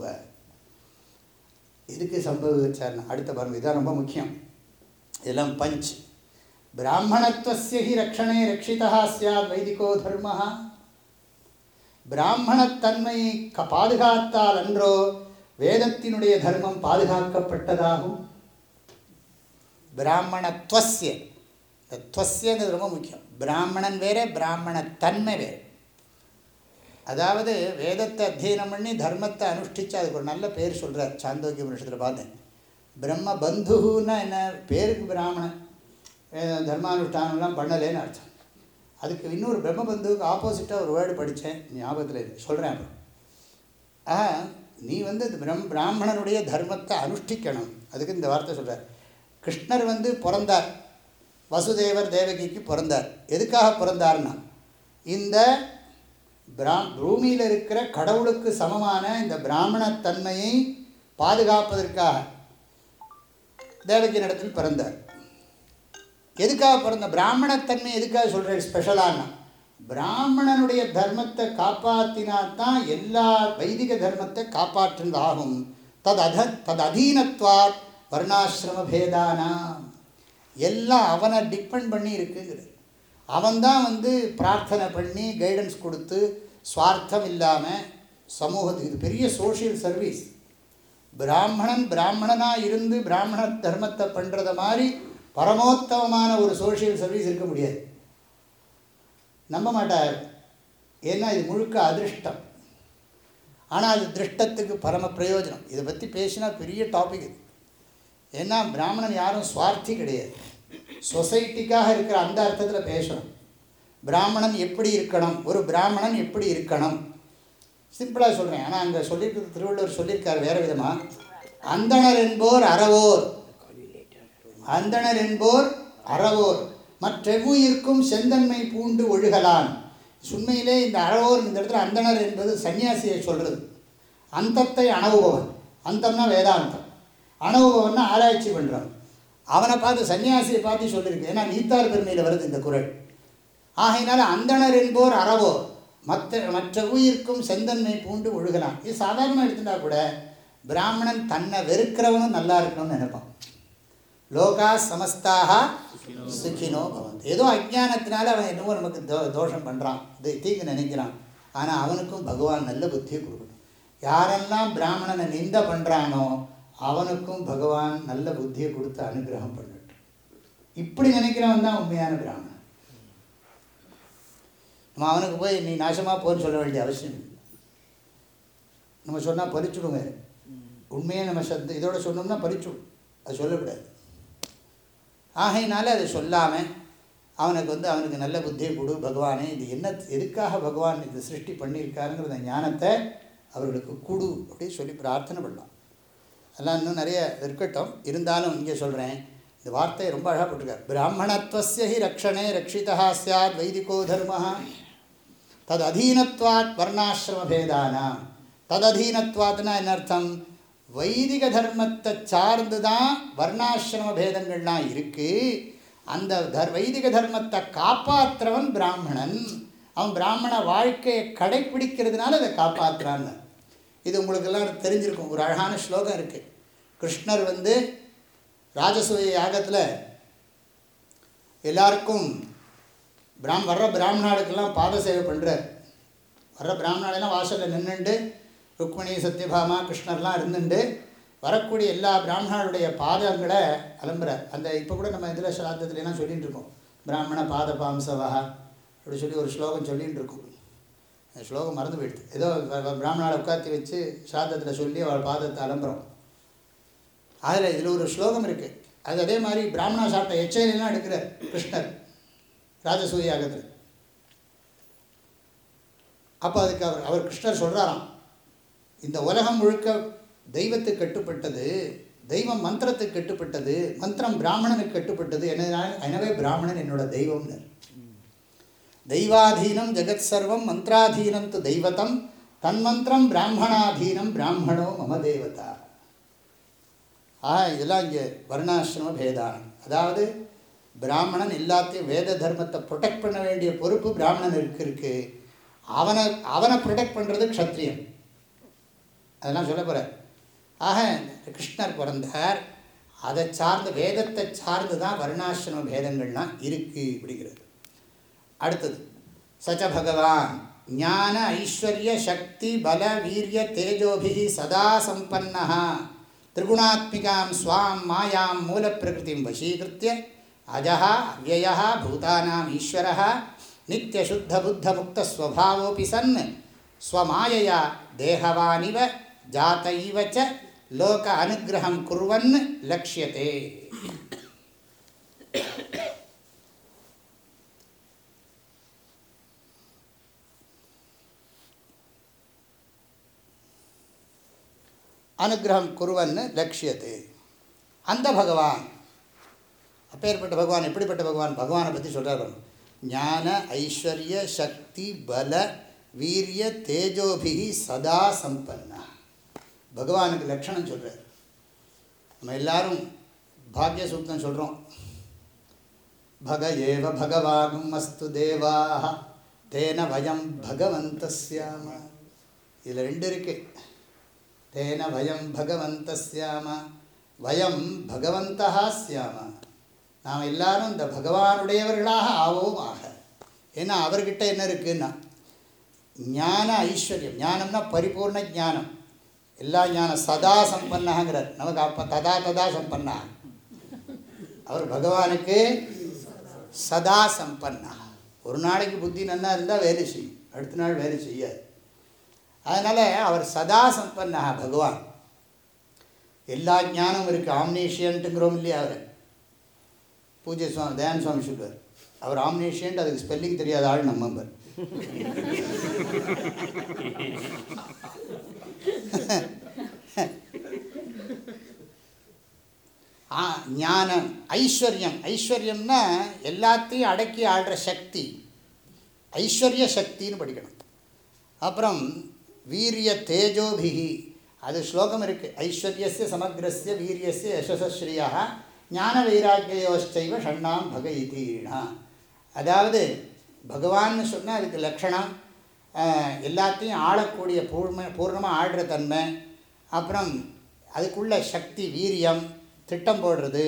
எதுக்கு சம்பவிச்சார்னா அடுத்த பாருங்க இதான் ரொம்ப முக்கியம் இதெல்லாம் பஞ்ச் பிராமணத்துவஸ்ய ஹி ரக்ஷணே ரட்சிதா சியாத் வைதிகோ தர்ம பிராமணத்தன்மையை க பாதுகாத்தால் அன்றோ வேதத்தினுடைய தர்மம் பாதுகாக்கப்பட்டதாகும் பிராமணத்துவஸ்ய இந்த துவஸ்யங்கிறது ரொம்ப முக்கியம் பிராமணன் வேற பிராமணத்தன்மை வேறு அதாவது வேதத்தை அத்தியனம் பண்ணி தர்மத்தை அனுஷ்டிச்சு அதுக்கு ஒரு நல்ல பேர் சொல்கிறார் சாந்தோக்கிய வருஷத்தில் பார்த்தேன் பிரம்ம பந்துன்னா என்ன பேருக்கு பிராமணன் வேத தர்மானுஷ்டானம்லாம் பண்ணலேன்னு அர்த்தம் அதுக்கு இன்னொரு பிரம்ம பந்துவுக்கு ஆப்போசிட்டாக ஒரு வேர்டு படித்தேன் ஞாபகத்தில் இருக்கு சொல்கிறேன் அப்புறம் ஆ நீ வந்து இந்த பிரம் பிராமணனுடைய தர்மத்தை அனுஷ்டிக்கணும் அதுக்கு இந்த வார்த்தை சொல்கிறார் கிருஷ்ணர் வந்து பிறந்தார் வசுதேவர் தேவகிக்கு பிறந்தார் எதுக்காக பிறந்தார்னா இந்த பிராம் பூமியில் இருக்கிற கடவுளுக்கு சமமான இந்த பிராமணத்தன்மையை பாதுகாப்பதற்காக தேவகியின் இடத்தில் பிறந்தார் எதுக்காக பிறந்த பிராமணத்தன்மை எதுக்காக சொல்கிறேன் ஸ்பெஷலானா பிராமணனுடைய தர்மத்தை காப்பாற்றினா தான் எல்லா வைதிக தர்மத்தை காப்பாற்றுவதாகும் தத் அத தத் அதீனத்வாத் வர்ணாசிரம பேதானாம் எல்லாம் அவனை டிபெண்ட் பண்ணி இருக்குங்கிறது அவன்தான் வந்து பிரார்த்தனை பண்ணி கைடன்ஸ் கொடுத்து சுவார்த்தம் இல்லாமல் சமூகத்துக்கு இது பெரிய சோஷியல் சர்வீஸ் பிராமணன் பிராமணனாக இருந்து பிராமண தர்மத்தை பண்ணுறத மாதிரி பரமோத்தமமான ஒரு சோஷியல் சர்வீஸ் இருக்க முடியாது நம்ப மாட்டார் ஏன்னா இது முழுக்க அதிருஷ்டம் ஆனால் அது திருஷ்டத்துக்கு பரம பிரயோஜனம் இதை பற்றி பேசினா பெரிய டாபிக் இது ஏன்னா பிராமணன் யாரும் சுவார்த்தி கிடையாது சொசைட்டிக்காக இருக்கிற அந்த அர்த்தத்தில் பேசணும் பிராமணன் எப்படி இருக்கணும் ஒரு பிராமணன் எப்படி இருக்கணும் சிம்பிளாக சொல்கிறேன் ஆனால் அங்கே சொல்லியிருக்கிறது திருவள்ளுவர் சொல்லியிருக்கார் வேறு விதமாக அந்தணர் என்போர் அறவோர் அந்தணர் என்போர் அறவோர் மற்றெவ்வுயிர்க்கும் செந்தன்மை பூண்டு ஒழுகலான் உண்மையிலே இந்த அறவோர் இந்த இடத்துல அந்தணர் என்பது சன்னியாசியை சொல்கிறது அந்தத்தை அணவுபவன் அந்தம்னா வேதாந்தம் அணவுபவன்னா ஆராய்ச்சி பண்ணுறவன் அவனை பார்த்து சன்னியாசியை பார்த்து சொல்லியிருக்கு ஏன்னா நீத்தார் பெருமையில் வருது இந்த குரல் ஆகையினால அந்தணர் என்போர் அறவோர் மற்ற மற்ற உயிர்க்கும் செந்தன்மை பூண்டு ஒழுகலாம் இது சாதாரணமாக எடுத்துட்டா கூட பிராமணன் தன்னை வெறுக்கிறவனும் நல்லா இருக்கணும்னு நினைப்பான் லோகா சமஸ்தாக சுகினோ பவந்த் ஏதோ அஜ்ஞானத்தினால அவன் என்னவோ நமக்கு தோ தோஷம் பண்ணுறான் இது தீங்கு நினைக்கிறான் ஆனால் அவனுக்கும் பகவான் நல்ல புத்தியை கொடுக்கணும் யாரெல்லாம் பிராமணனை நிந்த பண்ணுறானோ அவனுக்கும் பகவான் நல்ல புத்தியை கொடுத்து அனுகிரகம் பண்ணட்டும் இப்படி நினைக்கிறவன் தான் உண்மையான பிராமணன் நம்ம அவனுக்கு போய் நீ நாசமாக போன்னு சொல்ல வேண்டிய அவசியம் இல்லை நம்ம சொன்னால் பறிச்சுடுங்க உண்மையை நம்ம சத்த இதோட சொன்னோம்னா பறிச்சுடும் அது சொல்லக்கூடாது ஆகையினால அதை சொல்லாமல் அவனுக்கு வந்து அவனுக்கு நல்ல புத்தியை கொடு பகவானே இது என்ன எதுக்காக பகவான் இது சிருஷ்டி பண்ணியிருக்காருங்கிற ஞானத்தை அவர்களுக்கு கொடு அப்படின்னு சொல்லி பிரார்த்தனை பண்ணலாம் அதெல்லாம் இன்னும் நிறைய இருக்கட்டும் இருந்தாலும் இங்கே சொல்கிறேன் இந்த வார்த்தையை ரொம்ப அழகாக போட்டிருக்கார் பிராமணத்வசிய ஹி ரக்ஷணே ரக்ஷிதா சாத் வைதிகோ தர்ம தது அதீனத்வாத் வர்ணாசிரம பேதானாம் தததீனத்வாத்னா என்ன அர்த்தம் வைதிக தர்மத்தை சார்ந்து தான் வர்ணாசிரம பேதங்கள்லாம் இருக்குது அந்த தர் வைதிக தர்மத்தை காப்பாற்றுறவன் பிராமணன் அவன் பிராமண வாழ்க்கையை கடைப்பிடிக்கிறதுனால அதை காப்பாற்றுறான்னு இது உங்களுக்கெல்லாம் தெரிஞ்சிருக்கும் ஒரு அழகான ஸ்லோகம் இருக்குது கிருஷ்ணர் வந்து ராஜசூய யாகத்தில் எல்லாருக்கும் பிராம் வர்ற பிராமணாளுக்கெல்லாம் பாத சேவை பண்ணுறார் வர்ற பிராமணாலெல்லாம் வாசலில் நின்றுண்டு ருக்மிணி சத்யபாமா கிருஷ்ணர்லாம் இருந்துட்டு வரக்கூடிய எல்லா பிராமணர்களுடைய பாதங்களை அலம்புறார் அந்த இப்போ கூட நம்ம இதில் சாத்தத்துலாம் சொல்லிகிட்டு இருக்கோம் பிராமண பாத பாம்சவா அப்படி சொல்லி ஒரு ஸ்லோகம் சொல்லிகிட்டு இருக்கோம் அந்த ஸ்லோகம் மறந்து போயிடுது ஏதோ பிராமணாவை உட்காத்தி வச்சு சாதத்தில் சொல்லி அவள் பாதத்தை அலம்புறோம் அதில் இதில் ஒரு ஸ்லோகம் இருக்குது அது அதே மாதிரி பிராமணா சாப்பிட்ட எச்சையெல்லாம் எடுக்கிறார் கிருஷ்ணர் ராஜசூயாகத்தில் அப்போ அதுக்கு அவர் அவர் கிருஷ்ணர் சொல்கிறாராம் இந்த உலகம் முழுக்க தெய்வத்துக்கு கட்டுப்பட்டது தெய்வம் மந்திரத்துக்கு கட்டுப்பட்டது மந்திரம் பிராமணனுக்கு கட்டுப்பட்டது என்ன எனவே பிராமணன் என்னோட தெய்வம்னர் தெய்வாதீனம் ஜெகத் சர்வம் மந்திராதீனம் து தெய்வத்தம் தன்மந்திரம் பிராமணாதீனம் பிராமணோ மம தேவதா ஆ இதெல்லாம் இங்கே வர்ணாசிரம பேதானம் அதாவது பிராமணன் எல்லாத்தையும் வேத தர்மத்தை ப்ரொடெக்ட் பண்ண வேண்டிய பொறுப்பு பிராமணனுக்கு இருக்குது அவனை அவனை ப்ரொடெக்ட் பண்ணுறது க்ஷத்ரியன் அதெல்லாம் சொல்ல போகிறார் ஆக கிருஷ்ணர் பிறந்தார் அதை சார்ந்த வேதத்தை சார்ந்து தான் வர்ணாசிரம பேதங்கள்லாம் இருக்குது அப்படிங்கிறது அடுத்தது சச்ச பகவான் ஞான ஐஸ்வர்ய சக்தி பல வீரிய தேஜோபிஹி சதா சம்பன்னா திரிகுணாத்மிகாம் ஸ்வாம் மாயாம் மூலப்பிரகிருதிம் வசீகிருத்திய அஜா அவ்வயா பூதானாம் ஈஸ்வர நித்தியசுத்தபுத்தமுக்தஸ்வபாவோபி சன் ஸ்வமாயையா தேகவானிவ ஜாத்தைவ ச லோக அனுகிரகம் குர்வன் லக்ஷ்யத்தே அனுகிரகம் குருவன்னு லட்சியத்து அந்த பகவான் அப்பேற்பட்ட பகவான் எப்படிப்பட்ட பகவான் பகவானை பற்றி சொல்கிறார் பாருங்க. ஞான ஐஸ்வர்ய சக்தி பல வீரிய தேஜோபிகி சதா சம்பன்னா பகவானுக்கு லட்சணம் சொல்கிறார் நம்ம எல்லாரும் பாக்ய சூக்தம் சொல்கிறோம் பக ஏவ பகவாகும் அஸ்து தேவாக தேன வயம் பகவந்தஸ்யாம இதில் ரெண்டு இருக்குது தேன வயம் பகவந்தஸ்யாம வயம் பகவந்தா ஸ்யாம நாம் எல்லாரும் இந்த பகவானுடையவர்களாக ஆவோம் ஆக ஏன்னா அவர்கிட்ட என்ன இருக்குன்னா ஞான ஐஸ்வர்யம் ஞானம்னா பரிபூர்ண ஞானம் எல்லா ஞானம் சதா சம்பன்னாங்கிறார் நமக்கு அப்போ ததா ததா சம்பன்னா அவர் பகவானுக்கு சதா சம்பன்னா ஒரு நாளைக்கு புத்தி நல்லா இருந்தால் வேலை செய்யும் அடுத்த நாள் வேலை செய்யாது அதனால் அவர் சதா சம்பன்னா பகவான் எல்லா ஞானமும் இருக்குது ஆம்னேஷியன்ட்டுங்கிறோம் இல்லையா அவர் பூஜை சுவாமி தயான் சுவாமி சொல்லுவார் அவர் ஆம்னேஷியன்ட் அதுக்கு ஸ்பெல்லிங் தெரியாத ஆள் நம்ம நம்பர் ஞானம் ஐஸ்வர்யம் ஐஸ்வர்யம்னா எல்லாத்தையும் அடக்கி ஆடுற சக்தி ஐஸ்வர்ய சக்தின்னு படிக்கணும் அப்புறம் வீரிய தேஜோபிகி அது ஸ்லோகம் இருக்குது ஐஸ்வர்யஸ்ய சமக்ரஸ்ய வீரியஸ்ய யசஸ்ரீயா ஞான வைராக்கியோச்சைவ ஷண்ணாம் பகயிதீனா அதாவது பகவான்னு சொன்னால் அதுக்கு லக்ஷணம் எல்லாத்தையும் ஆளக்கூடிய பூர்ண பூர்ணமாக ஆடுற தன்மை அப்புறம் அதுக்குள்ள சக்தி வீரியம் திட்டம் போடுறது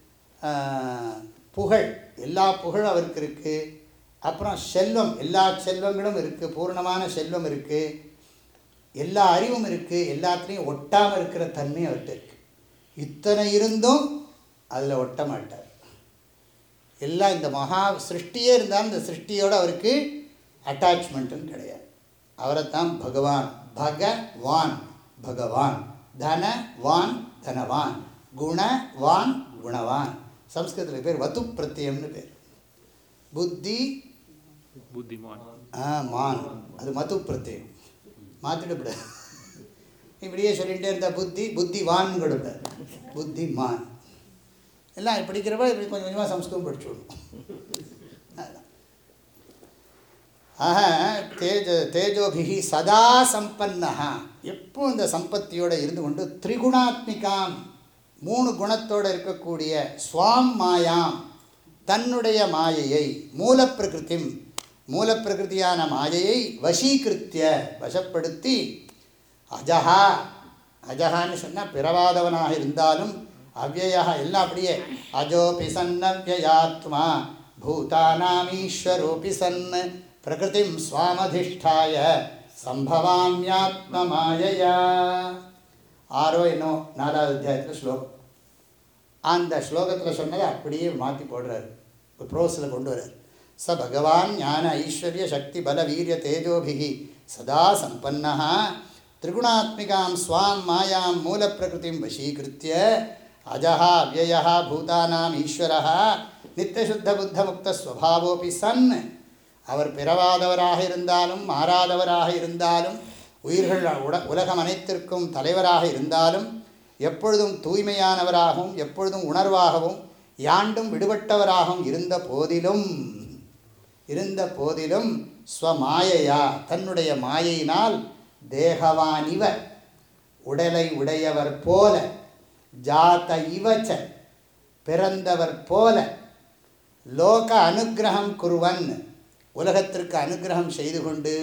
புகழ் எல்லா புகழும் அவருக்கு இருக்குது அப்புறம் செல்வம் எல்லா செல்வங்களும் இருக்குது பூர்ணமான செல்வம் இருக்குது எல்லா அறிவும் இருக்குது எல்லாத்துலேயும் ஒட்டாமல் இருக்கிற தன்மை அவர்கிட்ட இருக்குது இத்தனை இருந்தும் அதில் ஒட்ட மாட்டார் எல்லாம் இந்த மகா சிருஷ்டியே இருந்தாலும் இந்த சிருஷ்டியோடு அவருக்கு அட்டாச்மெண்ட்டுன்னு கிடையாது அவரை தான் பகவான் பகவான் பகவான் தனவான் தனவான் குணவான் குணவான் சம்ஸ்கிருதத்தில் பேர் வத்து பிரத்தியம்னு பேர் புத்தி புத்திமான் ஆ மான் அது மது பிரத்தியம் மாற்றிடக்கூடாது இப்படியே சொல்லிகிட்டே இருந்தால் புத்தி புத்தி வான் கொடுப்ப புத்தி மான் எல்லாம் படிக்கிறப்ப இப்படி கொஞ்சம் கொஞ்சமாக சம்ஸ்கிருதம் படிச்சுடணும் ஆக தேஜ தேஜோபிகி சதா சம்பன்னா எப்போ இந்த சம்பத்தியோடு இருந்து கொண்டு திரிகுணாத்மிகாம் மூணு குணத்தோடு இருக்கக்கூடிய ஸ்வாம் மாயாம் தன்னுடைய மாயையை மூலப்பிரகிருதி மூலப்பிரகிருதியான மாயையை வசீகிருத்திய வசப்படுத்தி அஜஹா அஜஹான்னு சொன்னால் பிறவாதவனாக இருந்தாலும் அவ்வயா எல்லாம் அப்படியே அஜோபி சன்னவ்யயாத்மா பூதானாமீஸ்வரோபி சன் பிரகிருதிம் சுவாமதிஷ்டாய சம்பவாமியாத்ம மாயையா ஆரோ என்னோ நாலாவது அத்தியாயத்தில் ஸ்லோகம் அந்த ஸ்லோகத்தில் சொன்னதை அப்படியே மாற்றி போடுறாரு ப்ரோஸில் கொண்டு வர்றார் ச பகவான் ஞான ஐஸ்வர்ய சக்தி பல வீரிய தேஜோபிகி சதா சம்பன்னா திரிகுணாத்மிகாம் ஸ்வாம் மாயாம் மூலப்பிரகிருதிம் வசீகிருத்திய அஜா அவ்வயா பூதானாம் ஈஸ்வரா நித்தியசுத்த புத்த முக்த ஸ்வபாவோபி சன் அவர் பிறவாதவராக இருந்தாலும் மாறாதவராக இருந்தாலும் உயிர்கள் உட உலகம் அனைத்திற்கும் தலைவராக இருந்தாலும் எப்பொழுதும் தூய்மையானவராகவும் எப்பொழுதும் உணர்வாகவும் யாண்டும் விடுபட்டவராகவும் இருந்த போதிலும் இருந்த போதிலும் ஸ்வமாயையா தன்னுடைய மாயையினால் தேகவானிவ உடலை உடையவர் போல ஜாத்த இவச்ச பிறந்தவர் போல லோக அனுகிரகம் குருவன் உலகத்திற்கு அனுகிரகம் செய்து கொண்டு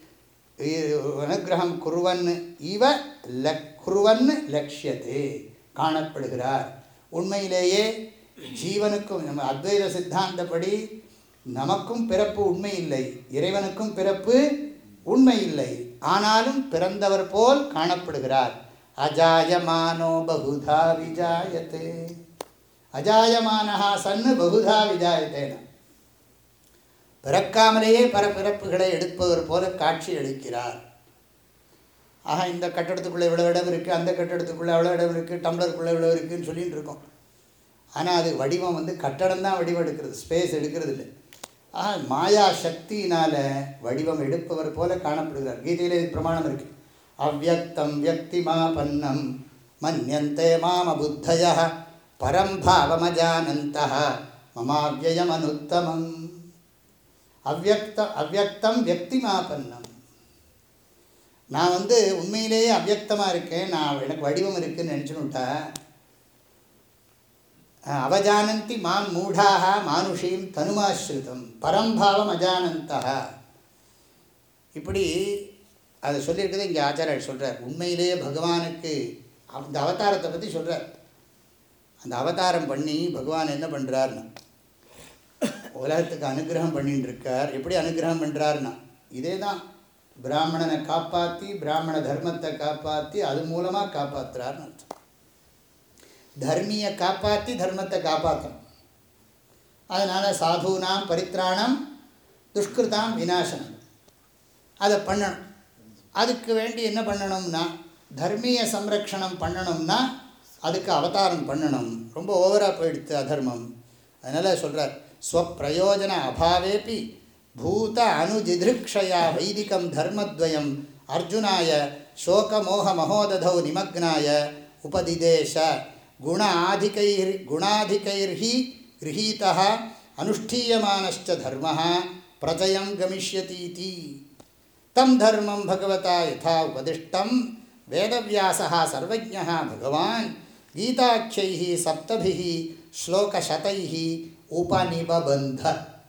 அனுகிரகம் குருவன் இவ லக் குருவன் லட்சியத்தே காணப்படுகிறார் உண்மையிலேயே ஜீவனுக்கும் நம்ம அத்வைத சித்தாந்தப்படி நமக்கும் பிறப்பு உண்மை இல்லை இறைவனுக்கும் பிறப்பு உண்மை இல்லை ஆனாலும் பிறந்தவர் போல் காணப்படுகிறார் அஜாயமானோ பகுதா விஜாயத்தே அஜாயமானஹா சன்னு பகுதா விஜாயத்தேன பிறக்காமலேயே பல பிறப்புகளை எடுப்பவர் போல காட்சி அளிக்கிறார் ஆக இந்த கட்டடத்துக்குள்ளே இவ்வளோ இடம் இருக்குது அந்த கட்டடத்துக்குள்ளே அவ்வளோ இடம் இருக்குது டம்ளருக்குள்ளே இவ்வளோ இருக்குதுன்னு சொல்லிகிட்டு இருக்கோம் ஆனால் அது வடிவம் வந்து கட்டடம் தான் வடிவம் எடுக்கிறது ஸ்பேஸ் எடுக்கிறது இல்லை ஆக மாயா சக்தியினால் வடிவம் எடுப்பவர் போல காணப்படுகிறார் கீதையில் இது பிரமாணம் இருக்குது அவ்வக்தம் வியக்திமா பன்னம் மன்யந்தே மாம புத்தய பரம் பாவமஜானந்த மமாவியம் அனுத்தமம் அவ்வக்த அவ்வக்தம் வியக்திமாபன்னம் நான் வந்து உண்மையிலேயே அவ்வக்தமாக இருக்கேன் நான் எனக்கு வடிவம் இருக்குதுன்னு நினச்சுன்னுட்டா அவஜானந்தி மாம் மூடாக மானுஷீம் தனுமாஸ்ருதம் பரம்பாவம் அஜானந்தா இப்படி அதை சொல்லியிருக்கிறது இங்கே ஆச்சாரியர் சொல்கிறார் உண்மையிலேயே பகவானுக்கு அந்த அவதாரத்தை பற்றி சொல்கிறார் அந்த அவதாரம் பண்ணி பகவான் என்ன பண்ணுறாருன்னு உலகத்துக்கு அனுகிரகம் பண்ணிட்டு இருக்கார் எப்படி அனுகிரகம் பண்ணுறாருன்னா இதே தான் பிராமணனை காப்பாற்றி பிராமண தர்மத்தை காப்பாற்றி அது மூலமாக காப்பாற்றுறாருன்னு அர்த்தம் தர்மியை காப்பாற்றி தர்மத்தை காப்பாற்றணும் அதனால் சாதுனாம் பரித்ராணம் துஷ்கிருதாம் விநாசனம் அதை பண்ணணும் அதுக்கு வேண்டி என்ன பண்ணணும்னா தர்மீய சம்ரக்ஷணம் பண்ணணும்னா அதுக்கு அவதாரம் பண்ணணும் ரொம்ப ஓவராக போயிடுத்து அதர்மம் அதனால் சொல்கிறார் ஸ்வப்பிரயோஜன அபாவேபி பூத அனுஜிதிருக்ஷயா வைதிகம் தர்மத்வயம் அர்ஜுனாய சோகமோக மகோததௌ நிமக்னாய உபதிதேச குண ஆதிகைர் குணாதிகைர்ஹி கிரகீதா அனுஷ்டீயமானச்ச தர்ம பிரஜயம் கமிஷ்யதீதி தம் தர்மம் பகவதா யதா உபதிஷ்டம் வேதவியாசா சர்வஜா பகவான் கீதாக்கியை சப்தபி ஸ்லோகசதை உபநிபபந்த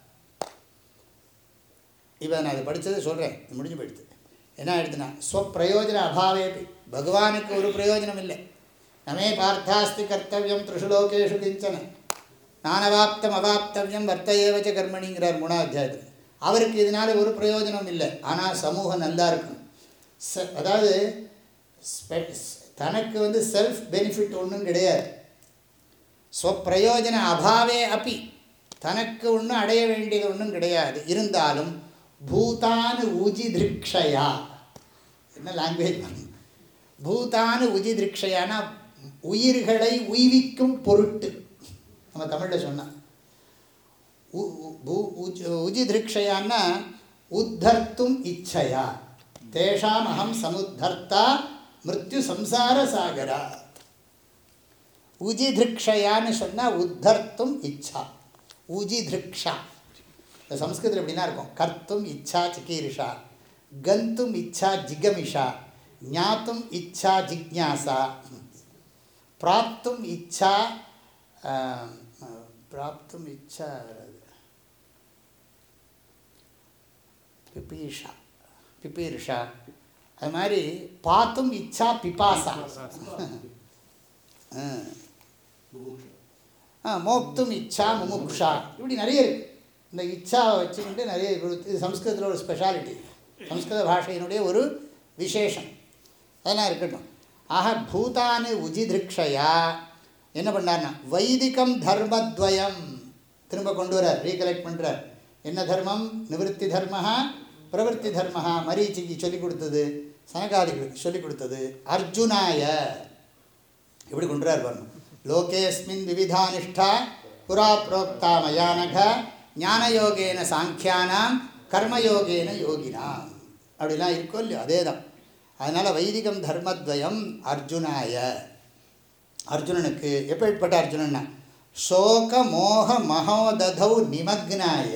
இப்போ நான் அது படித்தது சொல்கிறேன் இது முடிஞ்சு போயிடுது என்ன ஆயிடுதுன்னா ஸ்வப்பிரயோஜன அபாவே பகவானுக்கு ஒரு பிரயோஜனம் இல்லை நமே பார்த்தாஸ்தி கர்த்தவியம் த்ரிஷு லோகேஷு கிஞ்சன நானவாப்தம் அவாப்தவியம் வர்த்தையேவச்ச கர்மணிங்கிறார் மூணாவது அத்தியாயத்தில் அவருக்கு இதனால் ஒரு பிரயோஜனம் இல்லை ஆனால் சமூகம் நல்லா இருக்கும் ச அதாவது ஸ்பெ- தனக்கு வந்து செல்ஃப் பெனிஃபிட் ஒன்றும் கிடையாது ஸ்வப்பிரயோஜன அபாவே அப்பி தனக்கு ஒன்றும் அடைய வேண்டியது ஒன்றும் கிடையாது இருந்தாலும் பூதானு உஜிதிருக்ஷயா என்ன லாங்குவேஜ் பூதானு உஜிதிருக்ஷயானா உயிர்களை உய்விக்கும் பொருட்டு நம்ம தமிழில் சொன்னால் உஜிதிருக்ஷயான்னா உத்தர்த்தும் இச்சையா தேஷாம் அகம் சமுத்தர்த்தா மிருத்யு சம்சார சாகரா உஜிதிருக்ஷயான்னு சொன்னால் உத்தர்த்தும் இச்சா உஜிதிருக்ஷா இந்த சம்ஸ்கிருதத்தில் எப்படின்னா இருக்கும் கர்த்தும் இச்சா சிகீரிஷா கந்தும் இச்சா ஜிகமிஷா ஞாத்தும் இச்சா ஜிக்ஞாசா பிராப்தும் இச்சா ஆஹ், பிராப்தும் இச்சா வராது. பிபீஷா பிபீர்ஷா அது மாதிரி பாத்தும் இச்சா பிபாசா ஆ. ஆ மோக்தும் இச்சா முமுக்ஷா இப்படி நிறைய இருக்குது இந்த இச்சாவை வச்சுக்கிட்டு நிறைய இது- இது சம்ஸ்கிருதத்தில் ஒரு ஸ்பெஷாலிட்டி சம்ஸ்கிருத பாஷையினுடைய ஒரு விசேஷம் அதெல்லாம் இருக்கட்டும் ஆக பூதானு உஜிதிருக்ஷயா என்ன பண்ணார்னா வைதிகம் தர்மத்வயம் திரும்ப கொண்டு வரார் ரீகலெக்ட் பண்ணுறார் என்ன தர்மம் நிவர்த்தி தர்மஹா பிரவருத்தி தர்மஹா மரீச்சிக்கு சொல்லிக் கொடுத்தது சனகாதிகளுக்கு சொல்லிக் கொடுத்தது அர்ஜுனாய எப்படி கொண்டுறார் பாருங்க லோகேஸ்மின் விவிதானிஷ்டா புரா புரோக்தா மயானக ஞானயோகேன சாங்கியானாம் கர்மயோகேன யோகினாம் அப்படிலாம் இருக்கோ இல்லையோ அதே தான் அதனால் வைதிகம் தர்மத்வயம் அர்ஜுனாய அர்ஜுனனுக்கு எப்படிப்பட்ட அர்ஜுனன்னா சோக மோக மகோததௌ நிமக்னாய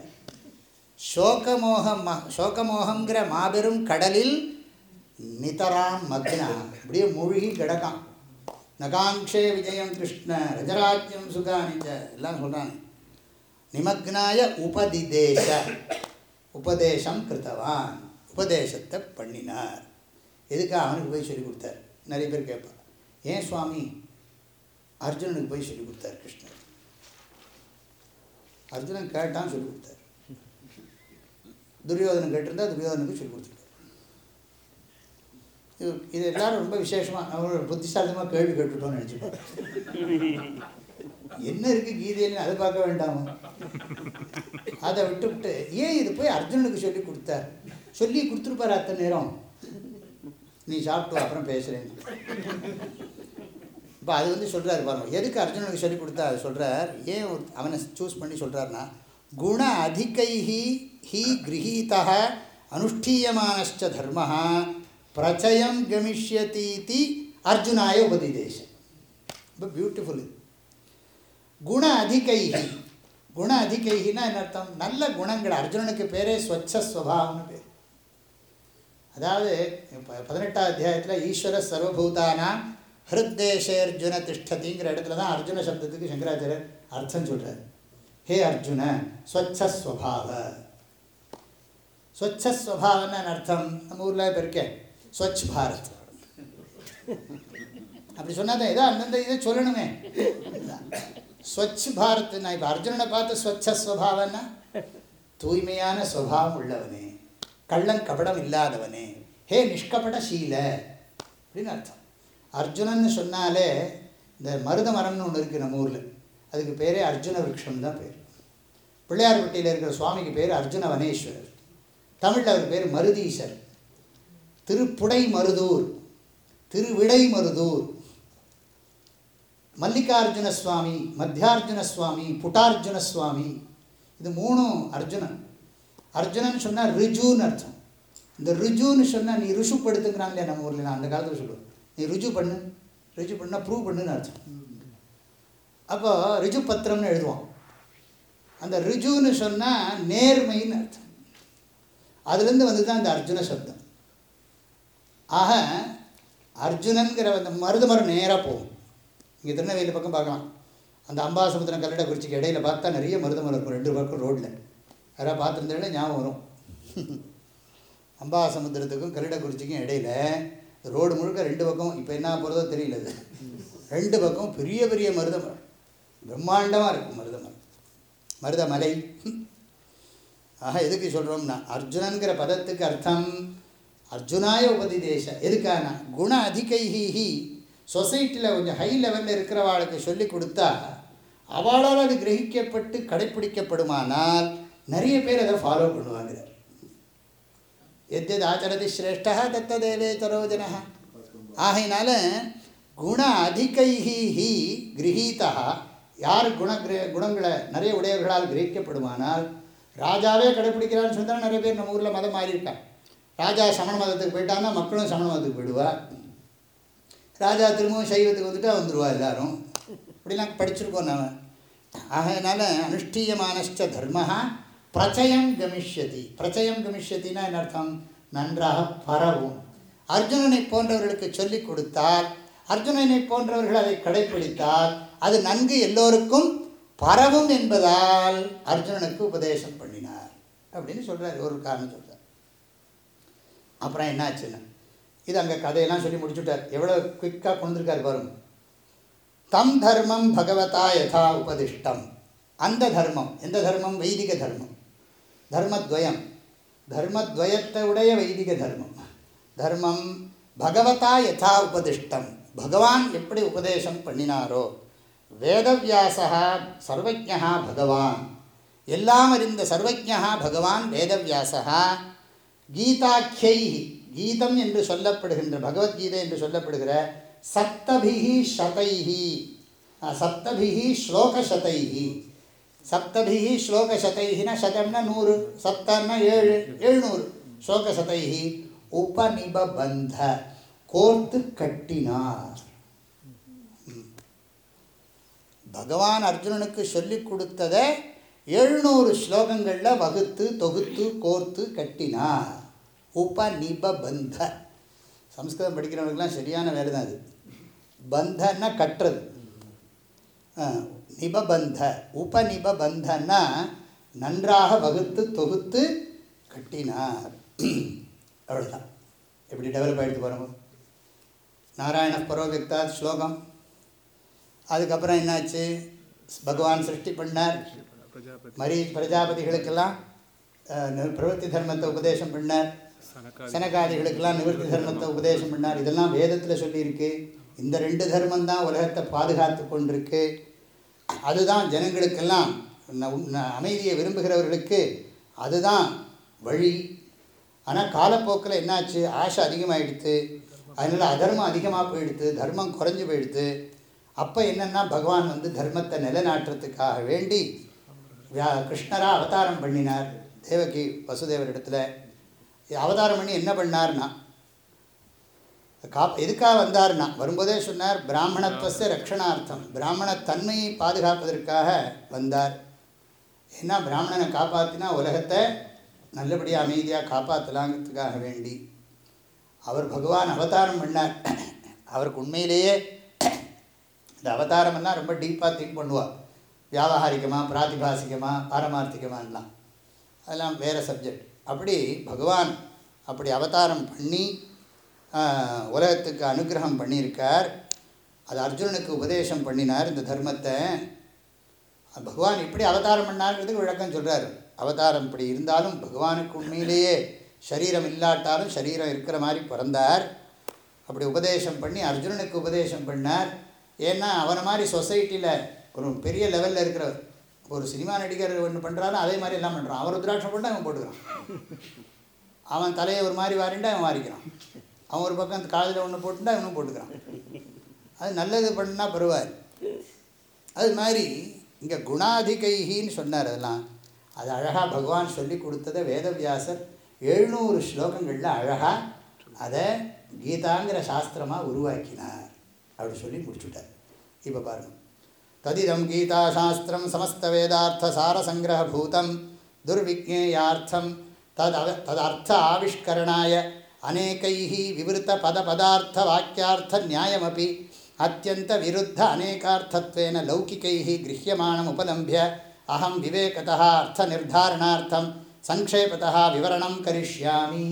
சோகமோக ம சோகமோகங்கிற மாபெரும் கடலில் நிதராம் மக்னா அப்படியே மூழ்கி கிடக்கான் நகாங்ஷே விஜயம் கிருஷ்ண ரஜராஜ்யம் சுகானிச்ச எல்லாம் சொல்கிறாங்க நிமக்னாய உபதிதேச உபதேசம் கிருத்தவான் உபதேசத்தை பண்ணினார் எதுக்கு அவனுக்கு போய் சொல்லி கொடுத்தார் நிறைய பேர் கேட்பார் ஏன் சுவாமி அர்ஜுனனுக்கு போய் சொல்லி கொடுத்தார் கிருஷ்ணர் அர்ஜுனன் கேட்டான் சொல்லி கொடுத்தார் துரியோதனன் கேட்டிருந்தா துரியோதனுக்கு சொல்லி கொடுத்துருக்கார் இது இது எல்லாரும் ரொம்ப விசேஷமாக அவங்களோட புத்திசாலித்தமாக கேள்வி கேட்டுட்டோம்னு நினச்சிப்பாங்க என்ன இருக்குது கீதையில அதை பார்க்க வேண்டாமா அதை விட்டுவிட்டு ஏன் இது போய் அர்ஜுனனுக்கு சொல்லி கொடுத்தார் சொல்லி கொடுத்துருப்பாரு அத்தனை நேரம் நீ சாப்பிட்டு வா, அப்புறம் பேசுகிறேன் இப்போ அது வந்து சொல்கிறாரு பாருங்க எதுக்கு அர்ஜுனனுக்கு சொல்லி கொடுத்தா அது சொல்கிறார் ஏன் ஒரு அவனை சூஸ் பண்ணி சொல்கிறாருன்னா குண அதிகைஹி ஹி கிரகீதா அனுஷ்டீயமானச்ச தர்ம பிரச்சயம் கமிஷ்யதீதி அர்ஜுனாய உபதிதேசம் ரொம்ப பியூட்டிஃபுல் இது குண அதிகைஹி குண அதிகைஹின்னா என்ன அர்த்தம் நல்ல குணங்கள் அர்ஜுனனுக்கு பேரே ஸ்வச்ச ஸ்வபாவம்னு பேர் அதாவது இப்போ பதினெட்டாம் அத்தியாயத்தில் ஈஸ்வர சர்வபூதானாம் ஹிருத்தேஷே அர்ஜுன திஷ்டதிங்கிற இடத்துல தான் அர்ஜுன சப்தத்துக்கு சங்கராச்சாரியர் அர்த்தம் சொல்கிறார் ஹே அர்ஜுன ஸ்வச்சஸ்வபாவ ஸ்வச்சஸ்வபாவன்னு அர்த்தம் நம்ம ஊரில் இப்போ இருக்கேன் ஸ்வச் பாரத் அப்படி சொன்னா தான் ஏதோ அந்தந்த இதை சொல்லணுமே ஸ்வச் பாரத் நான் இப்போ அர்ஜுனனை பார்த்து ஸ்வச்சஸ்வபாவன்னா தூய்மையான ஸ்வபாவம் உள்ளவனே கள்ளம் கபடம் இல்லாதவனே ஹே நிஷ்கபட சீல அப்படின்னு அர்த்தம் அர்ஜுனன்னு சொன்னாலே இந்த மருத மரம்னு ஒன்று இருக்குது நம்ம ஊரில் அதுக்கு பேரே அர்ஜுன விருட்சம் தான் பேர் பிள்ளையார்பட்டியில் இருக்கிற சுவாமிக்கு பேர் அர்ஜுன வனேஸ்வரர் தமிழில் அவர் பேர் மருதீசர் திருப்புடை மருதூர் திருவிடை மருதூர் மல்லிகார்ஜுன சுவாமி மத்தியார்ஜுன சுவாமி புட்டார்ஜுன சுவாமி இது மூணும் அர்ஜுனன் அர்ஜுனன் சொன்னால் ரிஜுன்னு அர்த்தம் இந்த ரிஜுன்னு சொன்னால் நீ ருஷுப்படுத்துங்கிறாங்களே நம்ம ஊரில் நான் அந்த காலத்தில் சொல்லுவேன் நீ ருஜு பண்ணு ரிஜு பண்ணால் ப்ரூவ் பண்ணுன்னு அர்த்தம் அப்போ ரிஜு பத்திரம்னு எழுதுவான் அந்த ரிஜுன்னு சொன்னால் நேர்மைன்னு அர்த்தம் அதுலேருந்து வந்து தான் இந்த அர்ஜுன சப்தம் ஆக அர்ஜுனன்கிற அந்த மருது மரம் நேராக போகும் இங்கே திருநெல்வேலி பக்கம் பார்க்கலாம் அந்த அம்பாசமுத்திரம் கல்லடை குறிச்சிக்கு இடையில பார்த்தா நிறைய மருத மரம் இருக்கும் ரெண்டு பக்கம் ரோட்டில் யாராவது பார்த்துருந்தாலே ஞாபகம் வரும் அம்பாசமுத்திரத்துக்கும் கல்லடக்குறிச்சிக்கும் இடையில ரோடு முழுக்க ரெண்டு பக்கம் இப்போ என்ன போகிறதோ தெரியல அது ரெண்டு பக்கம் பெரிய பெரிய மருத மரம் பிரம்மாண்டமாக இருக்கும் மருத மரம் மருதமலை ஆக எதுக்கு சொல்கிறோம்னா அர்ஜுனன்கிற பதத்துக்கு அர்த்தம் அர்ஜுனாய உபதிதேச எதுக்கான குண அதிகைஹி சொசைட்டியில் கொஞ்சம் ஹை லெவலில் இருக்கிறவாளுக்கு சொல்லி கொடுத்தா அவளால் அது கிரகிக்கப்பட்டு கடைப்பிடிக்கப்படுமானால் நிறைய பேர் அதை ஃபாலோ பண்ணுவாங்கிறார் எத்தது ஆச்சரதி சிரேஷ்டா தத்ததேவே தரோஜன ஆகையினால குண அதிகைஹி ஹி கிரகீதா யார் குண கிர- குணங்களை நிறைய உடையவர்களால் கிரகிக்கப்படுமானால் ராஜாவே கடைப்பிடிக்கிறான்னு சொன்னால் நிறைய பேர் நம்ம ஊரில் மதம் மாறியிருக்காங்க ராஜா சமண மதத்துக்கு போயிட்டான்னா மக்களும் சமண மதத்துக்கு போயிடுவா ராஜா திரும்பவும் சைவத்துக்கு வந்துட்டா வந்துடுவா எல்லாரும் இப்படிலாம் படிச்சிருக்கோம் நாம ஆகையினால அனுஷ்டீயமானச்ச தர்ம பிரச்சயம் கமிஷ்யதி பிரச்சயம் கமிஷ்யத்தின்னா என்ன அர்த்தம் நன்றாக பரவும் அர்ஜுனனை போன்றவர்களுக்கு சொல்லிக் கொடுத்தால் அர்ஜுனனை போன்றவர்கள் அதை கடைப்பிடித்தால் அது நன்கு எல்லோருக்கும் பரவும் என்பதால் அர்ஜுனனுக்கு உபதேசம் பண்ணினார் அப்படின்னு சொல்றார் ஒரு காரணம் சொல்றார் அப்புறம் என்னாச்சுன்னா இது அங்கே கதையெல்லாம் சொல்லி முடிச்சுட்டார் எவ்வளோ குயிக்காக கொண்டிருக்கார் பாருங்க தம் தர்மம் பகவதா யதா உபதிஷ்டம் அந்த தர்மம் எந்த தர்மம் வைதிக தர்மம் தர்மத்வயம் தர்மத்வயத்தை உடைய வைதிக தர்மம் தர்மம் பகவதா யதா உபதிஷ்டம் பகவான் எப்படி உபதேசம் பண்ணினாரோ வேதவியாசா சர்வஜா பகவான் எல்லாம் அறிந்த சர்வஜா பகவான் வேதவியாசா கீதாக்கியை கீதம் என்று சொல்லப்படுகின்ற பகவத்கீதை என்று சொல்லப்படுகிற சப்தபிஹி சதைஹி அஹ், சப்தபிஹி ஸ்லோகசதைஹி சப்தபிஹி ஸ்லோகசதைஹினா சதம்னா நூறு சப்தம்னா ஏழு எழுநூறு ஸ்லோகசதைஹி உபநிபபந்த கோர்த்து கட்டினார் ம். பகவான் அர்ஜுனனுக்கு சொல்லிக் கொடுத்ததை எழுநூறு ஸ்லோகங்களில் வகுத்து தொகுத்து கோர்த்து கட்டினார் உபநிபபந்த சம்ஸ்கிருதம் படிக்கிறவங்களுக்குலாம் சரியான வேலை தான் அது பந்தன்னா கட்டுறது ஆ, நிபபந்த உபநிபபந்தன்னா நன்றாக வகுத்து தொகுத்து கட்டினார் அவ்வளோதான் எப்படி டெவலப் ஆகிடுது பாருங்க நாராயண பரோவிக்தா ஸ்லோகம் அதுக்கப்புறம் என்னாச்சு பகவான் சிருஷ்டி பண்ணார் பிரஜாபதி மரி பிரஜாபதிகளுக்கெல்லாம் அஹ், நி- பிரவೃತ್ತಿ தர்மத்தை உபதேசம் பண்ணார் சனகாதி சனகாதிகளுக்கெல்லாம் நிவர்த்தி தர்மத்தை உபதேசம் பண்ணார் இதெல்லாம் வேதத்தில் சொல்லியிருக்கு இந்த ரெண்டு தர்மம் தான் உலகத்தை பாதுகாத்து கொண்டிருக்கு அதுதான் ஜனங்களுக்கெல்லாம் ந- ந- அமைதியை விரும்புகிறவர்களுக்கு அதுதான் வழி ஆனால் காலப்போக்கில் என்னாச்சு ஆசை அதிகமாகிடுது அதனால் அதர்மம் அதிகமாக போயிடுது தர்மம் குறைஞ்சு போயிடுது அப்போ என்னென்னா பகவான் வந்து தர்மத்தை நிலைநாட்டுறதுக்காக வேண்டி வியா- கிருஷ்ணரா அவதாரம் பண்ணினார் தேவகி வசுதேவர் இடத்துல அவதாரம் பண்ணி என்ன பண்ணார்னா காப் எதுக்காக வந்தார்னா வரும்போதே சொன்னார் பிராமணத்துவச ரக்ஷணார்த்தம் பிராமண தன்மையை பாதுகாப்பதற்காக வந்தார் ஏன்னா பிராமணனை காப்பாற்றினா உலகத்தை நல்லபடியாக அமைதியாக காப்பாற்றலாங்கிறதுக்காக வேண்டி அவர் பகவான் அவதாரம் பண்ணார் அவருக்கு உண்மையிலேயே இந்த அவதாரமெல்லாம் ரொம்ப டீப்பாக திங்க் பண்ணுவார் வியாபகாரிகமாக பிராதிபாசிகமாக பாரமார்த்திகமானலாம் அதெல்லாம் வேறு சப்ஜெக்ட் அப்படி பகவான் அப்படி அவதாரம் பண்ணி ஆஹ், உலகத்துக்கு அனுகிரகம் பண்ணியிருக்கார் அது அர்ஜுனனுக்கு உபதேசம் பண்ணினார் இந்த தர்மத்தை அது பகவான் இப்படி அவதாரம் பண்ணார்ன்றதுக்கு விளக்கம் சொல்கிறார் அவதாரம் இப்படி இருந்தாலும் பகவானுக்கு உண்மையிலேயே சரீரம் இல்லாட்டாலும் சரீரம் இருக்கிற மாதிரி பிறந்தார் அப்படி உபதேசம் பண்ணி அர்ஜுனனுக்கு உபதேசம் பண்ணார் ஏன்னா அவனை மாதிரி சொசைட்டியில் ஒரு பெரிய லெவலில் இருக்கிறவர் ஒரு சினிமா நடிகர் ஒன்று பண்ணுறாலும் அதே மாதிரி எல்லாம் பண்ணுறான் அவர் ருத்ராட்சம் போட்டு அவன் போட்டுக்கிறான் அவன் தலையை ஒரு மாதிரி வாரிண்டா அவன் வாரிக்கிறான் அவன் ஒரு பக்கம் காதில் ஒன்று போட்டுட்டா இவனும் போட்டுக்கிறான் அது நல்லது பண்ணால் பரவாயில்ல அது மாதிரி இங்கே குணாதிகைகின்னு சொன்னார் அதெல்லாம் அது அழகாக பகவான் சொல்லி கொடுத்ததை வேதவியாசர் எழுநூறு ஸ்லோகங்களில் அழகாக அதை கீதாங்கிற சாஸ்திரமாக உருவாக்கினார் அப்படி சொல்லி முடிச்சுட்டார் இப்போ பாருங்க ததிதம் கீதாசாஸ்திரம் சமஸ்த வேதார்த்த சாரசங்கிரகபூதம் துர்விஜேயார்த்தம் தத் அவ ததர்த்த ஆவிஷ்கரணாய அநேகைः विवृतपदपदार्थवाक्यार्थ न्यायमपि अत्यन्तविरुद्ध अनेकार्थत्वेन लौकिकैः गृह्यमाणम् उपलम्भ्य अहं विवेकतः अर्थनिर्धारणार्थं सङ्क्षेपतः विवरणं करिष्यामि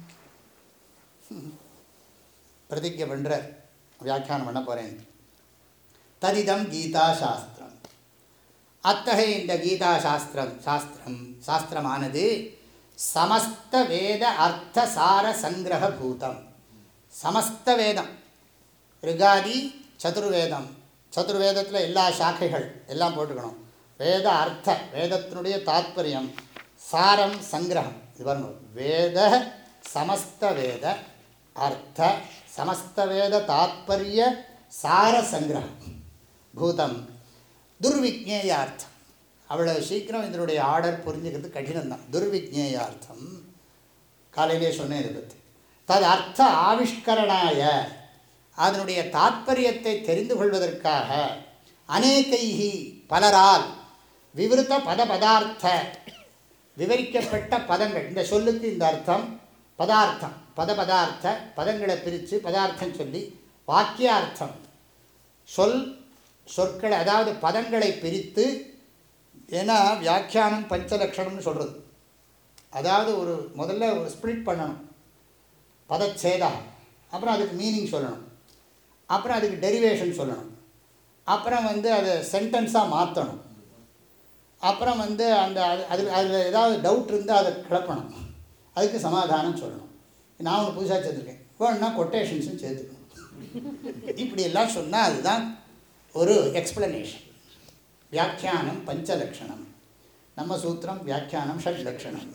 பிரதிஜை பண்ணுற வியாக்கியானம் பண்ண போகிறேன் ததிதம் கீதா சாஸ்திரம் அத்தகைய இந்த கீதா சாஸ்திரம் சாஸ்திரம் சாஸ்திரமானது சமஸ்த வேத அர்த்த சார சங்கிரக பூதம் சமஸ்த வேதம் ரிகாதி சதுர்வேதம் சதுர்வேதத்தில் எல்லா சாக்கைகள் எல்லாம் போட்டுக்கணும் வேத அர்த்த வேதத்தினுடைய தாத்பரியம் சாரம் சங்கிரகம் இது பாருங்க வேத சமஸ்த வேத அர்த்த சமஸ்த வேத தாத்பரிய சார சங்கிரகம் பூதம் துர்விஜேயார்த்தம் அவ்வளோ சீக்கிரம் இதனுடைய ஆர்டர் புரிஞ்சுக்கிறது கடினம்தான் துர்விஜேயார்த்தம் காலையிலே சொன்னேன் இதை பற்றி தது அர்த்த ஆவிஷ்கரணாய அதனுடைய தாத்பரியத்தை தெரிந்து கொள்வதற்காக அநேகைஹி பலரால் விவருத்த பத பதார்த்த விவரிக்கப்பட்ட பதங்கள் இந்த சொல்லுக்கு இந்த அர்த்தம் பதார்த்தம் பத பதார்த்த பதங்களை பிரித்து பதார்த்தம் சொல்லி வாக்கியார்த்தம் சொல் சொற்களை அதாவது பதங்களை பிரித்து ஏன்னா வியாக்கியானம் பஞ்சலக்ஷணம்னு சொல்கிறது அதாவது ஒரு முதல்ல ஒரு ஸ்ப்ளிட் பண்ணணும் பதச்சேதா அப்புறம் அதுக்கு மீனிங் சொல்லணும் அப்புறம் அதுக்கு டெரிவேஷன் சொல்லணும் அப்புறம் வந்து அதை சென்டென்ஸாக மாற்றணும் அப்புறம் வந்து அந்த அது அதில் அதில் ஏதாவது டவுட் இருந்தால் அதை கிளப்பணும் அதுக்கு சமாதானம் சொல்லணும் நான் ஒன்று புதுசாக சேர்த்துருக்கேன் வேணும்னா கொட்டேஷன்ஸும் சேர்த்துக்கணும் இப்படியெல்லாம் சொன்னால் அதுதான் ஒரு எக்ஸ்பிளனேஷன் வியாக்கியானம் பஞ்சலக்ஷணம் நம்ம சூத்திரம் வியாக்கியானம் ஷட் லக்ஷணம்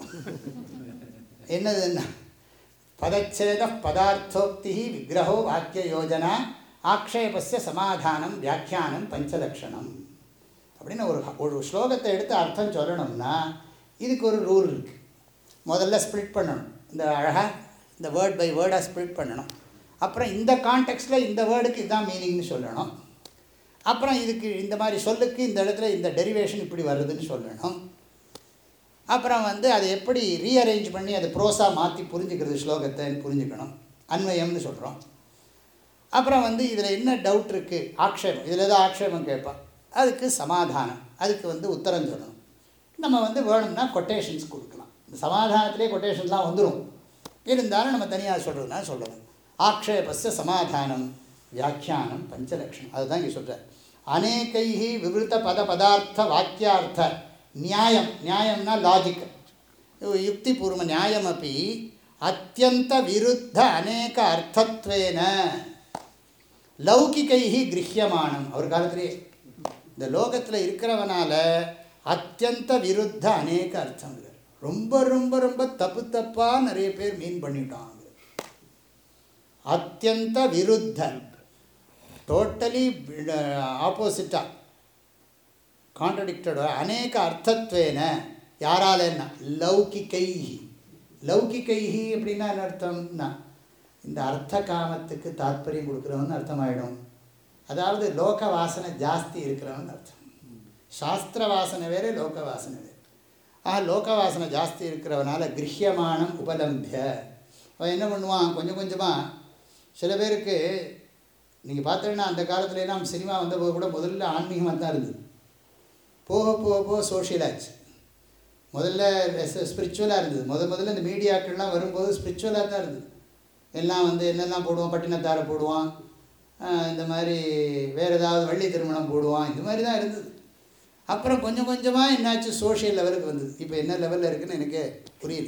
என்னதுன்னா பதச்சேத பதார்த்தோக்தி விக்கிரகோ வாக்கிய யோஜனா ஆக்ஷேபஸ்ய சமாதானம் வியாக்கியானம் பஞ்சலக்ஷணம் அப்படின்னு ஒரு ஒரு ஸ்லோகத்தை எடுத்து அர்த்தம் சொல்லணும்னா இதுக்கு ஒரு ரூல் இருக்குது முதல்ல ஸ்ப்ளிட் பண்ணணும் இந்த அழகாக இந்த வேர்ட் பை வேர்டாக ஸ்ப்ளிட் பண்ணணும் அப்புறம் இந்த கான்டெக்ஸ்டில் இந்த வேர்டுக்கு இதுதான் மீனிங்னு சொல்லணும் அப்புறம் இதுக்கு இந்த மாதிரி சொல்லுக்கு இந்த இடத்துல இந்த டெரிவேஷன் இப்படி வருதுன்னு சொல்லணும் அப்புறம் வந்து அதை எப்படி ரீஅரேஞ்ச் பண்ணி அதை ப்ரோஸாக மாற்றி புரிஞ்சுக்கிறது ஸ்லோகத்தைன்னு புரிஞ்சுக்கணும் அன்வயம்னு சொல்கிறோம் அப்புறம் வந்து இதில் என்ன டவுட் இருக்குது ஆக்ஷேபம் இதில் ஏதோ ஆக்ஷேபம் கேட்பான் அதுக்கு சமாதானம் அதுக்கு வந்து உத்தரம் சொல்லணும் நம்ம வந்து வேணும்னா கொட்டேஷன்ஸ் கொடுக்கலாம் இந்த சமாதானத்திலே கொட்டேஷன்ஸ்லாம் வந்துடும் இருந்தாலும் நம்ம தனியாக சொல்கிறதுனா சொல்லணும் ஆக்ஷேபஸ்ய சமாதானம் வியாக்கியானம் பஞ்சலக்ஷணம் அதுதான் இங்கே சொல்கிறார் அநேகைஹி விவருத்த பத பதார்த்த வாக்கியார்த்த நியாயம் நியாயம்னா லாஜிக் யுக்திபூர்வ நியாயமப்பி அத்தியந்த விருத்த அநேக அர்த்தத்வேன லௌகிகைஹி கிரகியமானம் அவர் காலத்திலேயே இந்த லோகத்தில் இருக்கிறவனால அத்தியந்த விருத்த அநேக அர்த்தங்கிறார் ரொம்ப ரொம்ப ரொம்ப தப்பு தப்பாக நிறைய பேர் மீன் பண்ணிட்டாங்க அத்தியந்த விருத்த டோட்டலி ஆப்போசிட்டாக கான்ட்ரடிக்டட் அநேக அர்த்தத்வேன யாராலன்னா லௌகிகைஹி லௌகிகைஹி அப்படின்னா என்ன அர்த்தம்னா இந்த அர்த்த காமத்துக்கு தாத்பரியம் கொடுக்குறவன் அர்த்தமாயிடும் அதாவது லோக வாசனை ஜாஸ்தி இருக்கிறவன் அர்த்தம் சாஸ்திர வாசனை வேறு லோக வாசனை வேறு ஆ லோக வாசனை ஜாஸ்தி இருக்கிறவனால கிரகியமானம் உபலம்பிய அவன் என்ன பண்ணுவான் கொஞ்சம் கொஞ்சமாக சில பேருக்கு நீங்கள் பார்த்தீங்கன்னா அந்த காலத்துல எல்லாம் சினிமா வந்தபோது கூட முதல்ல ஆன்மீகமாக தான் இருந்தது போக போக போக சோஷியல் ஆச்சு முதல்ல ஸ்பிரிச்சுவலாக இருந்தது முத முதல்ல இந்த மீடியாக்கள்லாம் வரும்போது ஸ்பிரிச்சுவலாக தான் இருந்தது எல்லாம் வந்து என்னெல்லாம் போடுவான் பட்டினத்தாரை போடுவான் ஆஹ் இந்த மாதிரி வேறு ஏதாவது வள்ளி திருமணம் போடுவான் இந்த மாதிரி தான் இருந்தது அப்புறம் கொஞ்சம் கொஞ்சமாக என்னாச்சு சோஷியல் லெவலுக்கு வந்தது இப்போ என்ன லெவலில் இருக்குன்னு எனக்கு புரியுது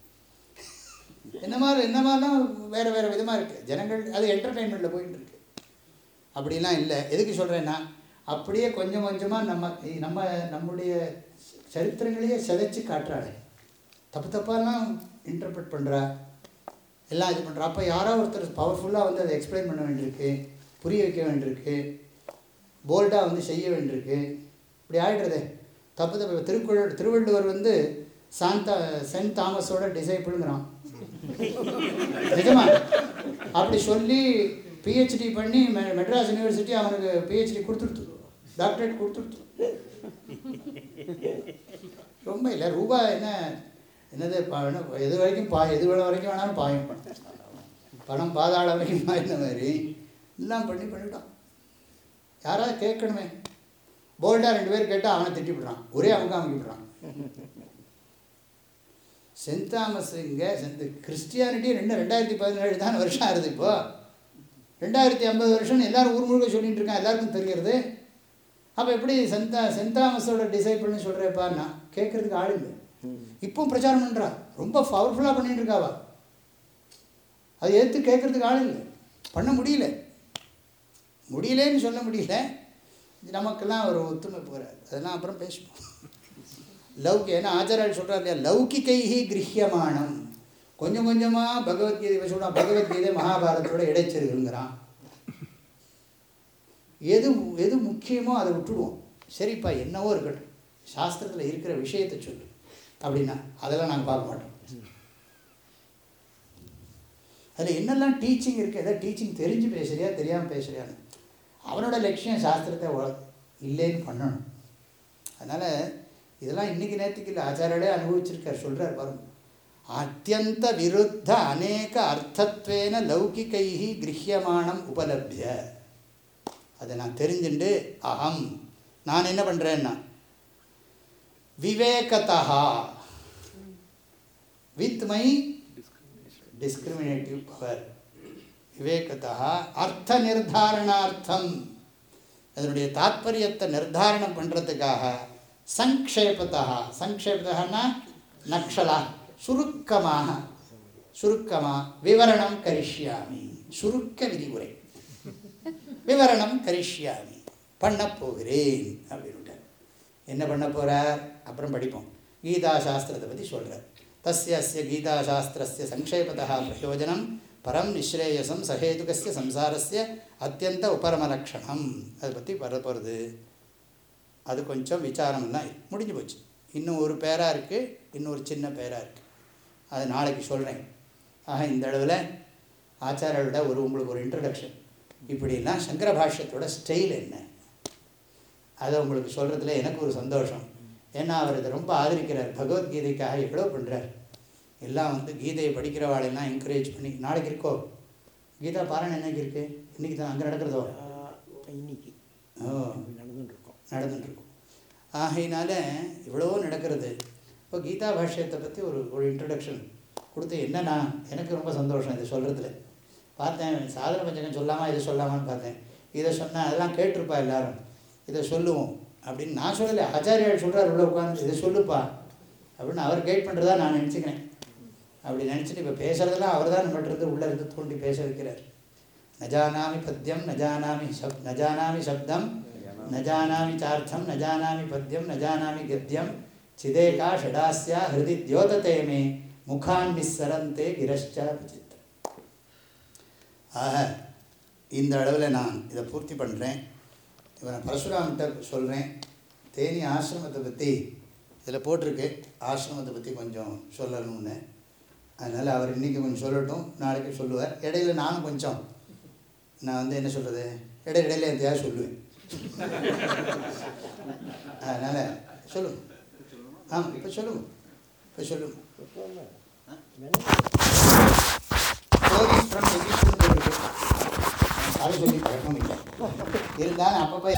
என்ன மாதிரி என்ன மாதிரிலாம் வேறு வேறு விதமாக இருக்குது ஜனங்கள் அது என்டர்டெயின்மெண்ட்டில் போயிட்டு இருக்கு அப்படிலாம் இல்லை எதுக்கு சொல்கிறேன்னா அப்படியே கொஞ்சம் கொஞ்சமாக நம்ம நம்ம நம்முடைய சரித்திரங்களையே சிதைச்சு காட்டுறாளே தப்பு தப்பாலாம் இன்டர்பிரட் பண்ணுறா எல்லாம் இது பண்ணுறா அப்போ யாரோ ஒருத்தர் பவர்ஃபுல்லாக வந்து அதை எக்ஸ்பிளைன் பண்ண வேண்டியிருக்கு புரிய வைக்க வேண்டியிருக்கு போல்டாக வந்து செய்ய வேண்டியிருக்கு இப்படி ஆகிடுறதே தப்பு தப்பு திருக்குறள் திருவள்ளுவர் வந்து சாந்தா சென்ட் தாமஸோட டிசைபிளுங்கிறான் நிஜமா அப்படி சொல்லி பிஹெச்டி பண்ணி மெ- மெட்ராஸ் யூனிவர்சிட்டி அவனுக்கு பிஹெச்டி கொடுத்துடுத்து டாக்டரேட் கொடுத்துடுத்து ரொம்ப இல்லை ரூபா என்ன என்னது ப- என்ன, எது வரைக்கும் பா எது வேலை வரைக்கும் வேணாலும் பாயும் பணம் பாதாள வரைக்கும் பாயின மாதிரி எல்லாம் பண்ணி பண்ணிவிட்டான் யாராவது கேட்கணுமே போல்டாக ரெண்டு பேர் கேட்டால் அவனை திட்டிவிடுறான் ஒரே அவங்க அமைக்கிவிடுறான் சென்ட் தாமஸ் இங்கே சென்ட் கிறிஸ்டியானிட்டி ரெண்டு ரெண்டாயிரத்தி பதினேழு தான் வருஷம் ஆகுது இப்போ ரெண்டாயிரத்தி ஐம்பது வருஷம் எல்லாரும் ஊர் முழுக்க சொல்லிட்டு இருக்கான் எல்லாருக்கும் தெரிகிறது அப்போ எப்படி சென்ட் தா- சென்ட் தாமஸோட டிசைபிள்னு சொல்கிறேப்பா நான் கேட்குறதுக்கு ஆள் இல்லை இப்பவும் பிரச்சாரம் பண்ணுறா ரொம்ப பவர்ஃபுல்லாக பண்ணிட்டு இருக்காவா அது எடுத்து கேட்குறதுக்கு ஆள் இல்லை பண்ண முடியல முடியலன்னு சொல்ல முடியல இது நமக்கெல்லாம் ஒரு ஒத்துமை போகிறார் அதெல்லாம் அப்புறம் பேசுவோம் லௌகி ஏன்னா ஆச்சாரியால் சொல்கிறார் இல்லையா லௌகிகைஹி கிரகியமானம் கொஞ்சம் கொஞ்சமாக பகவத்கீதை இவன் சொல்கிறான் பகவத்கீதை மகாபாரதத்தோட இடைச்செருகுங்கிறான் எது எது முக்கியமோ அதை விட்டுடுவோம் சரிப்பா என்னவோ இருக்கட்டும் சாஸ்திரத்தில் இருக்கிற விஷயத்தை சொல்லு அப்படின்னா அதெல்லாம் நாங்கள் பார்க்க மாட்டோம் அதில் என்னெல்லாம் டீச்சிங் இருக்குது எதாவது டீச்சிங் தெரிஞ்சு பேசுறியா தெரியாமல் பேசுறியான்னு அவனோட லட்சியம் சாஸ்திரத்தை வ- இல்லைன்னு பண்ணணும் அதனால் இதெல்லாம் இன்றைக்கி நேற்றுக்கு இல்லை ஆச்சாரியாலே அனுபவிச்சிருக்கார் சொல்கிறார் பாருங்க அத்தியந்த விருத்த அநேக அர்த்தத்வேன லௌகிகைஹி கிரகியமானம் உபலப்ய அதை நான் தெரிஞ்சுண்டு அகம் நான் என்ன பண்ணுறேன்னா விவேகதா வித் மை டிஸ்கிரிமினேட்டிவ் பவர் விவேகதா அர்த்த நிர்தாரணார்த்தம் அதனுடைய தாத்பரியத்தை நிர்தாரணம் பண்ணுறதுக்காக சங்கேபத்தா சங்கேபத்தகன்னா நக்ஷலா சுருக்கமாக சுருக்கமாக விவரணம் கரிஷ்யாமி சுருக்க விதிமுறை விவரணம் கரிஷ்யாமி பண்ணப் போகிறேன் அப்படின்ட்டார் என்ன பண்ண போகிறார் அப்புறம் படிப்போம் கீதா சாஸ்திரத்தை பற்றி சொல்கிறார் தஸ்ய அஸ்ய கீதா சாஸ்திரஸ்ய சங்கேபதா பிரயோஜனம் பரம் நிஸ்ரேயசம் சஹேதுகஸ்ய சம்சாரஸ்ய அத்தியந்த உபரமலக்ஷணம் அதை பற்றி வர போகிறது அது கொஞ்சம் விசாரமெல்லாம் முடிஞ்சு போச்சு இன்னும் ஒரு பேராக இருக்குது இன்னும் ஒரு சின்ன பேராக இருக்குது அது நாளைக்கு சொல்கிறேன் ஆக இந்த அளவில் ஆச்சாரியோட ஒரு உங்களுக்கு ஒரு இன்ட்ரடக்ஷன் இப்படிலாம் சங்கர பாஷ்யத்தோட ஸ்டைல் என்ன அதை உங்களுக்கு சொல்கிறதுல எனக்கு ஒரு சந்தோஷம் ஏன்னா அவர் இதை ரொம்ப ஆதரிக்கிறார் பகவத்கீதைக்காக எவ்வளோ பண்ணுறார் எல்லாம் வந்து கீதையை படிக்கிறவாளெல்லாம் என்கரேஜ் பண்ணி நாளைக்கு இருக்கோ கீதா பாராயணம் என்னைக்கு இருக்குது இன்றைக்கி தான் அங்கே நடக்கிறதோ இன்னைக்கு ஓ நடந்துட்டு இருக்கோம் நடந்துட்டுருக்கும் ஆகையினால இவ்வளோ நடக்கிறது இப்போ கீதா பாஷ்யத்தை பற்றி ஒரு ஒரு இன்ட்ரடக்ஷன் கொடுத்து என்னன்னா எனக்கு ரொம்ப சந்தோஷம் இது சொல்கிறதுல பார்த்தேன் சாதன பஞ்சகம் சொல்லாமா இதை சொல்லாமான்னு பார்த்தேன் இதை சொன்னால் அதெல்லாம் கேட்டிருப்பா எல்லாரும் இதை சொல்லுவோம் அப்படின்னு நான் சொல்லலை ஆச்சாரியால் சொல்கிறார் உள்ள உட்காந்து இதை சொல்லுப்பா அப்படின்னு அவர் கைட் பண்ணுறதா நான் நினச்சிக்கிறேன் அப்படி நினச்சிட்டு இப்போ பேசுகிறதெல்லாம் அவர் தான் நம்மகிட்ட இருந்து உள்ளே இருந்து தூண்டி பேச வைக்கிறார் நஜானாமி பத்யம் நஜானாமி சப் நஜானாமி சப்தம் நஜானாமி சார்த்தம் நஜானாமி பத்யம் நஜானாமி கத்யம் சிதேகா ஷடாஸ்யா ஹிருதி தியோததே மே முகான் விஸ்ஸரந்தே கிரஷ்சா விசித்திரம் ஆக இந்த அளவில் நான் இதை பூர்த்தி பண்ணுறேன் இவனை பரசுராமிட்ட சொல்கிறேன் தேனி ஆசிரமத்தை பற்றி இதில் போட்டிருக்கு ஆசிரமத்தை பற்றி கொஞ்சம் சொல்லணும்னு அதனால் அவர் இன்றைக்கி கொஞ்சம் சொல்லட்டும் நாளைக்கு சொல்லுவார் இடையில நானும் கொஞ்சம் நான் வந்து என்ன சொல்கிறது இடையில இடையில எந்தையாவது சொல்லுவேன் அதனால் சொல்லுங்க ஆமாம் இப்போ சொல்லுங்க இப்போ சொல்லுங்க ஸ்டோரிஸ் ஃப்ரம் எஜிப்ஷன் அது சொல்லி பழக்கம் இல்லை இருந்தாலும் அப்பப்போ